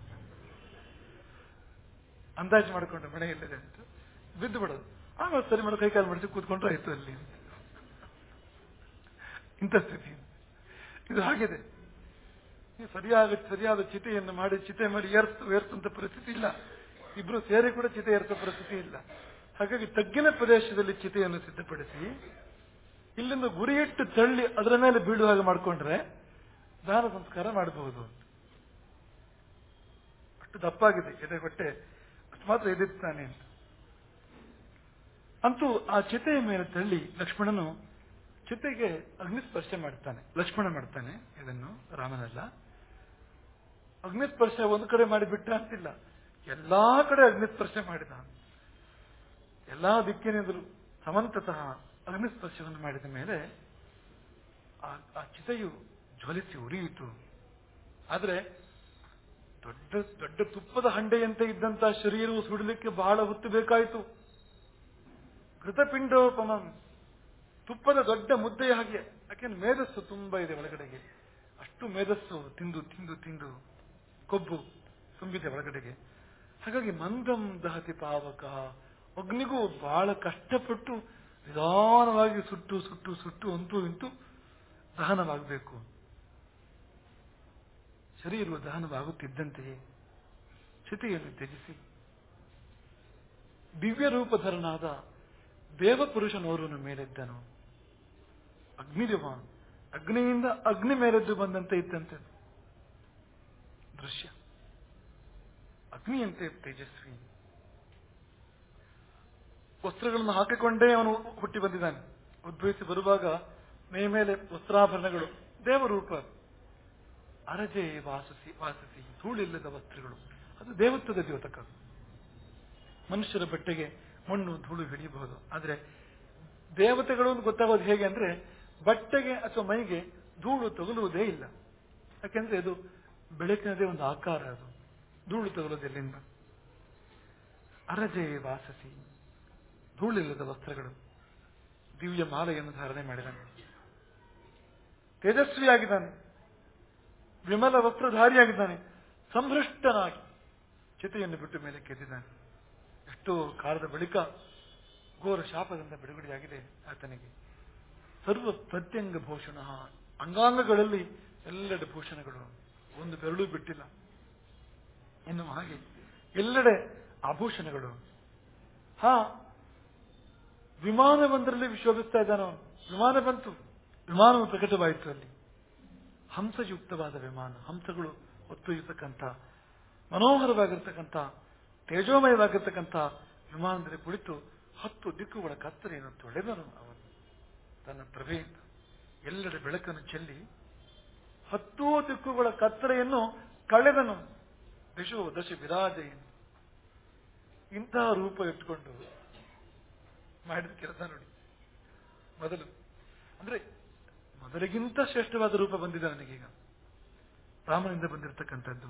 ಅಂದಾಜು ಮಾಡಿಕೊಂಡು ಮನೆ ಎಲ್ಲಿದೆ ಅಂತ ಬಿದ್ದು ಬಿಡೋದು ಆಮೇಲೆ ಸರಿ ಮಾಡಿ ಕೈಕಾಲು ಮಾಡಿಸಿ ಕೂತ್ಕೊಂಡ್ರೆ ಆಯ್ತು ಅಲ್ಲಿ ಅಂತ. ಇಂಥ ಸ್ಥಿತಿ ಇದು ಹಾಗಿದೆ ಈ ಸರಿಯಾದ ಸರಿಯಾದ ಚಿತೆಯನ್ನು ಮಾಡಿ ಚಿತೆ ಮಾಡಿ ಏರ್ಸ್ ಏರ್ಸಂತ ಪರಿಸ್ಥಿತಿ ಇಲ್ಲ ಇಬ್ರು ಸೇರಿ ಕೂಡ ಚಿತೆ ಏರ್ಸೋ ಪರಿಸ್ಥಿತಿ ಇಲ್ಲ ಹಾಗಾಗಿ ತಗ್ಗಿನ ಪ್ರದೇಶದಲ್ಲಿ ಚಿತೆಯನ್ನು ಸಿದ್ಧಪಡಿಸಿ ಇಲ್ಲಿಂದ ಗುರಿಯಿಟ್ಟು ತಳ್ಳಿ ಅದರ ಮೇಲೆ ಬೀಳುವ ಹಾಗೆ ಮಾಡಿಕೊಂಡ್ರೆ ದಾನ ಸಂಸ್ಕಾರ ಮಾಡಬಹುದು ಅಷ್ಟು ದಪ್ಪಾಗಿದೆ ಎದೆ ಹೊಟ್ಟೆ ಅಷ್ಟು ಮಾತ್ರ ಎದಿರ್ತಾನೆ ಅಂತ ಅಂತೂ ಆ ಚಿತೆಯ ಮೇಲೆ ತಳ್ಳಿ ಲಕ್ಷ್ಮಣನು ಚಿತೆಗೆ ಅಗ್ನಿಸ್ಪರ್ಶ ಮಾಡ್ತಾನೆ ಲಕ್ಷ್ಮಣ ಮಾಡ್ತಾನೆ ಇದನ್ನು ರಾಮನಲ್ಲ ಅಗ್ನಿಸ್ಪರ್ಶ ಒಂದು ಕಡೆ ಮಾಡಿ ಬಿಟ್ಟ ಅಂತಿಲ್ಲ ಎಲ್ಲಾ ಕಡೆ ಅಗ್ನಿಸ್ಪರ್ಶ ಮಾಡಿದ ಎಲ್ಲಾ ದಿಕ್ಕಿನಿಂದಲೂ ಸಮಂತತಃ ಅಗ್ನಿಸ್ಪರ್ಶವನ್ನು ಮಾಡಿದ ಮೇಲೆ ಆ- ಆ ಚಿತೆಯು ಜ್ವಲಿಸಿ ಉರಿಯಿತು ಆದ್ರೆ ದೊಡ್ಡ ದೊಡ್ಡ ತುಪ್ಪದ ಹಂಡೆಯಂತೆ ಇದ್ದಂತಹ ಶರೀರವು ಸುಡಲಿಕ್ಕೆ ಬಹಳ ಹೊತ್ತು ಬೇಕಾಯಿತು ಕೃತಪಿಂಡೋಪಮಂ ತುಪ್ಪದ ದೊಡ್ಡ ಮುದ್ದೆಯ ಹಾಗೆ ಯಾಕೆಂದ್ರೆ ಮೇಧಸ್ಸು ತುಂಬಾ ಇದೆ ಒಳಗಡೆಗೆ ಅಷ್ಟು ಮೇಧಸ್ಸು ತಿಂದು ತಿಂದು ತಿಂದು ಕೊಬ್ಬು ತುಂಬಿದೆ ಒಳಗಡೆಗೆ ಹಾಗಾಗಿ ಮಂದಂ ದಹತಿ ಪಾವಕ ಅಗ್ನಿಗೂ ಬಹಳ ಕಷ್ಟಪಟ್ಟು ನಿಧಾನವಾಗಿ ಸುಟ್ಟು ಸುಟ್ಟು ಸುಟ್ಟು ಅಂತೂ ಇಂತೂ ದಹನವಾಗಬೇಕು ಶರೀರವು ದಹನವಾಗುತ್ತಿದ್ದಂತೆಯೇ ಸ್ಥಿತಿಯನ್ನು ತ್ಯಜಿಸಿ ದಿವ್ಯ ರೂಪಧರನಾದ ದೇವಪುರುಷನೋರ್ವನ ಮೇಲೆದ್ದನು ಅಗ್ನಿದೇವ ಅಗ್ನಿಯಿಂದ ಅಗ್ನಿ ಮೇಲೆದ್ದು ಬಂದಂತೆ ಇತ್ತಂತೆ ದೃಶ್ಯ ಅಗ್ನಿಯಂತೆ ತೇಜಸ್ವಿ ವಸ್ತ್ರಗಳನ್ನು ಹಾಕಿಕೊಂಡೇ ಅವನು ಹುಟ್ಟಿ ಬಂದಿದ್ದಾನೆ ಉದ್ಭವಿಸಿ ಬರುವಾಗ ಮೈ ಮೇಲೆ ವಸ್ತ್ರಾಭರಣಗಳು ದೇವರೂಪ ಅರಜೆ ವಾಸಸಿ ವಾಸಸಿ ಧೂಳಿಲ್ಲದ ವಸ್ತ್ರಗಳು ಅದು ದೇವತ್ವದ ದ್ಯೋತಕ ಮನುಷ್ಯರ ಬಟ್ಟೆಗೆ ಮಣ್ಣು ಧೂಳು ಹಿಡಿಯಬಹುದು ಆದ್ರೆ ದೇವತೆಗಳು ಅಂತ ಗೊತ್ತಾಗೋದು ಹೇಗೆ ಅಂದ್ರೆ ಬಟ್ಟೆಗೆ ಅಥವಾ ಮೈಗೆ ಧೂಳು ತಗುಲುವುದೇ ಇಲ್ಲ ಯಾಕೆಂದ್ರೆ ಇದು ಬೆಳಕಿನದೇ ಒಂದು ಆಕಾರ ಅದು ಧೂಳು ತಗುಲೋದು ಎಲ್ಲಿಂದ ಅರಜೆ ವಾಸಸಿ ಧೂಳಿಲ್ಲದ ವಸ್ತ್ರಗಳು ದಿವ್ಯ ಮಾಲೆಯನ್ನು ಧಾರಣೆ ಮಾಡಿದ್ದಾನೆ ತೇಜಸ್ವಿಯಾಗಿದ್ದಾನೆ ವಿಮಲ ವಸ್ತ್ರಧಾರಿಯಾಗಿದ್ದಾನೆ ಸಂಭೃಷ್ಟನಾಗಿ ಚಿತೆಯನ್ನು ಬಿಟ್ಟು ಮೇಲೆ ಕೆದ್ದಿದ್ದಾನೆ ಎಷ್ಟೋ ಕಾಲದ ಬಳಿಕ ಘೋರ ಶಾಪದಿಂದ ಬಿಡುಗಡೆಯಾಗಿದೆ ಆತನಿಗೆ ಸರ್ವ ಪ್ರತ್ಯಂಗ ಭೂಷಣ ಅಂಗಾಂಗಗಳಲ್ಲಿ ಎಲ್ಲೆಡೆ ಭೂಷಣಗಳು ಒಂದು ಬೆರಳು ಬಿಟ್ಟಿಲ್ಲ ಎನ್ನುವ ಹಾಗೆ ಎಲ್ಲೆಡೆ ಆಭೂಷಣಗಳು ಹಾ ವಿಮಾನವೊಂದರಲ್ಲಿ ಶೋಭಿಸ್ತಾ ಇದ್ದಾನ ಅವನು ವಿಮಾನ ಬಂತು ವಿಮಾನವು ಪ್ರಕಟವಾಯಿತು ಅಲ್ಲಿ ಹಂಸಯುಕ್ತವಾದ ವಿಮಾನ ಹಂಸಗಳು ಹೊತ್ತೊಯ್ಯತಕ್ಕಂಥ ಮನೋಹರವಾಗಿರ್ತಕ್ಕಂಥ ತೇಜೋಮಯವಾಗಿರ್ತಕ್ಕಂಥ ವಿಮಾನದಲ್ಲಿ ಕುಳಿತು ಹತ್ತು ದಿಕ್ಕುಗಳ ಕತ್ತಲೆಯನ್ನು ತೊಳೆದನು ಅವನು ತನ್ನ ಪ್ರಭೆಯಿಂದ ಎಲ್ಲೆಡೆ ಬೆಳಕನ್ನು ಚೆಲ್ಲಿ ಹತ್ತೂ ದಿಕ್ಕುಗಳ ಕತ್ತಲೆಯನ್ನು ಕಳೆದನು ದಶೋ ದಶ ವಿರಾಜೆಯನ್ನು ಇಂತಹ ರೂಪ ಇಟ್ಕೊಂಡು ಮಾಡಿದ ಕೆಲಸ ನೋಡಿ ಮೊದಲು ಅಂದ್ರೆ ಮೊದಲಿಗಿಂತ ಶ್ರೇಷ್ಠವಾದ ರೂಪ ಬಂದಿದೆ ನನಗೀಗ ರಾಮನಿಂದ ಬಂದಿರತಕ್ಕಂಥದ್ದು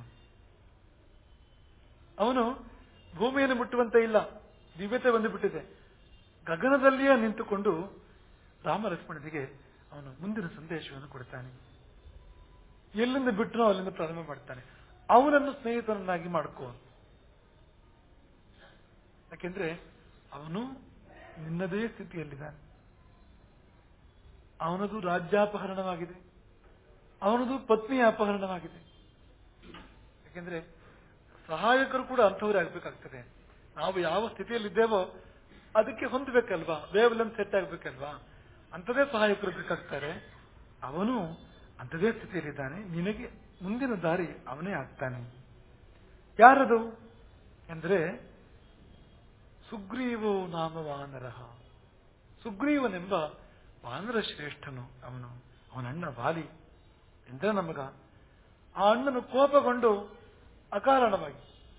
ಅವನು ಭೂಮಿಯನ್ನು ಮುಟ್ಟುವಂತೆ ಇಲ್ಲ ದಿವ್ಯತೆ ಬಂದುಬಿಟ್ಟಿದೆ ಗಗನದಲ್ಲಿಯೇ ನಿಂತುಕೊಂಡು ರಾಮ ಲಕ್ಷ್ಮಣನಿಗೆ ಅವನು ಮುಂದಿನ ಸಂದೇಶವನ್ನು ಕೊಡ್ತಾನೆ ಎಲ್ಲಿಂದ ಬಿಟ್ಟನೋ ಅಲ್ಲಿಂದ ಪ್ರಾರಂಭ ಮಾಡ್ತಾನೆ ಅವನನ್ನು ಸ್ನೇಹಿತನನ್ನಾಗಿ ಮಾಡ್ಕೋ ಯಾಕೆಂದ್ರೆ ಅವನು ನಿನ್ನದೇ ಸ್ಥಿತಿಯಲ್ಲಿದ್ದಾನೆ ಅವನದು ರಾಜ್ಯಾಪಹರಣವಾಗಿದೆ ಅವನದು ಪತ್ನಿಯ ಅಪಹರಣವಾಗಿದೆ ಯಾಕೆಂದ್ರೆ ಸಹಾಯಕರು ಕೂಡ ಅಂಥವರೇ ಆಗ್ಬೇಕಾಗ್ತದೆ ನಾವು ಯಾವ ಸ್ಥಿತಿಯಲ್ಲಿದ್ದೇವೋ ಅದಕ್ಕೆ ಹೊಂದಬೇಕಲ್ವಾ ವೇವ್ ಲೆಂತ್ ಸೆಟ್ ಆಗ್ಬೇಕಲ್ವಾ ಅಂಥದೇ ಸಹಾಯಕರು ಬೇಕಾಗ್ತಾರೆ ಅವನು ಅಂಥದೇ ಸ್ಥಿತಿಯಲ್ಲಿದ್ದಾನೆ ನಿನಗೆ ಮುಂದಿನ ದಾರಿ ಅವನೇ ಆಗ್ತಾನೆ ಯಾರದು ಎಂದ್ರೆ ಸುಗ್ರೀವೋ ನಾಮ ವಾನರಹ ಸುಗ್ರೀವನೆಂಬ ವಾನರ ಶ್ರೇಷ್ಠನು ಅವನು ಅವನ ಅಣ್ಣ ವಾಲಿ ಎಂದ್ರೆ ನಮಗ ಆ ಅಣ್ಣನು ಕೋಪಗೊಂಡು ಅಕಾರಣವಾಗಿ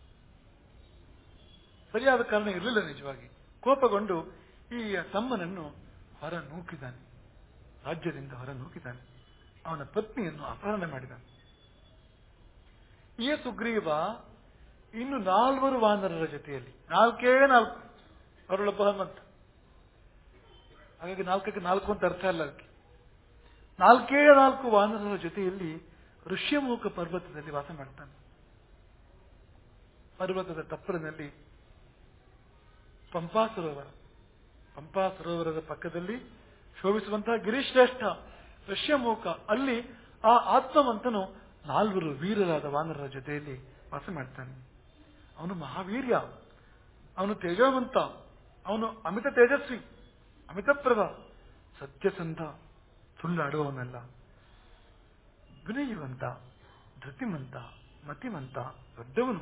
ಸರಿಯಾದ ಕಾರಣ ಇರಲಿಲ್ಲ ನಿಜವಾಗಿ ಕೋಪಗೊಂಡು ಈ ತಮ್ಮನನ್ನು ಹೊರ ನೂಕಿದ್ದಾನೆ ರಾಜ್ಯದಿಂದ ಹೊರ ನೂಕಿದ್ದಾನೆ ಅವನ ಪತ್ನಿಯನ್ನು ಅಪಹರಣ ಮಾಡಿದ್ದಾನೆ ಈ ಸುಗ್ರೀವ ಇನ್ನು ನಾಲ್ವರು ವಾನರರ ಜೊತೆಯಲ್ಲಿ ನಾಲ್ಕೇ ನಾಲ್ಕು ಅವರೊಳೊಬ್ಬ ಹನುಮಂತ ಹಾಗಾಗಿ ನಾಲ್ಕಕ್ಕೆ ನಾಲ್ಕು ಅಂತ ಅರ್ಥ ಅಲ್ಲ ಅದಕ್ಕೆ ನಾಲ್ಕೇ ನಾಲ್ಕು ವಾನರರ ಜೊತೆಯಲ್ಲಿ ಋಷ್ಯಮುಖ ಪರ್ವತದಲ್ಲಿ ವಾಸ ಮಾಡ್ತಾನೆ ಪರ್ವತದ ತಪ್ಪಲಿನಲ್ಲಿ ಪಂಪಾ ಸರೋವರ ಪಂಪಾ ಸರೋವರದ ಪಕ್ಕದಲ್ಲಿ ಶೋಭಿಸುವಂತಹ ಗಿರಿಶ್ರೇಷ್ಠ ಋಷ್ಯಮುಖ ಅಲ್ಲಿ ಆ ಆತ್ಮವಂತನು ನಾಲ್ವರು ವೀರರಾದ ವಾನರರ ಜೊತೆಯಲ್ಲಿ ವಾಸ ಮಾಡ್ತಾನೆ ಅವನು ಮಹಾವೀರ್ಯ ಅವನು ತೇಜವಂತ ಅವನು ಅಮಿತ ತೇಜಸ್ವಿ ಅಮಿತಪ್ರಭ ಸತ್ಯಸಂಧ ಸುಳ್ಳಾಡುವವನಲ್ಲ ವಿನಯುವಂತ ಧೃತಿಮಂತ ಮತಿಮಂತ ದೊಡ್ಡವನು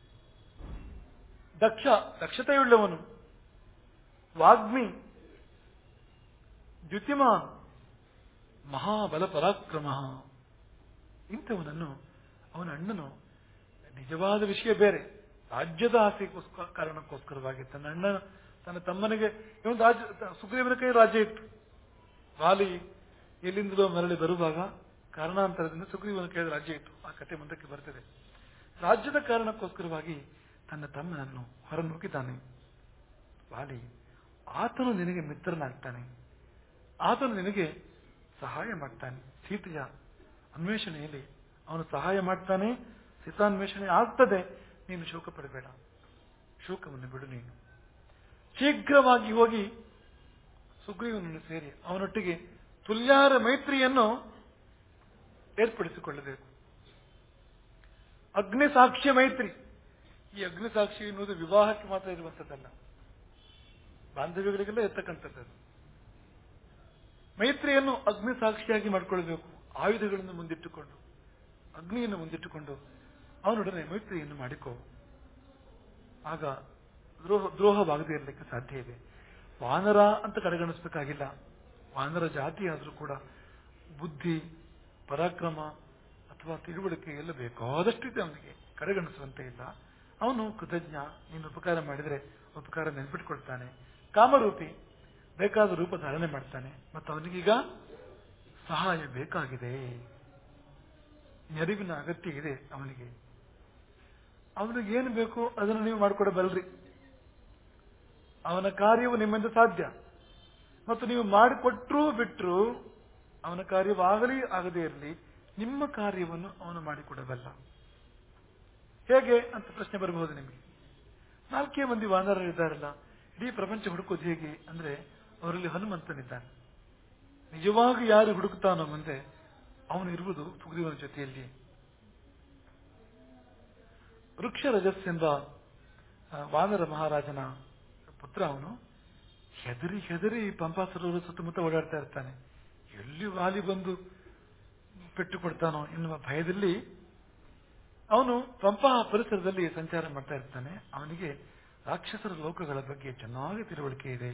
ದಕ್ಷ ದಕ್ಷತೆಯುಳ್ಳವನು ವಾಗ್ಮಿ ದ್ಯುತಿಮಾನ್ ಮಹಾಬಲ ಪರಾಕ್ರಮ ಇಂಥವನನ್ನು ಅವನ ಅಣ್ಣನು ನಿಜವಾದ ವಿಷಯ ಬೇರೆ ರಾಜ್ಯದ ಆಸೆಗೋಸ್ಕರ ಕಾರಣಕ್ಕೋಸ್ಕರವಾಗಿ ತನ್ನ ಅಣ್ಣ ತನ್ನ ತಮ್ಮನಿಗೆ ಇವನು ರಾಜ್ಯ ಸುಗ್ರೀವನ ಕೈ ರಾಜ್ಯ ಇತ್ತು ವಾಲಿ ಎಲ್ಲಿಂದಲೋ ಮರಳಿ ಬರುವಾಗ ಕಾರಣಾಂತರದಿಂದ ಸುಗ್ರೀವನ ಕೈ ರಾಜ್ಯ ಇತ್ತು ಆ ಕಥೆ ಮುಂದಕ್ಕೆ ಬರ್ತದೆ ರಾಜ್ಯದ ಕಾರಣಕ್ಕೋಸ್ಕರವಾಗಿ ತನ್ನ ತಮ್ಮನನ್ನು ಹೊರನೂಕಿದ್ದಾನೆ ವಾಲಿ ಆತನು ನಿನಗೆ ಮಿತ್ರನಾಗ್ತಾನೆ ಆತನು ನಿನಗೆ ಸಹಾಯ ಮಾಡ್ತಾನೆ ಸೀತೆಯ ಅನ್ವೇಷಣೆಯಲ್ಲಿ ಅವನು ಸಹಾಯ ಮಾಡ್ತಾನೆ ಸೀತಾನ್ವೇಷಣೆ ಆಗ್ತದೆ ನೀನು ಶೋಕ ಪಡಬೇಡ ಶೋಕವನ್ನು ಬಿಡು ನೀನು ಶೀಘ್ರವಾಗಿ ಹೋಗಿ ಸುಗ್ರೀವನನ್ನು ಸೇರಿ ಅವನೊಟ್ಟಿಗೆ ತುಲ್ಯಾರ ಮೈತ್ರಿಯನ್ನು ಏರ್ಪಡಿಸಿಕೊಳ್ಳಬೇಕು ಅಗ್ನಿ ಸಾಕ್ಷ್ಯ ಮೈತ್ರಿ ಈ ಅಗ್ನಿ ಸಾಕ್ಷಿ ಎನ್ನುವುದು ವಿವಾಹಕ್ಕೆ ಮಾತ್ರ ಇರುವಂತದ್ದಲ್ಲ ಬಾಂಧವ್ಯಗಳಿಗೆಲ್ಲ ಇರ್ತಕ್ಕಂಥದ್ದು ಮೈತ್ರಿಯನ್ನು ಅಗ್ನಿ ಸಾಕ್ಷಿಯಾಗಿ ಮಾಡಿಕೊಳ್ಬೇಕು ಆಯುಧಗಳನ್ನು ಮುಂದಿಟ್ಟುಕೊಂಡು ಅಗ್ನಿಯನ್ನು ಮುಂದಿಟ್ಟುಕೊಂಡು ಅವನೊಡನೆ ಮೈತ್ರಿಯನ್ನು ಮಾಡಿಕೋ ಆಗ ದ್ರೋಹ ದ್ರೋಹವಾಗದೇ ಇರಲಿಕ್ಕೆ ಸಾಧ್ಯ ಇದೆ ವಾನರ ಅಂತ ಕಡೆಗಣಿಸಬೇಕಾಗಿಲ್ಲ ವಾನರ ಜಾತಿ ಆದರೂ ಕೂಡ ಬುದ್ಧಿ ಪರಾಕ್ರಮ ಅಥವಾ ತಿಳುವಳಿಕೆ ಎಲ್ಲ ಬೇಕಾದಷ್ಟಿದೆ ಅವನಿಗೆ ಕಡೆಗಣಿಸುವಂತೆ ಇಲ್ಲ ಅವನು ಕೃತಜ್ಞ ನೀನು ಉಪಕಾರ ಮಾಡಿದರೆ ಉಪಕಾರ ನೆನ್ಪಿಟ್ಕೊಳ್ತಾನೆ ಕಾಮರೂಪಿ ಬೇಕಾದ ರೂಪ ಧಾರಣೆ ಮಾಡ್ತಾನೆ ಮತ್ತು ಅವನಿಗೀಗ ಸಹಾಯ ಬೇಕಾಗಿದೆ ನೆರವಿನ ಅಗತ್ಯ ಇದೆ ಅವನಿಗೆ ಅವನಿಗೆ ಏನು ಬೇಕು ಅದನ್ನು ನೀವು ಮಾಡಿಕೊಡಬಲ್ರಿ ಅವನ ಕಾರ್ಯವು ನಿಮ್ಮಿಂದ ಸಾಧ್ಯ ಮತ್ತು ನೀವು ಮಾಡಿಕೊಟ್ರೂ ಬಿಟ್ಟರು ಅವನ ಕಾರ್ಯವಾಗಲಿ ಆಗದೇ ಇರಲಿ ನಿಮ್ಮ ಕಾರ್ಯವನ್ನು ಅವನು ಮಾಡಿಕೊಡಬಲ್ಲ ಹೇಗೆ ಅಂತ ಪ್ರಶ್ನೆ ಬರಬಹುದು ನಿಮಗೆ ನಾಲ್ಕೇ ಮಂದಿ ವಾನರರು ಇದ್ದಾರಲ್ಲ ಇಡೀ ಪ್ರಪಂಚ ಹುಡುಕೋದು ಹೇಗೆ ಅಂದ್ರೆ ಅವರಲ್ಲಿ ಹನುಮಂತನಿದ್ದಾನೆ ನಿಜವಾಗಿ ಯಾರು ಹುಡುಕ್ತಾನೋ ಮುಂದೆ ಅವನು ಇರುವುದು ಸುಗ್ರೀವನ ಜೊತೆಯಲ್ಲಿ ವೃಕ್ಷ ರಜಸ್ ಎಂಬ ಆ, ವಾನರ ಮಹಾರಾಜನ ಪುತ್ರ ಅವನು ಹೆದರಿ ಹೆದರಿ ಪಂಪಾ ಸರೋವರ ಸುತ್ತಮುತ್ತ ಓಡಾಡ್ತಾ ಇರ್ತಾನೆ ಎಲ್ಲಿ ವಾಲಿ ಬಂದು ಪೆಟ್ಟು ಕೊಡ್ತಾನೋ ಎನ್ನುವ ಭಯದಲ್ಲಿ ಅವನು ಪಂಪಾ ಪರಿಸರದಲ್ಲಿ ಸಂಚಾರ ಮಾಡ್ತಾ ಇರ್ತಾನೆ ಅವನಿಗೆ ರಾಕ್ಷಸರ ಲೋಕಗಳ ಬಗ್ಗೆ ಚೆನ್ನಾಗಿ ತಿಳುವಳಿಕೆ ಇದೆ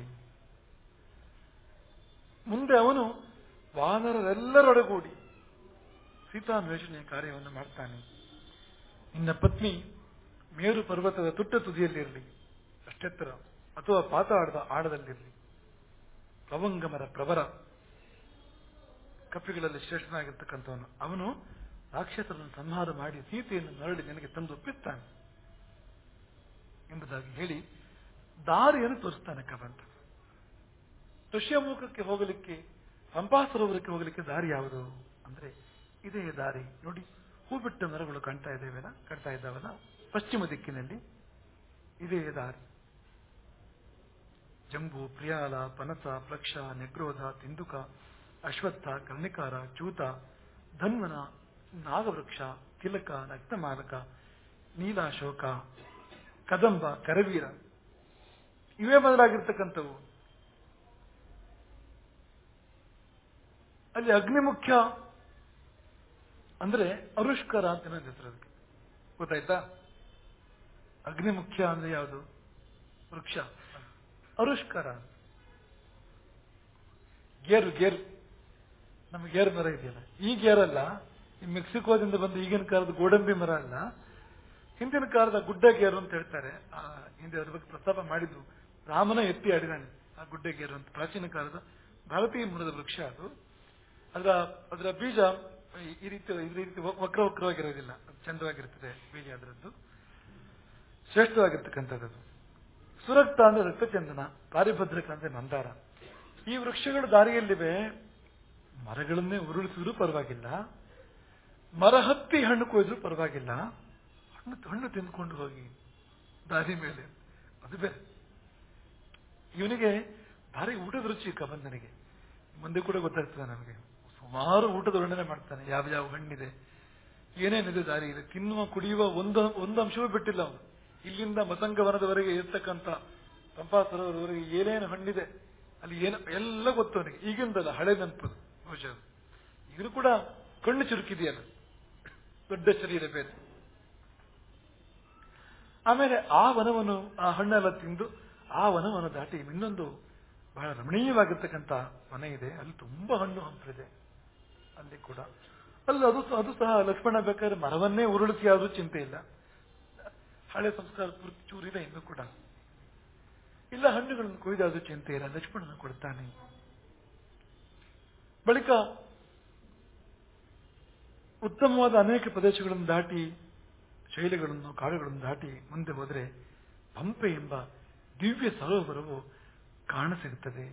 ಮುಂದೆ ಅವನು ವಾನರರೆಲ್ಲರೊಡಗೂಡಿ ಸೀತಾನ್ವೇಷಣೆಯ ಕಾರ್ಯವನ್ನು ಮಾಡ್ತಾನೆ ನಿನ್ನ ಪತ್ನಿ ಮೇರು ಪರ್ವತದ ತುಟ್ಟ ತುದಿಯಲ್ಲಿರಲಿ ಅಷ್ಟೆತ್ತರ ಅಥವಾ ಪಾತಾಳದ ಆಳದಲ್ಲಿರಲಿ ಪ್ಲವಂಗಮರ ಪ್ರವರ ಕಪಿಗಳಲ್ಲಿ ಶ್ರೇಷ್ಠನಾಗಿರ್ತಕ್ಕಂಥವನು ಅವನು ರಾಕ್ಷಸರನ್ನು ಸಂಹಾರ ಮಾಡಿ ಸೀತೆಯನ್ನು ಮರಳಿ ನನಗೆ ತಂದು ಒಪ್ಪಿಸ್ತಾನೆ ಎಂಬುದಾಗಿ ಹೇಳಿ ದಾರಿಯನ್ನು ತೋರಿಸ್ತಾನೆ ಕವಂತ ಋಷ್ಯಮುಖಕ್ಕೆ ಹೋಗಲಿಕ್ಕೆ ಪಂಪಾ ಸರೋವರಕ್ಕೆ ಹೋಗಲಿಕ್ಕೆ ದಾರಿ ಯಾವುದು ಅಂದ್ರೆ ಇದೇ ದಾರಿ ನೋಡಿ ಹೂ ಬಿಟ್ಟ ಮರಗಳು ಕಾಣ್ತಾ ಇದ್ದೇವಲ್ಲ ಕಾಣ್ತಾ ಇದ್ದಾವಲ್ಲ ಪಶ್ಚಿಮ ದಿಕ್ಕಿನಲ್ಲಿ ಇದೇ ದಾರಿ ಜಂಬು ಪ್ರಿಯಾಲ ಪನಸ ಪ್ಲಕ್ಷ ನೆಗ್ರೋಧ ತಿಂದುಕ ಅಶ್ವತ್ಥ ಕರ್ಣಿಕಾರ ಚೂತ ಧನ್ವನ ನಾಗವೃಕ್ಷ ತಿಲಕ ರಕ್ತಮಾಲಕ ನೀಲಾಶೋಕ ಕದಂಬ ಕರವೀರ ಇವೇ ಬದಲಾಗಿರ್ತಕ್ಕಂಥವು ಅಲ್ಲಿ ಅಗ್ನಿಮುಖ್ಯ ಅಂದ್ರೆ ಅರುಷ್ಕರ ಅಂತ ಇನ್ನೊಂದು ಹೆಸರು ಅದಕ್ಕೆ ಗೊತ್ತಾಯ್ತಾ ಅಗ್ನಿಮುಖ್ಯ ಅಂದ್ರೆ ಯಾವುದು ವೃಕ್ಷ ಅರುಷ್ಕರ ಗೇರು ಗೇರು ನಮ್ಮ ಗೇರು ಮರ ಇದೆಯಲ್ಲ ಈ ಗೇರಲ್ಲ ಈ ಮೆಕ್ಸಿಕೋದಿಂದ ಬಂದ ಈಗಿನ ಕಾಲದ ಗೋಡಂಬಿ ಮರ ಅಲ್ಲ ಹಿಂದಿನ ಕಾಲದ ಗುಡ್ಡ ಗೇರು ಅಂತ ಹೇಳ್ತಾರೆ ಆ, ಹಿಂದೆ ಅದ್ರ ಬಗ್ಗೆ ಪ್ರಸ್ತಾಪ ಮಾಡಿದ್ರು ರಾಮನ ಎತ್ತಿ ಆಡಿದಾನೆ ಆ ಗುಡ್ಡ ಗೇರು ಅಂತ ಪ್ರಾಚೀನ ಕಾಲದ ಭಾರತೀಯ ಮೂಲದ ವೃಕ್ಷ ಅದು ಅದರ ಅದರ ಬೀಜ ಈ- ಈ ರೀತಿ ಈ ರೀತಿ ವ- ವಕ್ರ ವಕ್ರವಾಗಿರೋದಿಲ್ಲ ಅದು ಚಂದವಾಗಿರ್ತದೆ ಬೀಜ ಅದರದ್ದು ಶ್ರೇಷ್ಠವಾಗಿರ್ತಕ್ಕಂಥದ್ದು ಅದು. ಸುರಕ್ತ ಅಂದ್ರೆ ರಕ್ತಚಂದನ ಪಾರಿಭದ್ರಕ ಅಂದ್ರೆ ಮಂದಾರ ಈ ವೃಕ್ಷಗಳು ದಾರಿಯಲ್ಲಿವೆ ಮರಗಳನ್ನೇ ಉರುಳಿಸಿದ್ರು ಪರವಾಗಿಲ್ಲ ಮರ ಹತ್ತಿ ಹಣ್ಣು ಕೊಯ್ದ್ರು ಪರವಾಗಿಲ್ಲ ಹಣ್ಣು ಹಣ್ಣು ತಿಂದ್ಕೊಂಡು ಹೋಗಿ ದಾರಿ ಮೇಲೆ ಅದು ಬೇರೆ ಇವನಿಗೆ ಭಾರಿ ಊಟದ ರುಚಿ ಕಬಂದನಿಗೆ ಮುಂದೆ ಕೂಡ ಗೊತ್ತಾಗ್ತದೆ ನಮಗೆ ಸುಮಾರು ಊಟದ ವರ್ಣನೆ ಮಾಡ್ತಾನೆ ಯಾವ ಯಾವ ಹಣ್ಣಿದೆ ಏನೇನಿದೆ ದಾರಿ ಇದೆ ತಿನ್ನುವ ಕುಡಿಯುವ ಒಂದು ಒಂದು ಅಂಶವೂ ಬಿಟ್ಟಿಲ್ಲ ಅವನು ಇಲ್ಲಿಂದ ಮತಂಗವನದವರೆಗೆ ಇರ್ತಕ್ಕಂಥ ಪಂಪಾ ಸರೋವರವರೆಗೆ ಏನೇನು ಹಣ್ಣಿದೆ ಅಲ್ಲಿ ಏನು ಎಲ್ಲ ಗೊತ್ತು ಅವನಿಗೆ ಈಗಿಂದಲ್ಲ ಹಳೆ ನೆನಪದು ಬಹುಶಃ ಈಗಲೂ ಕೂಡ ಕಣ್ಣು ಚುರುಕಿದೆಯಲ್ಲ ದೊಡ್ಡ ಶರೀರ ಬೇರೆ ಆಮೇಲೆ ಆ ವನವನ್ನು ಆ ಹಣ್ಣೆಲ್ಲ ತಿಂದು ಆ ವನವನ್ನು ದಾಟಿ ಇನ್ನೊಂದು ಬಹಳ ರಮಣೀಯವಾಗಿರ್ತಕ್ಕಂಥ ವನ ಇದೆ ಅಲ್ಲಿ ತುಂಬಾ ಹಣ್ಣು ಹಂಪಲಿದೆ ಅಲ್ಲಿ ಕೂಡ ಅಲ್ಲಿ ಅದು ಅದು ಸಹ ಲಕ್ಷ್ಮಣ ಬೇಕಾದ್ರೆ ಮರವನ್ನೇ ಉರುಳಿಸಿ ಆದ್ರೂ ಚಿಂತೆ ಇಲ್ಲ ಹಳೆ ಸಂಸ್ಕಾರ ಪೂರ್ತಿ ಚೂರಿದೆ ಇನ್ನು ಕೂಡ ಇಲ್ಲ ಹಣ್ಣುಗಳನ್ನು ಕೊಯ್ದಾದ್ರೂ ಚಿಂತೆ ಇಲ್ಲ ಲಕ್ಷ್ಮಣನ ಕೊಡ್ತಾನೆ ಬಳಿಕ ಉತ್ತಮವಾದ ಅನೇಕ ಪ್ರದೇಶಗಳನ್ನು ದಾಟಿ ಶೈಲಿಗಳನ್ನು ಕಾಡುಗಳನ್ನು ದಾಟಿ ಮುಂದೆ ಹೋದರೆ ಪಂಪೆ ಎಂಬ ದಿವ್ಯ ಸರೋವರವು ಕಾಣಸಿಗುತ್ತದೆ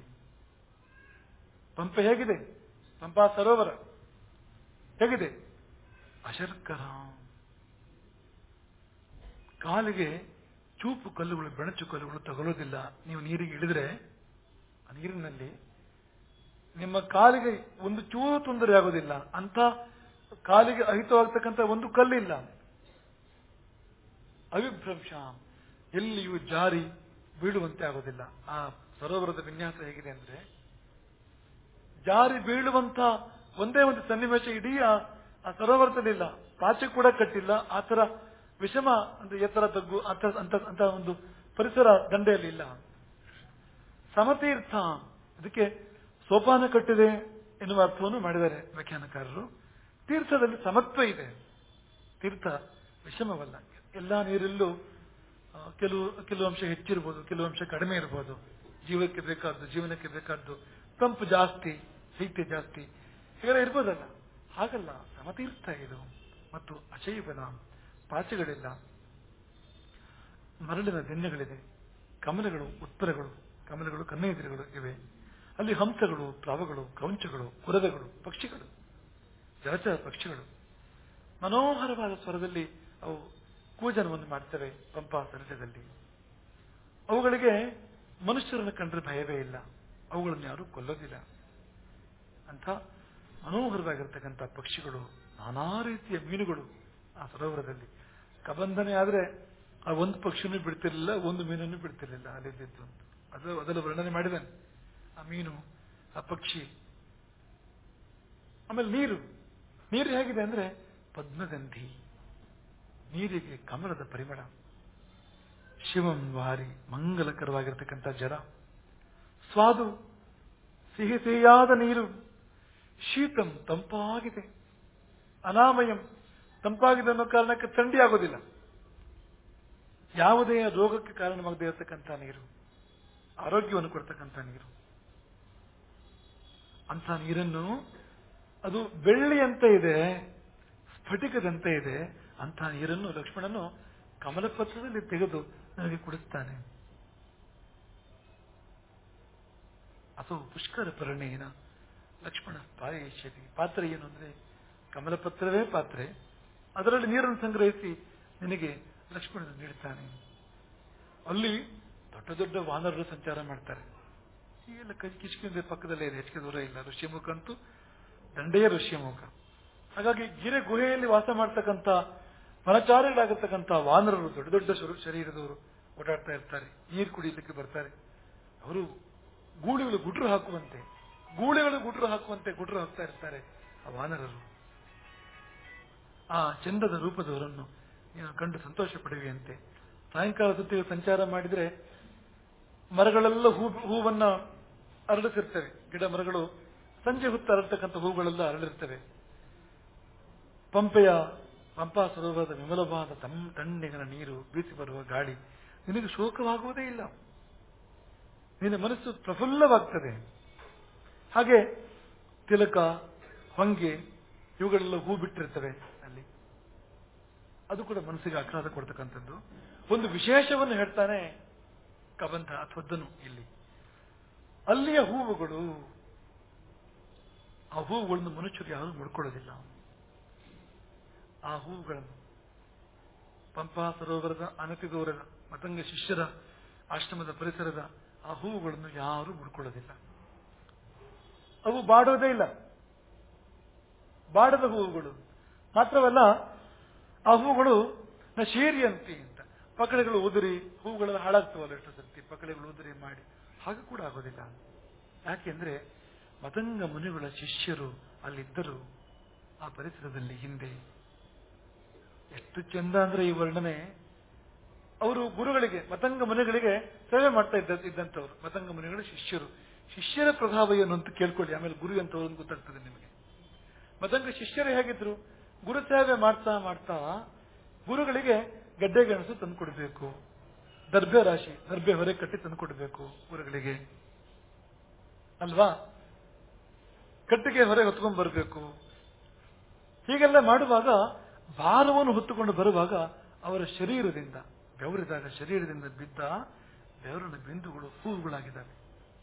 ಪಂಪೆ ಹೇಗಿದೆ ಪಂಪಾ ಸರೋವರ ಹೇಗಿದೆ ಅಶರ್ಕರ ಕಾಲಿಗೆ ಚೂಪು ಕಲ್ಲುಗಳು ಬೆಣಚು ಕಲ್ಲುಗಳು ತಗೊಳ್ಳೋದಿಲ್ಲ ನೀವು ನೀರಿಗೆ ಇಳಿದ್ರೆ ಆ ನೀರಿನಲ್ಲಿ ನಿಮ್ಮ ಕಾಲಿಗೆ ಒಂದು ಚೂರು ತೊಂದರೆ ಆಗೋದಿಲ್ಲ ಅಂತ ಕಾಲಿಗೆ ಅಹಿತವಾಗ್ತಕ್ಕಂಥ ಒಂದು ಕಲ್ಲಿಲ್ಲ ಅವಿಭ್ರಂಶ ಎಲ್ಲಿಯೂ ಜಾರಿ ಬೀಳುವಂತೆ ಆಗೋದಿಲ್ಲ ಆ ಸರೋವರದ ವಿನ್ಯಾಸ ಹೇಗಿದೆ ಅಂದ್ರೆ ಜಾರಿ ಬೀಳುವಂತ ಒಂದೇ ಒಂದು ಸನ್ನಿವೇಶ ಇಡೀ ಆ ಆ ಸರೋವರದಲ್ಲಿಲ್ಲ ಪಾಚೆ ಕೂಡ ಕಟ್ಟಿಲ್ಲ ಆ ತರ ವಿಷಮ ಅಂದ್ರೆ ಎತ್ತರ ತಗ್ಗು ಅಂತ ಅಂತ ಅಂತ ಒಂದು ಪರಿಸರ ದಂಡೆಯಲ್ಲಿ ಇಲ್ಲ ಸಮತೀರ್ಥ ಅದಕ್ಕೆ ಸೋಪಾನ ಕಟ್ಟಿದೆ ಎನ್ನುವ ಅರ್ಥವನ್ನು ಮಾಡಿದ್ದಾರೆ ವ್ಯಾಖ್ಯಾನಕಾರರು ತೀರ್ಥದಲ್ಲಿ ಸಮತ್ವ ಇದೆ ತೀರ್ಥ ವಿಷಮವಲ್ಲ ಎಲ್ಲಾ ನೀರಲ್ಲೂ ಆ, ಕೆಲವು ಕೆಲವು ಅಂಶ ಹೆಚ್ಚಿರ್ಬೋದು ಕೆಲವು ಅಂಶ ಕಡಿಮೆ ಇರ್ಬೋದು ಜೀವಕ್ಕೆ ಬೇಕಾದ್ದು ಜೀವನಕ್ಕೆ ಬೇಕಾದ್ದು ತಂಪು ಜಾಸ್ತಿ ಶೈತ್ಯ ಜಾಸ್ತಿ ಹೀಗೆಲ್ಲ ಇರ್ಬೋದಲ್ಲ ಹಾಗಲ್ಲ ಸಮತೀರ್ಥ ಇದು ಮತ್ತು ಅಶೈವನ ಪಾಚೆಗಳಿಲ್ಲ ಮರಳಿನ ದಿನ್ಯಗಳಿದೆ ಕಮಲಗಳು ಉತ್ತರಗಳು ಕಮಲಗಳು ಕನ್ನೆದಿರುಗಳು ಇವೆ ಅಲ್ಲಿ ಹಂಸಗಳು ಪ್ರಾವಗಳು ಕ್ರೌಂಚಗಳು ಕುರದಗಳು ಪಕ್ಷಿಗಳು ಜಲಚರ ಪಕ್ಷಿಗಳು ಮನೋಹರವಾದ ಸ್ವರದಲ್ಲಿ ಅವು ಕೂಜನವನ್ನು ಮಾಡ್ತವೆ ಪಂಪಾ ಸರಸದಲ್ಲಿ ಅವುಗಳಿಗೆ ಮನುಷ್ಯರನ್ನು ಕಂಡ್ರೆ ಭಯವೇ ಇಲ್ಲ ಅವುಗಳನ್ನು ಯಾರೂ ಕೊಲ್ಲೋದಿಲ್ಲ ಅಂತ ಮನೋಹರವಾಗಿರ್ತಕ್ಕಂಥ ಪಕ್ಷಿಗಳು ನಾನಾ ರೀತಿಯ ಮೀನುಗಳು ಆ ಸರೋವರದಲ್ಲಿ ಕಬಂಧನೆ ಆದ್ರೆ ಆ ಒಂದು ಪಕ್ಷಿನೂ ಬಿಡ್ತಿರ್ಲಿಲ್ಲ ಒಂದು ಮೀನನ್ನು ಬಿಡ್ತಿರ್ಲಿಲ್ಲ ಅಲ್ಲಿದ್ದು ಅದು ಅದೆಲ್ಲ ವರ್ಣನೆ ಮಾಡಿದ್ದಾನೆ ಆ ಮೀನು ಆ ಪಕ್ಷಿ ಆಮೇಲೆ ನೀರು ನೀರು ಹೇಗಿದೆ ಅಂದ್ರೆ ಪದ್ಮಗಂಧಿ ನೀರಿಗೆ ಕಮಲದ ಪರಿಮಳ ಶಿವಂ ವಾರಿ ಮಂಗಲಕರವಾಗಿರ್ತಕ್ಕಂಥ ಜಲ ಸ್ವಾದು ಸಿಹಿ ಸಿಹಿಯಾದ ನೀರು ಶೀತಂ ತಂಪಾಗಿದೆ ಅನಾಮಯಂ ತಂಪಾಗಿದೆ ಅನ್ನೋ ಕಾರಣಕ್ಕೆ ಥಂಡಿ ಆಗೋದಿಲ್ಲ ಯಾವುದೇ ರೋಗಕ್ಕೆ ಕಾರಣವಾಗದೇ ಇರತಕ್ಕಂಥ ನೀರು ಆರೋಗ್ಯವನ್ನು ಕೊಡ್ತಕ್ಕಂಥ ನೀರು ಅಂತ ನೀರನ್ನು ಅದು ಬೆಳ್ಳಿಯಂತೆ ಇದೆ ಸ್ಫಟಿಕದಂತೆ ಇದೆ ಅಂತ ನೀರನ್ನು ಲಕ್ಷ್ಮಣನು ಕಮಲಪತ್ರದಲ್ಲಿ ತೆಗೆದು ನನಗೆ ಕುಡಿಸ್ತಾನೆ ಅಥವಾ ಪುಷ್ಕರ ಪರಿಣೇನ ಲಕ್ಷ್ಮಣ ಪಾಯೇಶ್ಯತಿ ಪಾತ್ರೆ ಏನು ಅಂದ್ರೆ ಕಮಲಪತ್ರವೇ ಪಾತ್ರೆ ಅದರಲ್ಲಿ ನೀರನ್ನು ಸಂಗ್ರಹಿಸಿ ನಿನಗೆ ಲಕ್ಷ್ಮಣನು ನೀಡ್ತಾನೆ ಅಲ್ಲಿ ದೊಡ್ಡ ದೊಡ್ಡ ವಾನರರು ಸಂಚಾರ ಮಾಡ್ತಾರೆ ಈಗೆಲ್ಲ ಕಿಷ್ಕಿಂದ ಪಕ್ಕದಲ್ಲೇ ಇದೆ ಹೆಚ್ಚಿಗೆ ದೂರ ಇಲ್ಲ ಋಷ್ಯಮುಖ ಅಂತೂ ದಂಡೆಯ ಋಷ್ಯಮುಖ ಹಾಗಾಗಿ ಗಿರೆ ಗುಹೆಯಲ್ಲಿ ವಾಸ ಮಾಡ್ತಕ್ಕಂಥ ವನಚಾರಿಗಳಾಗಿರ್ತಕ್ಕಂಥ ವಾನರರು ದೊಡ್ಡ ದೊಡ್ಡ ಶರು- ಶರೀರದವರು ಓಡಾಡ್ತಾ ಇರ್ತಾರೆ ನೀರು ಕುಡಿಯಲಿಕ್ಕೆ ಬರ್ತಾರೆ ಅವರು ಗೂಳಿಗಳು ಗುಟ್ರು ಹಾಕುವಂತೆ ಗೂಳಿಗಳು ಗುಟ್ರು ಹಾಕುವಂತೆ ಗುಟ್ರು ಹಾಕ್ತಾ ಇರ್ತಾರೆ ಆ ವಾನರರು ಆ ಚಂದದ ರೂಪದವರನ್ನು ನೀನು ಕಂಡು ಸಂತೋಷ ಪಡುವೆಯಂತೆ ಸಾಯಂಕಾಲ ಹೊತ್ತಿಗೆ ಸಂಚಾರ ಮಾಡಿದ್ರೆ ಮರಗಳೆಲ್ಲ ಹೂ ಹೂವನ್ನ ಅರಳಿಸಿರ್ತವೆ ಗಿಡ ಮರಗಳು ಸಂಜೆ ಹೊತ್ತು ಅರಳ್ತಕ್ಕಂಥ ಹೂಗಳೆಲ್ಲ ಅರಳಿರ್ತವೆ ಪಂಪೆಯ ಪಂಪಾ ಸರೋವರದ ವಿಮಲವಾದ ತಮ್ ತಣ್ಣಗಿನ ನೀರು ಬೀಸಿ ಬರುವ ಗಾಳಿ ನಿನಗೆ ಶೋಕವಾಗುವುದೇ ಇಲ್ಲ ನಿನ್ನ ಮನಸ್ಸು ಪ್ರಫುಲ್ಲವಾಗ್ತದೆ ಹಾಗೆ ತಿಲಕ ಹೊಂಗೆ ಇವುಗಳೆಲ್ಲ ಹೂ ಬಿಟ್ಟಿರ್ತವೆ ಅಲ್ಲಿ ಅದು ಕೂಡ ಮನಸ್ಸಿಗೆ ಆಹ್ಲಾದ ಕೊಡ್ತಕ್ಕಂಥದ್ದು ಒಂದು ವಿಶೇಷವನ್ನು ಹೇಳ್ತಾನೆ ಕಬಂಧ ಅಥವದ್ದನು ಇಲ್ಲಿ ಅಲ್ಲಿಯ ಹೂವುಗಳು ಆ ಹೂವುಗಳನ್ನು ಮನುಷ್ಯರು ಯಾರೂ ಮುಡ್ಕೊಳ್ಳೋದಿಲ್ಲ ಆ ಹೂವುಗಳನ್ನು ಪಂಪಾ ಸರೋವರದ ಅನತಿ ದೂರದ ಮತಂಗ ಶಿಷ್ಯರ ಆಶ್ರಮದ ಪರಿಸರದ ಆ ಹೂವುಗಳನ್ನು ಯಾರೂ ಮುಡ್ಕೊಳ್ಳೋದಿಲ್ಲ ಅವು ಬಾಡೋದೇ ಇಲ್ಲ ಬಾಡದ ಹೂವುಗಳು ಮಾತ್ರವಲ್ಲ ಆ ಹೂವುಗಳು ನ ಶೇರಿಯಂತಿ ಅಂತ ಪಕಳೆಗಳು ಉದುರಿ ಹೂಗಳೆಲ್ಲ ಹಾಳಾಗ್ತವಲ್ಲ ಎಷ್ಟು ಸರ್ತಿ ಪಕಳೆಗಳು ಉದುರಿ ಮಾಡಿ ಹಾಗೆ ಕೂಡ ಆಗೋದಿಲ್ಲ ಯಾಕೆಂದ್ರೆ ಮತಂಗ ಮುನಿಗಳ ಶಿಷ್ಯರು ಅಲ್ಲಿದ್ದರು ಆ ಪರಿಸರದಲ್ಲಿ ಹಿಂದೆ ಎಷ್ಟು ಚಂದ ಅಂದ್ರೆ ಈ ವರ್ಣನೆ ಅವರು ಗುರುಗಳಿಗೆ ಮತಂಗ ಮುನಿಗಳಿಗೆ ಸೇವೆ ಮಾಡ್ತಾ ಇದ್ದ ಇದ್ದಂಥವ್ರು ಮತಂಗ ಮುನಿಗಳ ಶಿಷ್ಯರು ಶಿಷ್ಯರ ಪ್ರಭಾವ ಏನು ಅಂತ ಕೇಳ್ಕೊಳ್ಳಿ ಆಮೇಲೆ ಗುರು ಅಂತವ್ರು ಅಂತ ಗೊತ್ತಾಗ್ತದೆ ನಿಮಗೆ ಮತಂಗ ಶಿಷ್ಯರು ಹೇಗಿದ್ರು ಗುರು ಸೇವೆ ಮಾಡ್ತಾ ಮಾಡ್ತಾ ಗುರುಗಳಿಗೆ ಗಡ್ಡೆ ಗೆಣಸು ತಂದುಕೊಡ್ಬೇಕು ದರ್ಭೆ ರಾಶಿ ದರ್ಭೆ ಹೊರೆ ಕಟ್ಟಿ ತಂದುಕೊಡ್ಬೇಕು ಗುರುಗಳಿಗೆ ಅಲ್ವಾ ಕಟ್ಟಿಗೆ ಹೊರೆ ಹೊತ್ಕೊಂಡ್ ಬರಬೇಕು ಹೀಗೆಲ್ಲ ಮಾಡುವಾಗ ಭಾರವನ್ನು ಹೊತ್ತುಕೊಂಡು ಬರುವಾಗ ಅವರ ಶರೀರದಿಂದ ಬೆವರಿದಾಗ ಶರೀರದಿಂದ ಬಿದ್ದ ಬೆವರಿನ ಬಿಂದುಗಳು ಹೂವುಗಳಾಗಿದ್ದಾವೆ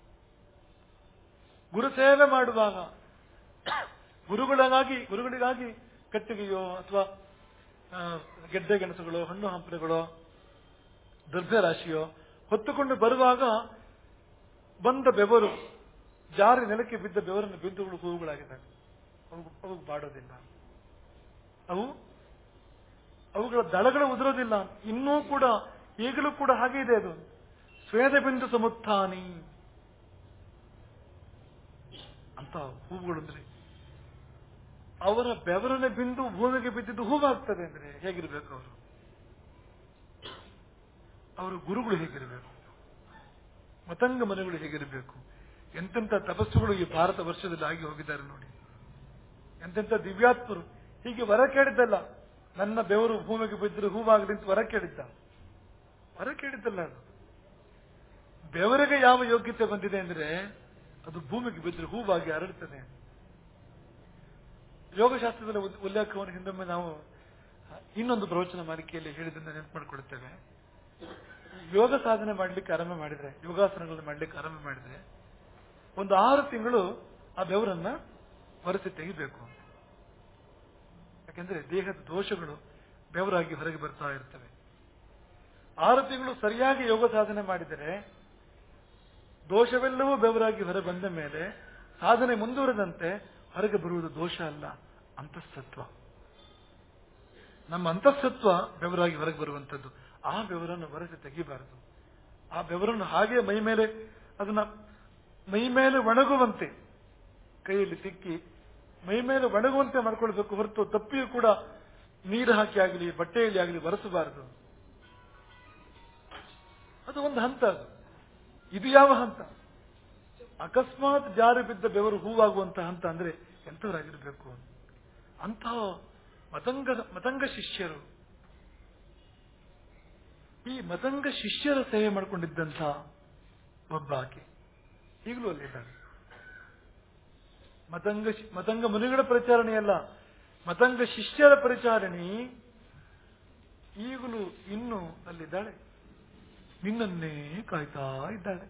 ಗುರುಸೇವೆ ಮಾಡುವಾಗ ಗುರುಗಳಿಗಾಗಿ ಗುರುಗಳಿಗಾಗಿ ಕಟ್ಟಿಗೆಯೋ ಅಥವಾ ಗೆಡ್ಡೆ ಗೆಣಸುಗಳು ಹಣ್ಣು ಹಂಪಲುಗಳೋ ದ್ರವ್ಯ ರಾಶಿಯೋ ಹೊತ್ತುಕೊಂಡು ಬರುವಾಗ ಬಂದ ಬೆವರು ಜಾರಿ ನೆಲಕ್ಕೆ ಬಿದ್ದ ಬೆವರಿನ ಬಿಂದುಗಳು ಹೂವುಗಳಾಗಿದ್ದಾವೆ ಅವು ಅವು ಬಾಡೋದಿಲ್ಲ ಅವು ಅವುಗಳ ದಳಗಳು ಉದುರೋದಿಲ್ಲ ಇನ್ನೂ ಕೂಡ ಈಗಲೂ ಕೂಡ ಹಾಗೆ ಇದೆ ಅದು ಸ್ವೇದ ಬಿಂದು ಸಮುತ್ಥಾನಿ ಅಂತ ಹೂವುಗಳು ಅಂದ್ರೆ ಅವರ ಬೆವರನ ಬಿಂದು ಭೂಮಿಗೆ ಬಿದ್ದಿದ್ದು ಹೂವಾಗ್ತದೆ ಅಂದ್ರೆ ಹೇಗಿರ್ಬೇಕು ಅವರು ಅವರ ಗುರುಗಳು ಹೇಗಿರಬೇಕು ಮತಂಗ ಮನೆಗಳು ಹೇಗಿರಬೇಕು ಎಂತೆಂಥ ತಪಸ್ಸುಗಳು ಈ ಭಾರತ ವರ್ಷದಲ್ಲಿ ಆಗಿ ಹೋಗಿದ್ದಾರೆ ನೋಡಿ ಎಂತೆಂಥ ದಿವ್ಯಾತ್ಮರು ಹೀಗೆ ವರ ಕೇಳಿದ್ದಲ್ಲ ನನ್ನ ಬೆವರು ಭೂಮಿಗೆ ಬಿದ್ದರೆ ಹೂವಾಗಲಿ ಅಂತ ವರ ಕೇಳಿದ್ದ ವರ ಕೇಳಿದ್ದಲ್ಲ ಅದು ಬೆವರಿಗೆ ಯಾವ ಯೋಗ್ಯತೆ ಬಂದಿದೆ ಅಂದ್ರೆ ಅದು ಭೂಮಿಗೆ ಬಿದ್ದರೆ ಹೂವಾಗಿ ಹರಡುತ್ತದೆ ಯೋಗಶಾಸ್ತ್ರದಲ್ಲಿ ಉಲ್- ಉಲ್ಲೇಖವನ್ನು ಹಿಂದೊಮ್ಮೆ ನಾವು ಇನ್ನೊಂದು ಪ್ರವಚನ ಮಾಲಿಕೆಯಲ್ಲಿ ಹೇಳಿದ್ದನ್ನು ನೆನಪು ಮಾಡಿಕೊಳ್ಳುತ್ತೇವೆ ಯೋಗ ಸಾಧನೆ ಮಾಡಲಿಕ್ಕೆ ಆರಂಭ ಮಾಡಿದ್ರೆ ಯೋಗಾಸನಗಳನ್ನು ಮಾಡಲಿಕ್ಕೆ ಆರಂಭ ಮಾಡಿದ್ರೆ ಒಂದು ಆರು ತಿಂಗಳು ಆ ಬೆವರನ್ನ ಹೊರಸಿ ತೆಗಿಬೇಕು ಯಾಕೆಂದ್ರೆ ದೇಹದ ದೋಷಗಳು ಬೆವರಾಗಿ ಹೊರಗೆ ಬರ್ತಾ ಇರ್ತವೆ ಆರು ತಿಂಗಳು ಸರಿಯಾಗಿ ಯೋಗ ಸಾಧನೆ ಮಾಡಿದರೆ ದೋಷವೆಲ್ಲವೂ ಬೆವರಾಗಿ ಹೊರ ಬಂದ ಮೇಲೆ ಸಾಧನೆ ಮುಂದುವರೆದಂತೆ ಹೊರಗೆ ಬರುವುದು ದೋಷ ಅಲ್ಲ ಅಂತಃಸತ್ವ ನಮ್ಮ ಅಂತಃಸತ್ವ ಬೆವರಾಗಿ ಹೊರಗೆ ಬರುವಂತದ್ದು ಆ ಬೆವರನ್ನು ಹೊರಗೆ ತೆಗಿಬಾರದು ಆ ಬೆವರನ್ನು ಹಾಗೆ ಮೈ ಮೇಲೆ ಅದನ್ನ ಮೈ ಮೇಲೆ ಒಣಗುವಂತೆ ಕೈಯಲ್ಲಿ ಸಿಕ್ಕಿ ಮೈ ಮೇಲೆ ಒಣಗುವಂತೆ ಮಾಡ್ಕೊಳ್ಬೇಕು ಹೊರತು ತಪ್ಪಿಯೂ ಕೂಡ ನೀರು ಹಾಕಿ ಆಗಲಿ ಬಟ್ಟೆಯಲ್ಲಿ ಆಗಲಿ ಬರೆಸಬಾರದು ಅದು ಒಂದು ಹಂತ ಅದು ಇದು ಯಾವ ಹಂತ ಅಕಸ್ಮಾತ್ ಜಾರಿ ಬಿದ್ದ ಬೆವರು ಹೂವಾಗುವಂತಹ ಹಂತ ಅಂದ್ರೆ ಎಂಥವರಾಗಿರ್ಬೇಕು ಅಂತಹ ಮತಂಗ ಮತಂಗ ಶಿಷ್ಯರು ಈ ಮತಂಗ ಶಿಷ್ಯರ ಸೇವೆ ಮಾಡಿಕೊಂಡಿದ್ದಂಥ ಒಬ್ಬ ಆಕೆ ಈಗಲೂ ಅಲ್ಲಿದ್ದಾರೆ ಮತಂಗ ಶಿ- ಮತಂಗ ಮುನಿಗಳ ಪರಿಚಾರಣೆಯಲ್ಲ ಮತಂಗ ಶಿಷ್ಯರ ಪರಿಚಾರಣಿ ಈಗಲೂ ಇನ್ನೂ ಅಲ್ಲಿದ್ದಾಳೆ ನಿನ್ನನ್ನೇ ಕಾಯ್ತಾ ಇದ್ದಾಳೆ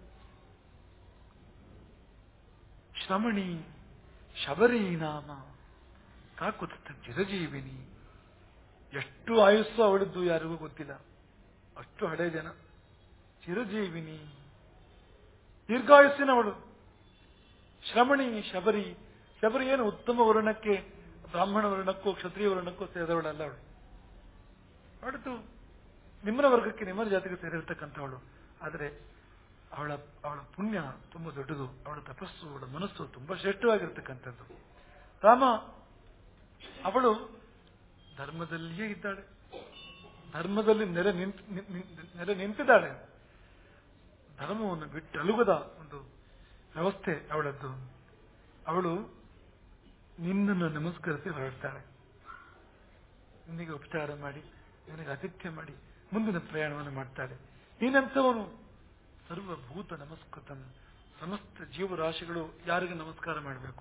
ಶ್ರಮಣಿ ಶಬರಿ ನಾಮ ಕಾಕುತ್ತ ಚಿರಜೀವಿನಿ ಎಷ್ಟು ಆಯುಸ್ಸು ಅವಳಿದ್ದು ಯಾರಿಗೂ ಗೊತ್ತಿಲ್ಲ ಅಷ್ಟು ಹಳೆ ಜನ ಚಿರಜೀವಿನಿ ದೀರ್ಘಾಯುಸ್ಸಿನವಳು ಶ್ರಮಣಿ ಶಬರಿ ಶಬರಿ ಏನು ಉತ್ತಮ ವರ್ಣಕ್ಕೆ ಬ್ರಾಹ್ಮಣ ವರ್ಣಕ್ಕೋ ಕ್ಷತ್ರಿಯ ವರ್ಣಕ್ಕೋ ಸೇರಿದವಳಲ್ಲ ಅವಳು ಅವಳದು ನಿಮ್ಮನ ವರ್ಗಕ್ಕೆ ನಿಮ್ಮನ ಜಾತಿಗೆ ಸೇರಿರ್ತಕ್ಕಂಥವಳು ಆದರೆ ಅವಳ ಅವಳ ಪುಣ್ಯ ತುಂಬಾ ದೊಡ್ಡದು ಅವಳ ತಪಸ್ಸು ಅವಳ ಮನಸ್ಸು ತುಂಬಾ ಶ್ರೇಷ್ಠವಾಗಿರ್ತಕ್ಕಂಥದ್ದು ರಾಮ ಅವಳು ಧರ್ಮದಲ್ಲಿಯೇ ಇದ್ದಾಳೆ ಧರ್ಮದಲ್ಲಿ ನೆಲೆ ನಿಂತ್ ನಿ- ನಿ- ನೆಲೆ ನಿಂತಿದ್ದಾಳೆ ಧರ್ಮವನ್ನು ಬಿಟ್ಟಲುಗದ ಒಂದು ವ್ಯವಸ್ಥೆ ಅವಳದ್ದು ಅವಳು ನಿನ್ನನ್ನು ನಮಸ್ಕರಿಸಿ ಹೊರಡ್ತಾಳೆ ನಿನಗೆ ಉಪಚಾರ ಮಾಡಿ ನಿನಗೆ ಆತಿಥ್ಯ ಮಾಡಿ ಮುಂದಿನ ಪ್ರಯಾಣವನ್ನು ಮಾಡ್ತಾಳೆ ನೀನಂತವನು ಸರ್ವಭೂತ ನಮಸ್ಕೃತಂ ಸಮಸ್ತ ಜೀವರಾಶಿಗಳು ಯಾರಿಗೆ ನಮಸ್ಕಾರ ಮಾಡಬೇಕು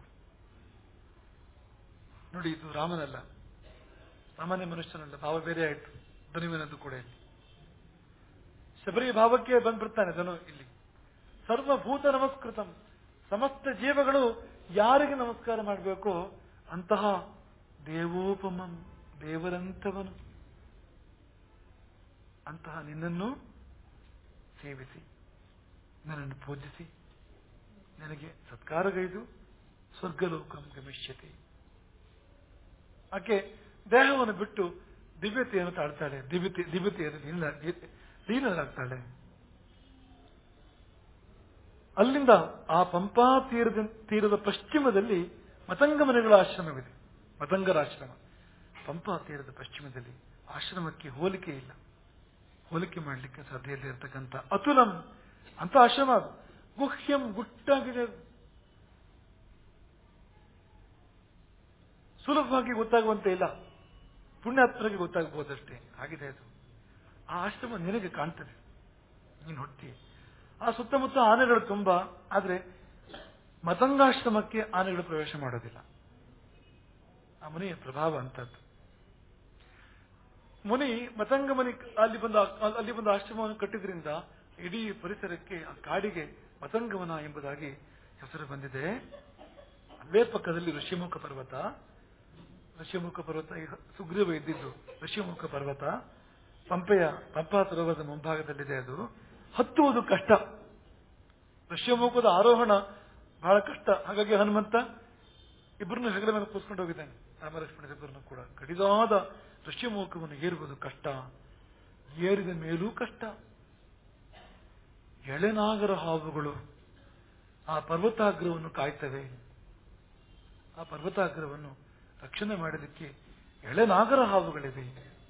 ನೋಡಿ ಇದು ರಾಮನಲ್ಲ ಸಾಮಾನ್ಯ ಮನುಷ್ಯನಲ್ಲ ಭಾವ ಬೇರೆ ಆಯಿತು ಧನುವಿನದ್ದು ಕೂಡ ಇಲ್ಲಿ ಶಬರಿ ಭಾವಕ್ಕೆ ಬಂದ್ಬಿಡ್ತಾನೆ ಧನು ಇಲ್ಲಿ ಸರ್ವಭೂತ ನಮಸ್ಕೃತಂ ಸಮಸ್ತ ಜೀವಗಳು ಯಾರಿಗೆ ನಮಸ್ಕಾರ ಮಾಡಬೇಕೋ ಅಂತಹ ದೇವೋಪಮಂ ದೇವರಂತವನು ಅಂತಹ ನಿನ್ನನ್ನು ಸೇವಿಸಿ ನನ್ನನ್ನು ಪೂಜಿಸಿ ನನಗೆ ಸತ್ಕಾರಗೈದು ಸ್ವರ್ಗಲೋಕಂ ಗಮಿಷ್ಯತೆ ಆಕೆ ದೇಹವನ್ನು ಬಿಟ್ಟು ದಿವ್ಯತೆಯನ್ನು ತಾಳ್ತಾಳೆ ದಿವ್ಯತೆ ದಿವ್ಯತೆಯನ್ನು ಲೀನ ಲೀನರಾಗ್ತಾಳೆ ಅಲ್ಲಿಂದ ಆ ಪಂಪಾ ತೀರದ ತೀರದ ಪಶ್ಚಿಮದಲ್ಲಿ ಮತಂಗಮನೆಗಳ ಆಶ್ರಮವಿದೆ ಮತಂಗರ ಆಶ್ರಮ ಪಂಪಾ ತೀರದ ಪಶ್ಚಿಮದಲ್ಲಿ ಆಶ್ರಮಕ್ಕೆ ಹೋಲಿಕೆ ಇಲ್ಲ ಹೋಲಿಕೆ ಮಾಡಲಿಕ್ಕೆ ಸಾಧ್ಯ ಇಲ್ಲ ಇರತಕ್ಕಂಥ ಅತುಲಂ ಅಂತ ಆಶ್ರಮ ಅದು ಗುಹ್ಯಂ ಗುಟ್ಟಾಗಿದೆ ಅದು. ಸುಲಭವಾಗಿ ಗೊತ್ತಾಗುವಂತೆ ಇಲ್ಲ ಪುಣ್ಯಾತ್ಮರಿಗೆ ಗೊತ್ತಾಗಬಹುದಷ್ಟೇ ಆಗಿದೆ ಅದು ಆ ಆಶ್ರಮ ನಿನಗೆ ಕಾಣ್ತದೆ ನೀನು ಹೊಟ್ಟಿ ಆ ಸುತ್ತಮುತ್ತ ಆನೆಗಳು ತುಂಬಾ ಆದ್ರೆ ಮತಂಗಾಶ್ರಮಕ್ಕೆ ಆನೆಗಳು ಪ್ರವೇಶ ಮಾಡೋದಿಲ್ಲ ಆ ಮುನಿಯ ಪ್ರಭಾವ ಅಂತದ್ದು ಮುನಿ ಮತಂಗ ಮುನಿ ಅಲ್ಲಿ ಬಂದ ಅಲ್ಲಿ ಬಂದ ಆಶ್ರಮವನ್ನು ಕಟ್ಟಿದ್ರಿಂದ ಇಡೀ ಪರಿಸರಕ್ಕೆ ಆ ಕಾಡಿಗೆ ಮತಂಗವನ ಎಂಬುದಾಗಿ ಹೆಸರು ಬಂದಿದೆ ಅಲ್ಲೇ ಪಕ್ಕದಲ್ಲಿ ಋಷಿಮುಖ ಪರ್ವತ ಋಷಿಮುಖ ಪರ್ವತ ಈಗ ಸುಗ್ರೀವ ಇದ್ದಿದ್ದು ಋಷಿಮುಖ ಪರ್ವತ ಪಂಪೆಯ ಪಂಪಾ ಸರೋವರದ ಮುಂಭಾಗದಲ್ಲಿದೆ ಅದು ಹತ್ತುವುದು ಕಷ್ಟ ಋಷ್ಯಮುಖದ ಆರೋಹಣ ಬಹಳ ಕಷ್ಟ ಹಾಗಾಗಿ ಹನುಮಂತ ಇಬ್ಬರನ್ನು ಹೆಗಲ ಮೇಲೆ ಕೂತ್ಕೊಂಡು ಹೋಗಿದ್ದಾನೆ ರಾಮಲಕ್ಷ್ಮಣ ಇಬ್ಬರನ್ನು ಕೂಡ ಕಡಿದಾದ ಋಷ್ಯಮುಖವನ್ನು ಏರುವುದು ಕಷ್ಟ ಏರಿದ ಮೇಲೂ ಕಷ್ಟ ಎಳೆನಾಗರ ಹಾವುಗಳು ಆ ಪರ್ವತಾಗ್ರವನ್ನು ಕಾಯ್ತವೆ ಆ ಪರ್ವತಾಗ್ರವನ್ನು ರಕ್ಷಣೆ ಮಾಡಲಿಕ್ಕೆ ಎಳೆನಾಗರ ಹಾವುಗಳಿವೆ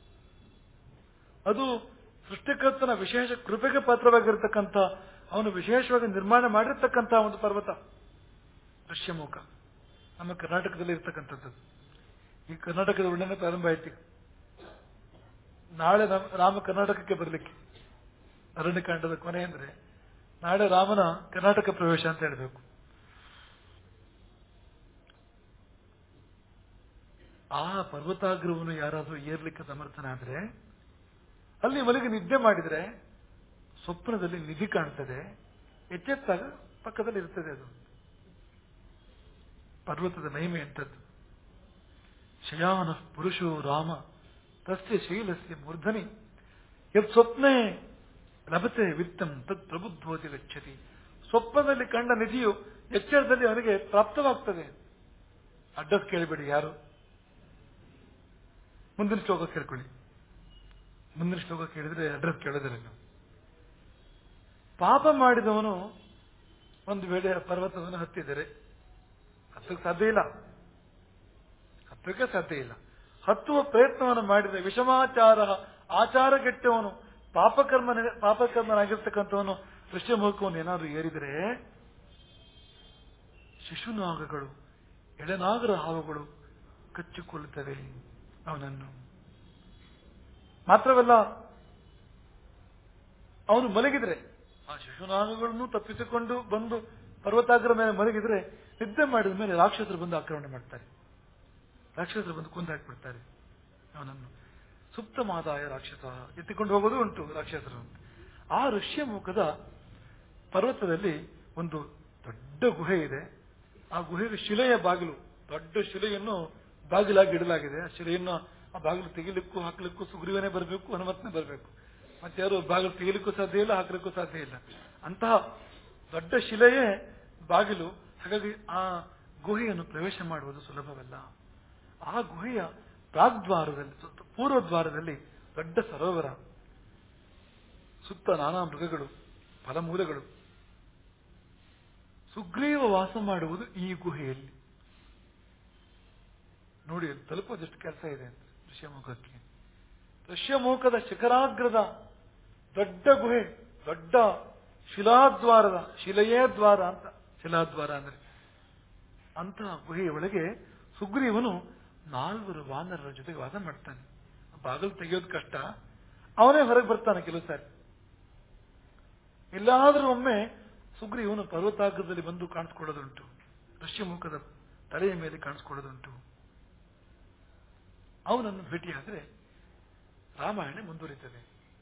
ಅದು ಸೃಷ್ಟಿಕರ್ತನ ವಿಶೇಷ ಕೃಪೆಗೆ ಪಾತ್ರವಾಗಿರ್ತಕ್ಕಂಥ ಅವನು ವಿಶೇಷವಾಗಿ ನಿರ್ಮಾಣ ಮಾಡಿರ್ತಕ್ಕಂಥ ಒಂದು ಪರ್ವತ ಋಷ್ಯಮುಖ ನಮ್ಮ ಕರ್ನಾಟಕದಲ್ಲಿ ಇರ್ತಕ್ಕಂಥದ್ದು ಈ ಕರ್ನಾಟಕದ ವರ್ಣನೆ ಪ್ರಾರಂಭ ಆಯ್ತು ಈಗ. ನಾಳೆ ನಮ್- ರಾಮ ಕರ್ನಾಟಕಕ್ಕೆ ಬರಲಿಕ್ಕೆ ಅರಣ್ಯಕಾಂಡದ ಕೊನೆ ಅಂದ್ರೆ ನಾಳೆ ರಾಮನ ಕರ್ನಾಟಕ ಪ್ರವೇಶ ಅಂತ ಹೇಳಬೇಕು ಆ ಪರ್ವತಾಗ್ರವನ್ನು ಯಾರಾದರೂ ಏರ್ಲಿಕ್ಕೆ ಸಮರ್ಥನಾದ್ರೆ ಅಲ್ಲಿ ಮಲಗಿ ನಿದ್ದೆ ಮಾಡಿದ್ರೆ ಸ್ವಪ್ನದಲ್ಲಿ ನಿಧಿ ಕಾಣ್ತದೆ ಎಚ್ಚೆತ್ತಾಗ ಪಕ್ಕದಲ್ಲಿ ಇರ್ತದೆ ಅದು ಪರ್ವತದ ಮಹಿಮೆ ಎಂಥದ್ದು ಶಯಾನ ಪುರುಷೋ ರಾಮ ತಸ್ಯ ಶೈಲಸ್ಯ ಮೂರ್ಧನಿ ಯತ್ ಸ್ವಪ್ನೆ ಲಭತೆ ವಿತ್ತಂ ತತ್ ಪ್ರಬುದ್ಧೋತಿ ಗಚ್ಚತಿ ಸ್ವಪ್ನದಲ್ಲಿ ಕಂಡ ನಿಧಿಯು ಎಚ್ಚರದಲ್ಲಿ ಅವನಿಗೆ ಪ್ರಾಪ್ತವಾಗ್ತದೆ ಅಡ್ರೆಸ್ ಕೇಳಿಬಿಡಿ ಯಾರು ಮುಂದಿನ ಶ್ಲೋಕ ಕೇಳ್ಕೊಳ್ಳಿ ಮುಂದಿನ ಶ್ಲೋಕ ಕೇಳಿದ್ರೆ ಅಡ್ರೆಸ್ ಕೇಳೋದಿಲ್ಲ ನೀವು ಪಾಪ ಮಾಡಿದವನು ಒಂದು ವೇಳೆ ಪರ್ವತವನ್ನು ಹತ್ತಿದರೆ ಹತ್ತಕ್ಕೆ ಸಾಧ್ಯ ಇಲ್ಲ ಹತ್ತಕ್ಕೆ ಸಾಧ್ಯ ಇಲ್ಲ ಹತ್ತುವ ಪ್ರಯತ್ನವನ್ನು ಮಾಡಿದರೆ ವಿಷಮಾಚಾರ ಆಚಾರಗೆಟ್ಟವನು ಪಾಪಕರ್ಮ ಪಾಪಕರ್ಮನಾಗಿರ್ತಕ್ಕಂಥವನು ದೃಶ್ಯಮುಖವನ್ನು ಏನಾದರೂ ಏರಿದರೆ ಶಿಶುನಾಗಗಳು ಎಳೆನಾಗರ ಹಾವುಗಳು ಕಚ್ಚಿಕೊಳ್ಳುತ್ತವೆ ಅವನನ್ನು ಮಾತ್ರವಲ್ಲ ಅವನು ಮಲಗಿದ್ರೆ ಆ ಶಿಶುನಾಗಗಳನ್ನು ತಪ್ಪಿಸಿಕೊಂಡು ಬಂದು ಪರ್ವತಾಗ್ರ ಮೇಲೆ ಮಲಗಿದ್ರೆ ನಿದ್ದೆ ಮಾಡಿದ ಮೇಲೆ ರಾಕ್ಷಸರು ಬಂದು ಆಕ್ರಮಣ ಮಾಡ್ತಾರೆ ರಾಕ್ಷಸರು ಬಂದು ಕೊಂದು ಹಾಕಿಬಿಡ್ತಾರೆ ಅವನನ್ನು ಸುಪ್ತಮಾದಾಯ ರಾಕ್ಷಸ ಎತ್ತಿಕೊಂಡು ಹೋಗೋದು ಉಂಟು ರಾಕ್ಷಸರು ಆ ಋಷ್ಯ ಮುಖದ ಪರ್ವತದಲ್ಲಿ ಒಂದು ದೊಡ್ಡ ಗುಹೆ ಇದೆ ಆ ಗುಹೆಗೆ ಶಿಲೆಯ ಬಾಗಿಲು ದೊಡ್ಡ ಶಿಲೆಯನ್ನು ಬಾಗಿಲಾಗಿ ಇಡಲಾಗಿದೆ ಆ ಶಿಲೆಯನ್ನು ಆ ಬಾಗಿಲು ತೆಗಿಲಿಕ್ಕೂ ಹಾಕ್ಲಿಕ್ಕೂ ಸುಗ್ರೀವನೇ ಬರಬೇಕು ಹನುಮತ್ನೇ ಬರಬೇಕು ಮತ್ತೆ ಯಾರು ಬಾಗಿಲು ತೆಗಿಲಿಕ್ಕೂ ಸಾಧ್ಯ ಇಲ್ಲ ಹಾಕ್ಲಿಕ್ಕೂ ಸಾಧ್ಯ ಇಲ್ಲ ಅಂತಹ ದೊಡ್ಡ ಶಿಲೆಯೇ ಬಾಗಿಲು ಹಾಗಾಗಿ ಆ ಗುಹೆಯನ್ನು ಪ್ರವೇಶ ಮಾಡುವುದು ಸುಲಭವಲ್ಲ ಆ ಗುಹೆಯ ಪ್ರಾಗ್ದ್ವಾರದಲ್ಲಿ ಸುತ್ತ ಪೂರ್ವ ದ್ವಾರದಲ್ಲಿ ದೊಡ್ಡ ಸರೋವರ ಸುತ್ತ ನಾನಾ ಮೃಗಗಳು ಫಲಮೂಲಗಳು ಸುಗ್ರೀವ ವಾಸ ಮಾಡುವುದು ಈ ಗುಹೆಯಲ್ಲಿ ನೋಡಿ ಅಲ್ಲಿ ತಲುಪೋದಷ್ಟು ಕೆಲಸ ಇದೆ ಅಂತ ಋಷ್ಯಮುಖಕ್ಕೆ ಋಷ್ಯಮುಖದ ಶಿಖರಾಗ್ರದ ದೊಡ್ಡ ಗುಹೆ ದೊಡ್ಡ ಶಿಲಾದ್ವಾರದ ಶಿಲೆಯೇ ದ್ವಾರ ಅಂತ ಶಿಲಾದ್ವಾರ ಅಂದ್ರೆ ಅಂತಹ ಗುಹೆಯ ಒಳಗೆ ಸುಗ್ರೀವನು ನಾಲ್ವರು ವಾನರರ ಜೊತೆಗೆ ವಾಸ ಮಾಡ್ತಾನೆ ಬಾಗಿಲು ತೆಗೆಯೋದು ಕಷ್ಟ ಅವನೇ ಹೊರಗೆ ಬರ್ತಾನೆ ಕೆಲವು ಸಾರಿ ಎಲ್ಲಾದರೂ ಒಮ್ಮೆ ಸುಗ್ರೀವನು ಪರ್ವತಾಗ್ರದಲ್ಲಿ ಬಂದು ಕಾಣಿಸ್ಕೊಳ್ಳೋದುಂಟು ಋಷ್ಯಮುಖದ ತಲೆಯ ಮೇಲೆ ಕಾಣಿಸ್ಕೊಳ್ಳೋದುಂಟು ಅವನನ್ನು ಭೇಟಿಯಾದರೆ ರಾಮಾಯಣ ಮುಂದುವರಿತದೆ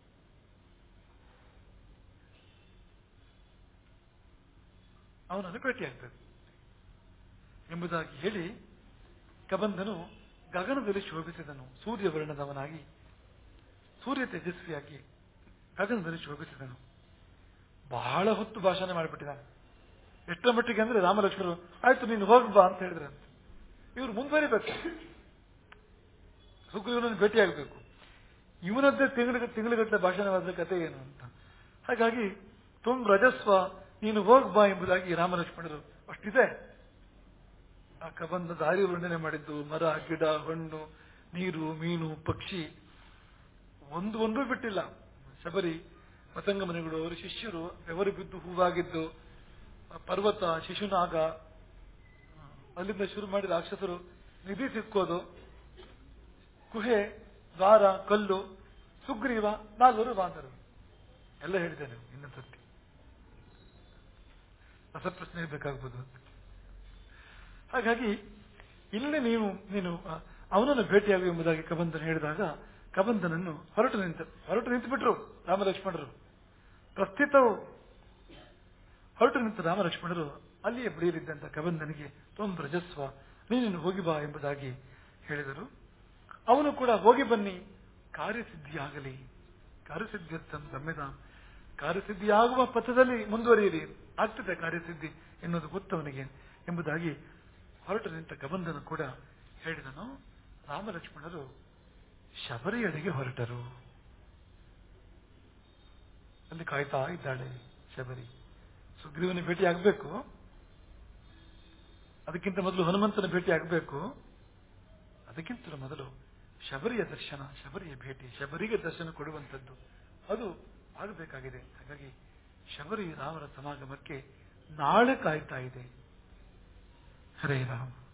ಅವನನ್ನು ಭೇಟಿಯಾಗ್ತದೆ ಎಂಬುದಾಗಿ ಹೇಳಿ ಕಬಂಧನು ಗಗನದಲ್ಲಿ ಶೋಭಿಸಿದನು ಸೂರ್ಯ ವರ್ಣದವನಾಗಿ ಸೂರ್ಯ ತೇಜಸ್ವಿಯಾಗಿ ಗಗನದಲ್ಲಿ ಶೋಭಿಸಿದನು ಬಹಳ ಹೊತ್ತು ಭಾಷಣ ಮಾಡಿಬಿಟ್ಟಿದ್ದಾನೆ ಎಷ್ಟರ ಮಟ್ಟಿಗೆ ಅಂದ್ರೆ ರಾಮಲಕ್ಷ್ಮಣರು ಆಯ್ತು ನೀನು ಹೋಗ್ಬಾ ಅಂತ ಹೇಳಿದ್ರಂತೆ ಇವರು ಮುಂದುವರಿಬೇಕು ಸುಗ್ರೀವನನ್ನು ಭೇಟಿಯಾಗಬೇಕು ಇವನದ್ದೇ ತಿಂಗಳ ತಿಂಗಳುಗಟ್ಟಲೆ ಭಾಷಣವಾದ ಕತೆ ಏನು ಅಂತ ಹಾಗಾಗಿ ತುಮ್ ರಜಸ್ವ ನೀನು ಹೋಗ್ಬಾ ಎಂಬುದಾಗಿ ರಾಮಲಕ್ಷ್ಮಣರು ಅಷ್ಟಿದೆ ಆ ಕಬಂದ ದಾರಿ ವರ್ಣನೆ ಮಾಡಿದ್ದು ಮರ ಗಿಡ ಹಣ್ಣು ನೀರು ಮೀನು ಪಕ್ಷಿ ಒಂದು ಒಂದೂ ಬಿಟ್ಟಿಲ್ಲ ಶಬರಿ ಮತಂಗ ಮನೆಗಳು ಅವರ ಶಿಷ್ಯರು ಬೆವರು ಬಿದ್ದು ಹೂವಾಗಿದ್ದು ಪರ್ವತ ಶಿಶುನಾಗ ಅಲ್ಲಿಂದ ಶುರು ಮಾಡಿ ರಾಕ್ಷಸರು ನಿಧಿ ಸಿಕ್ಕೋದು ಗುಹೆ ದ್ವಾರ ಕಲ್ಲು ಸುಗ್ರೀವ ನಾಲ್ವರು ಬಾಂಧರು ಎಲ್ಲ ಹೇಳಿದ್ದೇನೆ ಇನ್ನು ಸತ್ಯ ರಸಪ್ರಶ್ನೆ ಬೇಕಾಗ್ಬೋದು ಅಂತ ಹಾಗಾಗಿ ಇಲ್ಲಿ ನೀವು ನೀನು ಅವನನ್ನು ಭೇಟಿಯಾಗು ಎಂಬುದಾಗಿ ಕಬಂಧನ ಹೇಳಿದಾಗ ಕಬಂಧನನ್ನು ಹೊರಟು ನಿಂತ ಹೊರಟು ನಿಂತು ಬಿಟ್ರು ರಾಮಲಕ್ಷ್ಮಣರು ಪ್ರಸ್ಥಿತವು ಹೊರಟು ನಿಂತ ರಾಮಲಕ್ಷ್ಮಣರು ಅಲ್ಲಿಯೇ ಬಿಡಿಯಲಿದ್ದಂತ ಕಬಂಧನಿಗೆ ತೊಂ ರಜಸ್ವ ನೀನು ಹೋಗಿ ಬಾ ಎಂಬುದಾಗಿ ಹೇಳಿದರು ಅವನು ಕೂಡ ಹೋಗಿ ಬನ್ನಿ ಕಾರ್ಯಸಿದ್ಧಿಯಾಗಲಿ ಕಾರ್ಯಸಿದ್ಧಿಯರ್ಥಂ ಗಮ್ಯದಾಂ ಕಾರ್ಯಸಿದ್ಧಿಯಾಗುವ ಪಥದಲ್ಲಿ ಮುಂದುವರಿಯಲಿ ಆಗ್ತದೆ ಕಾರ್ಯಸಿದ್ಧಿ ಎನ್ನುವುದು ಗೊತ್ತವನಿಗೆ ಎಂಬುದಾಗಿ ಹೊರಟು ನಿಂತ ಕಬಂಧನು ಕೂಡ ಹೇಳಿದನು ರಾಮಲಕ್ಷ್ಮಣರು ಶಬರಿಯಡೆಗೆ ಹೊರಟರು ಅಲ್ಲಿ ಕಾಯ್ತಾ ಇದ್ದಾಳೆ ಶಬರಿ ಸುಗ್ರೀವನ ಭೇಟಿ ಆಗಬೇಕು ಅದಕ್ಕಿಂತ ಮೊದಲು ಹನುಮಂತನ ಭೇಟಿ ಆಗಬೇಕು ಅದಕ್ಕಿಂತ ಮೊದಲು ಶಬರಿಯ ದರ್ಶನ ಶಬರಿಯ ಭೇಟಿ ಶಬರಿಗೆ ದರ್ಶನ ಕೊಡುವಂಥದ್ದು ಅದು ಆಗಬೇಕಾಗಿದೆ ಹಾಗಾಗಿ ಶಬರಿ ರಾಮರ ಸಮಾಗಮಕ್ಕೆ ನಾಳೆ ಕಾಯ್ತಾ ಇದೆ ಹರೇ ರಾಮ್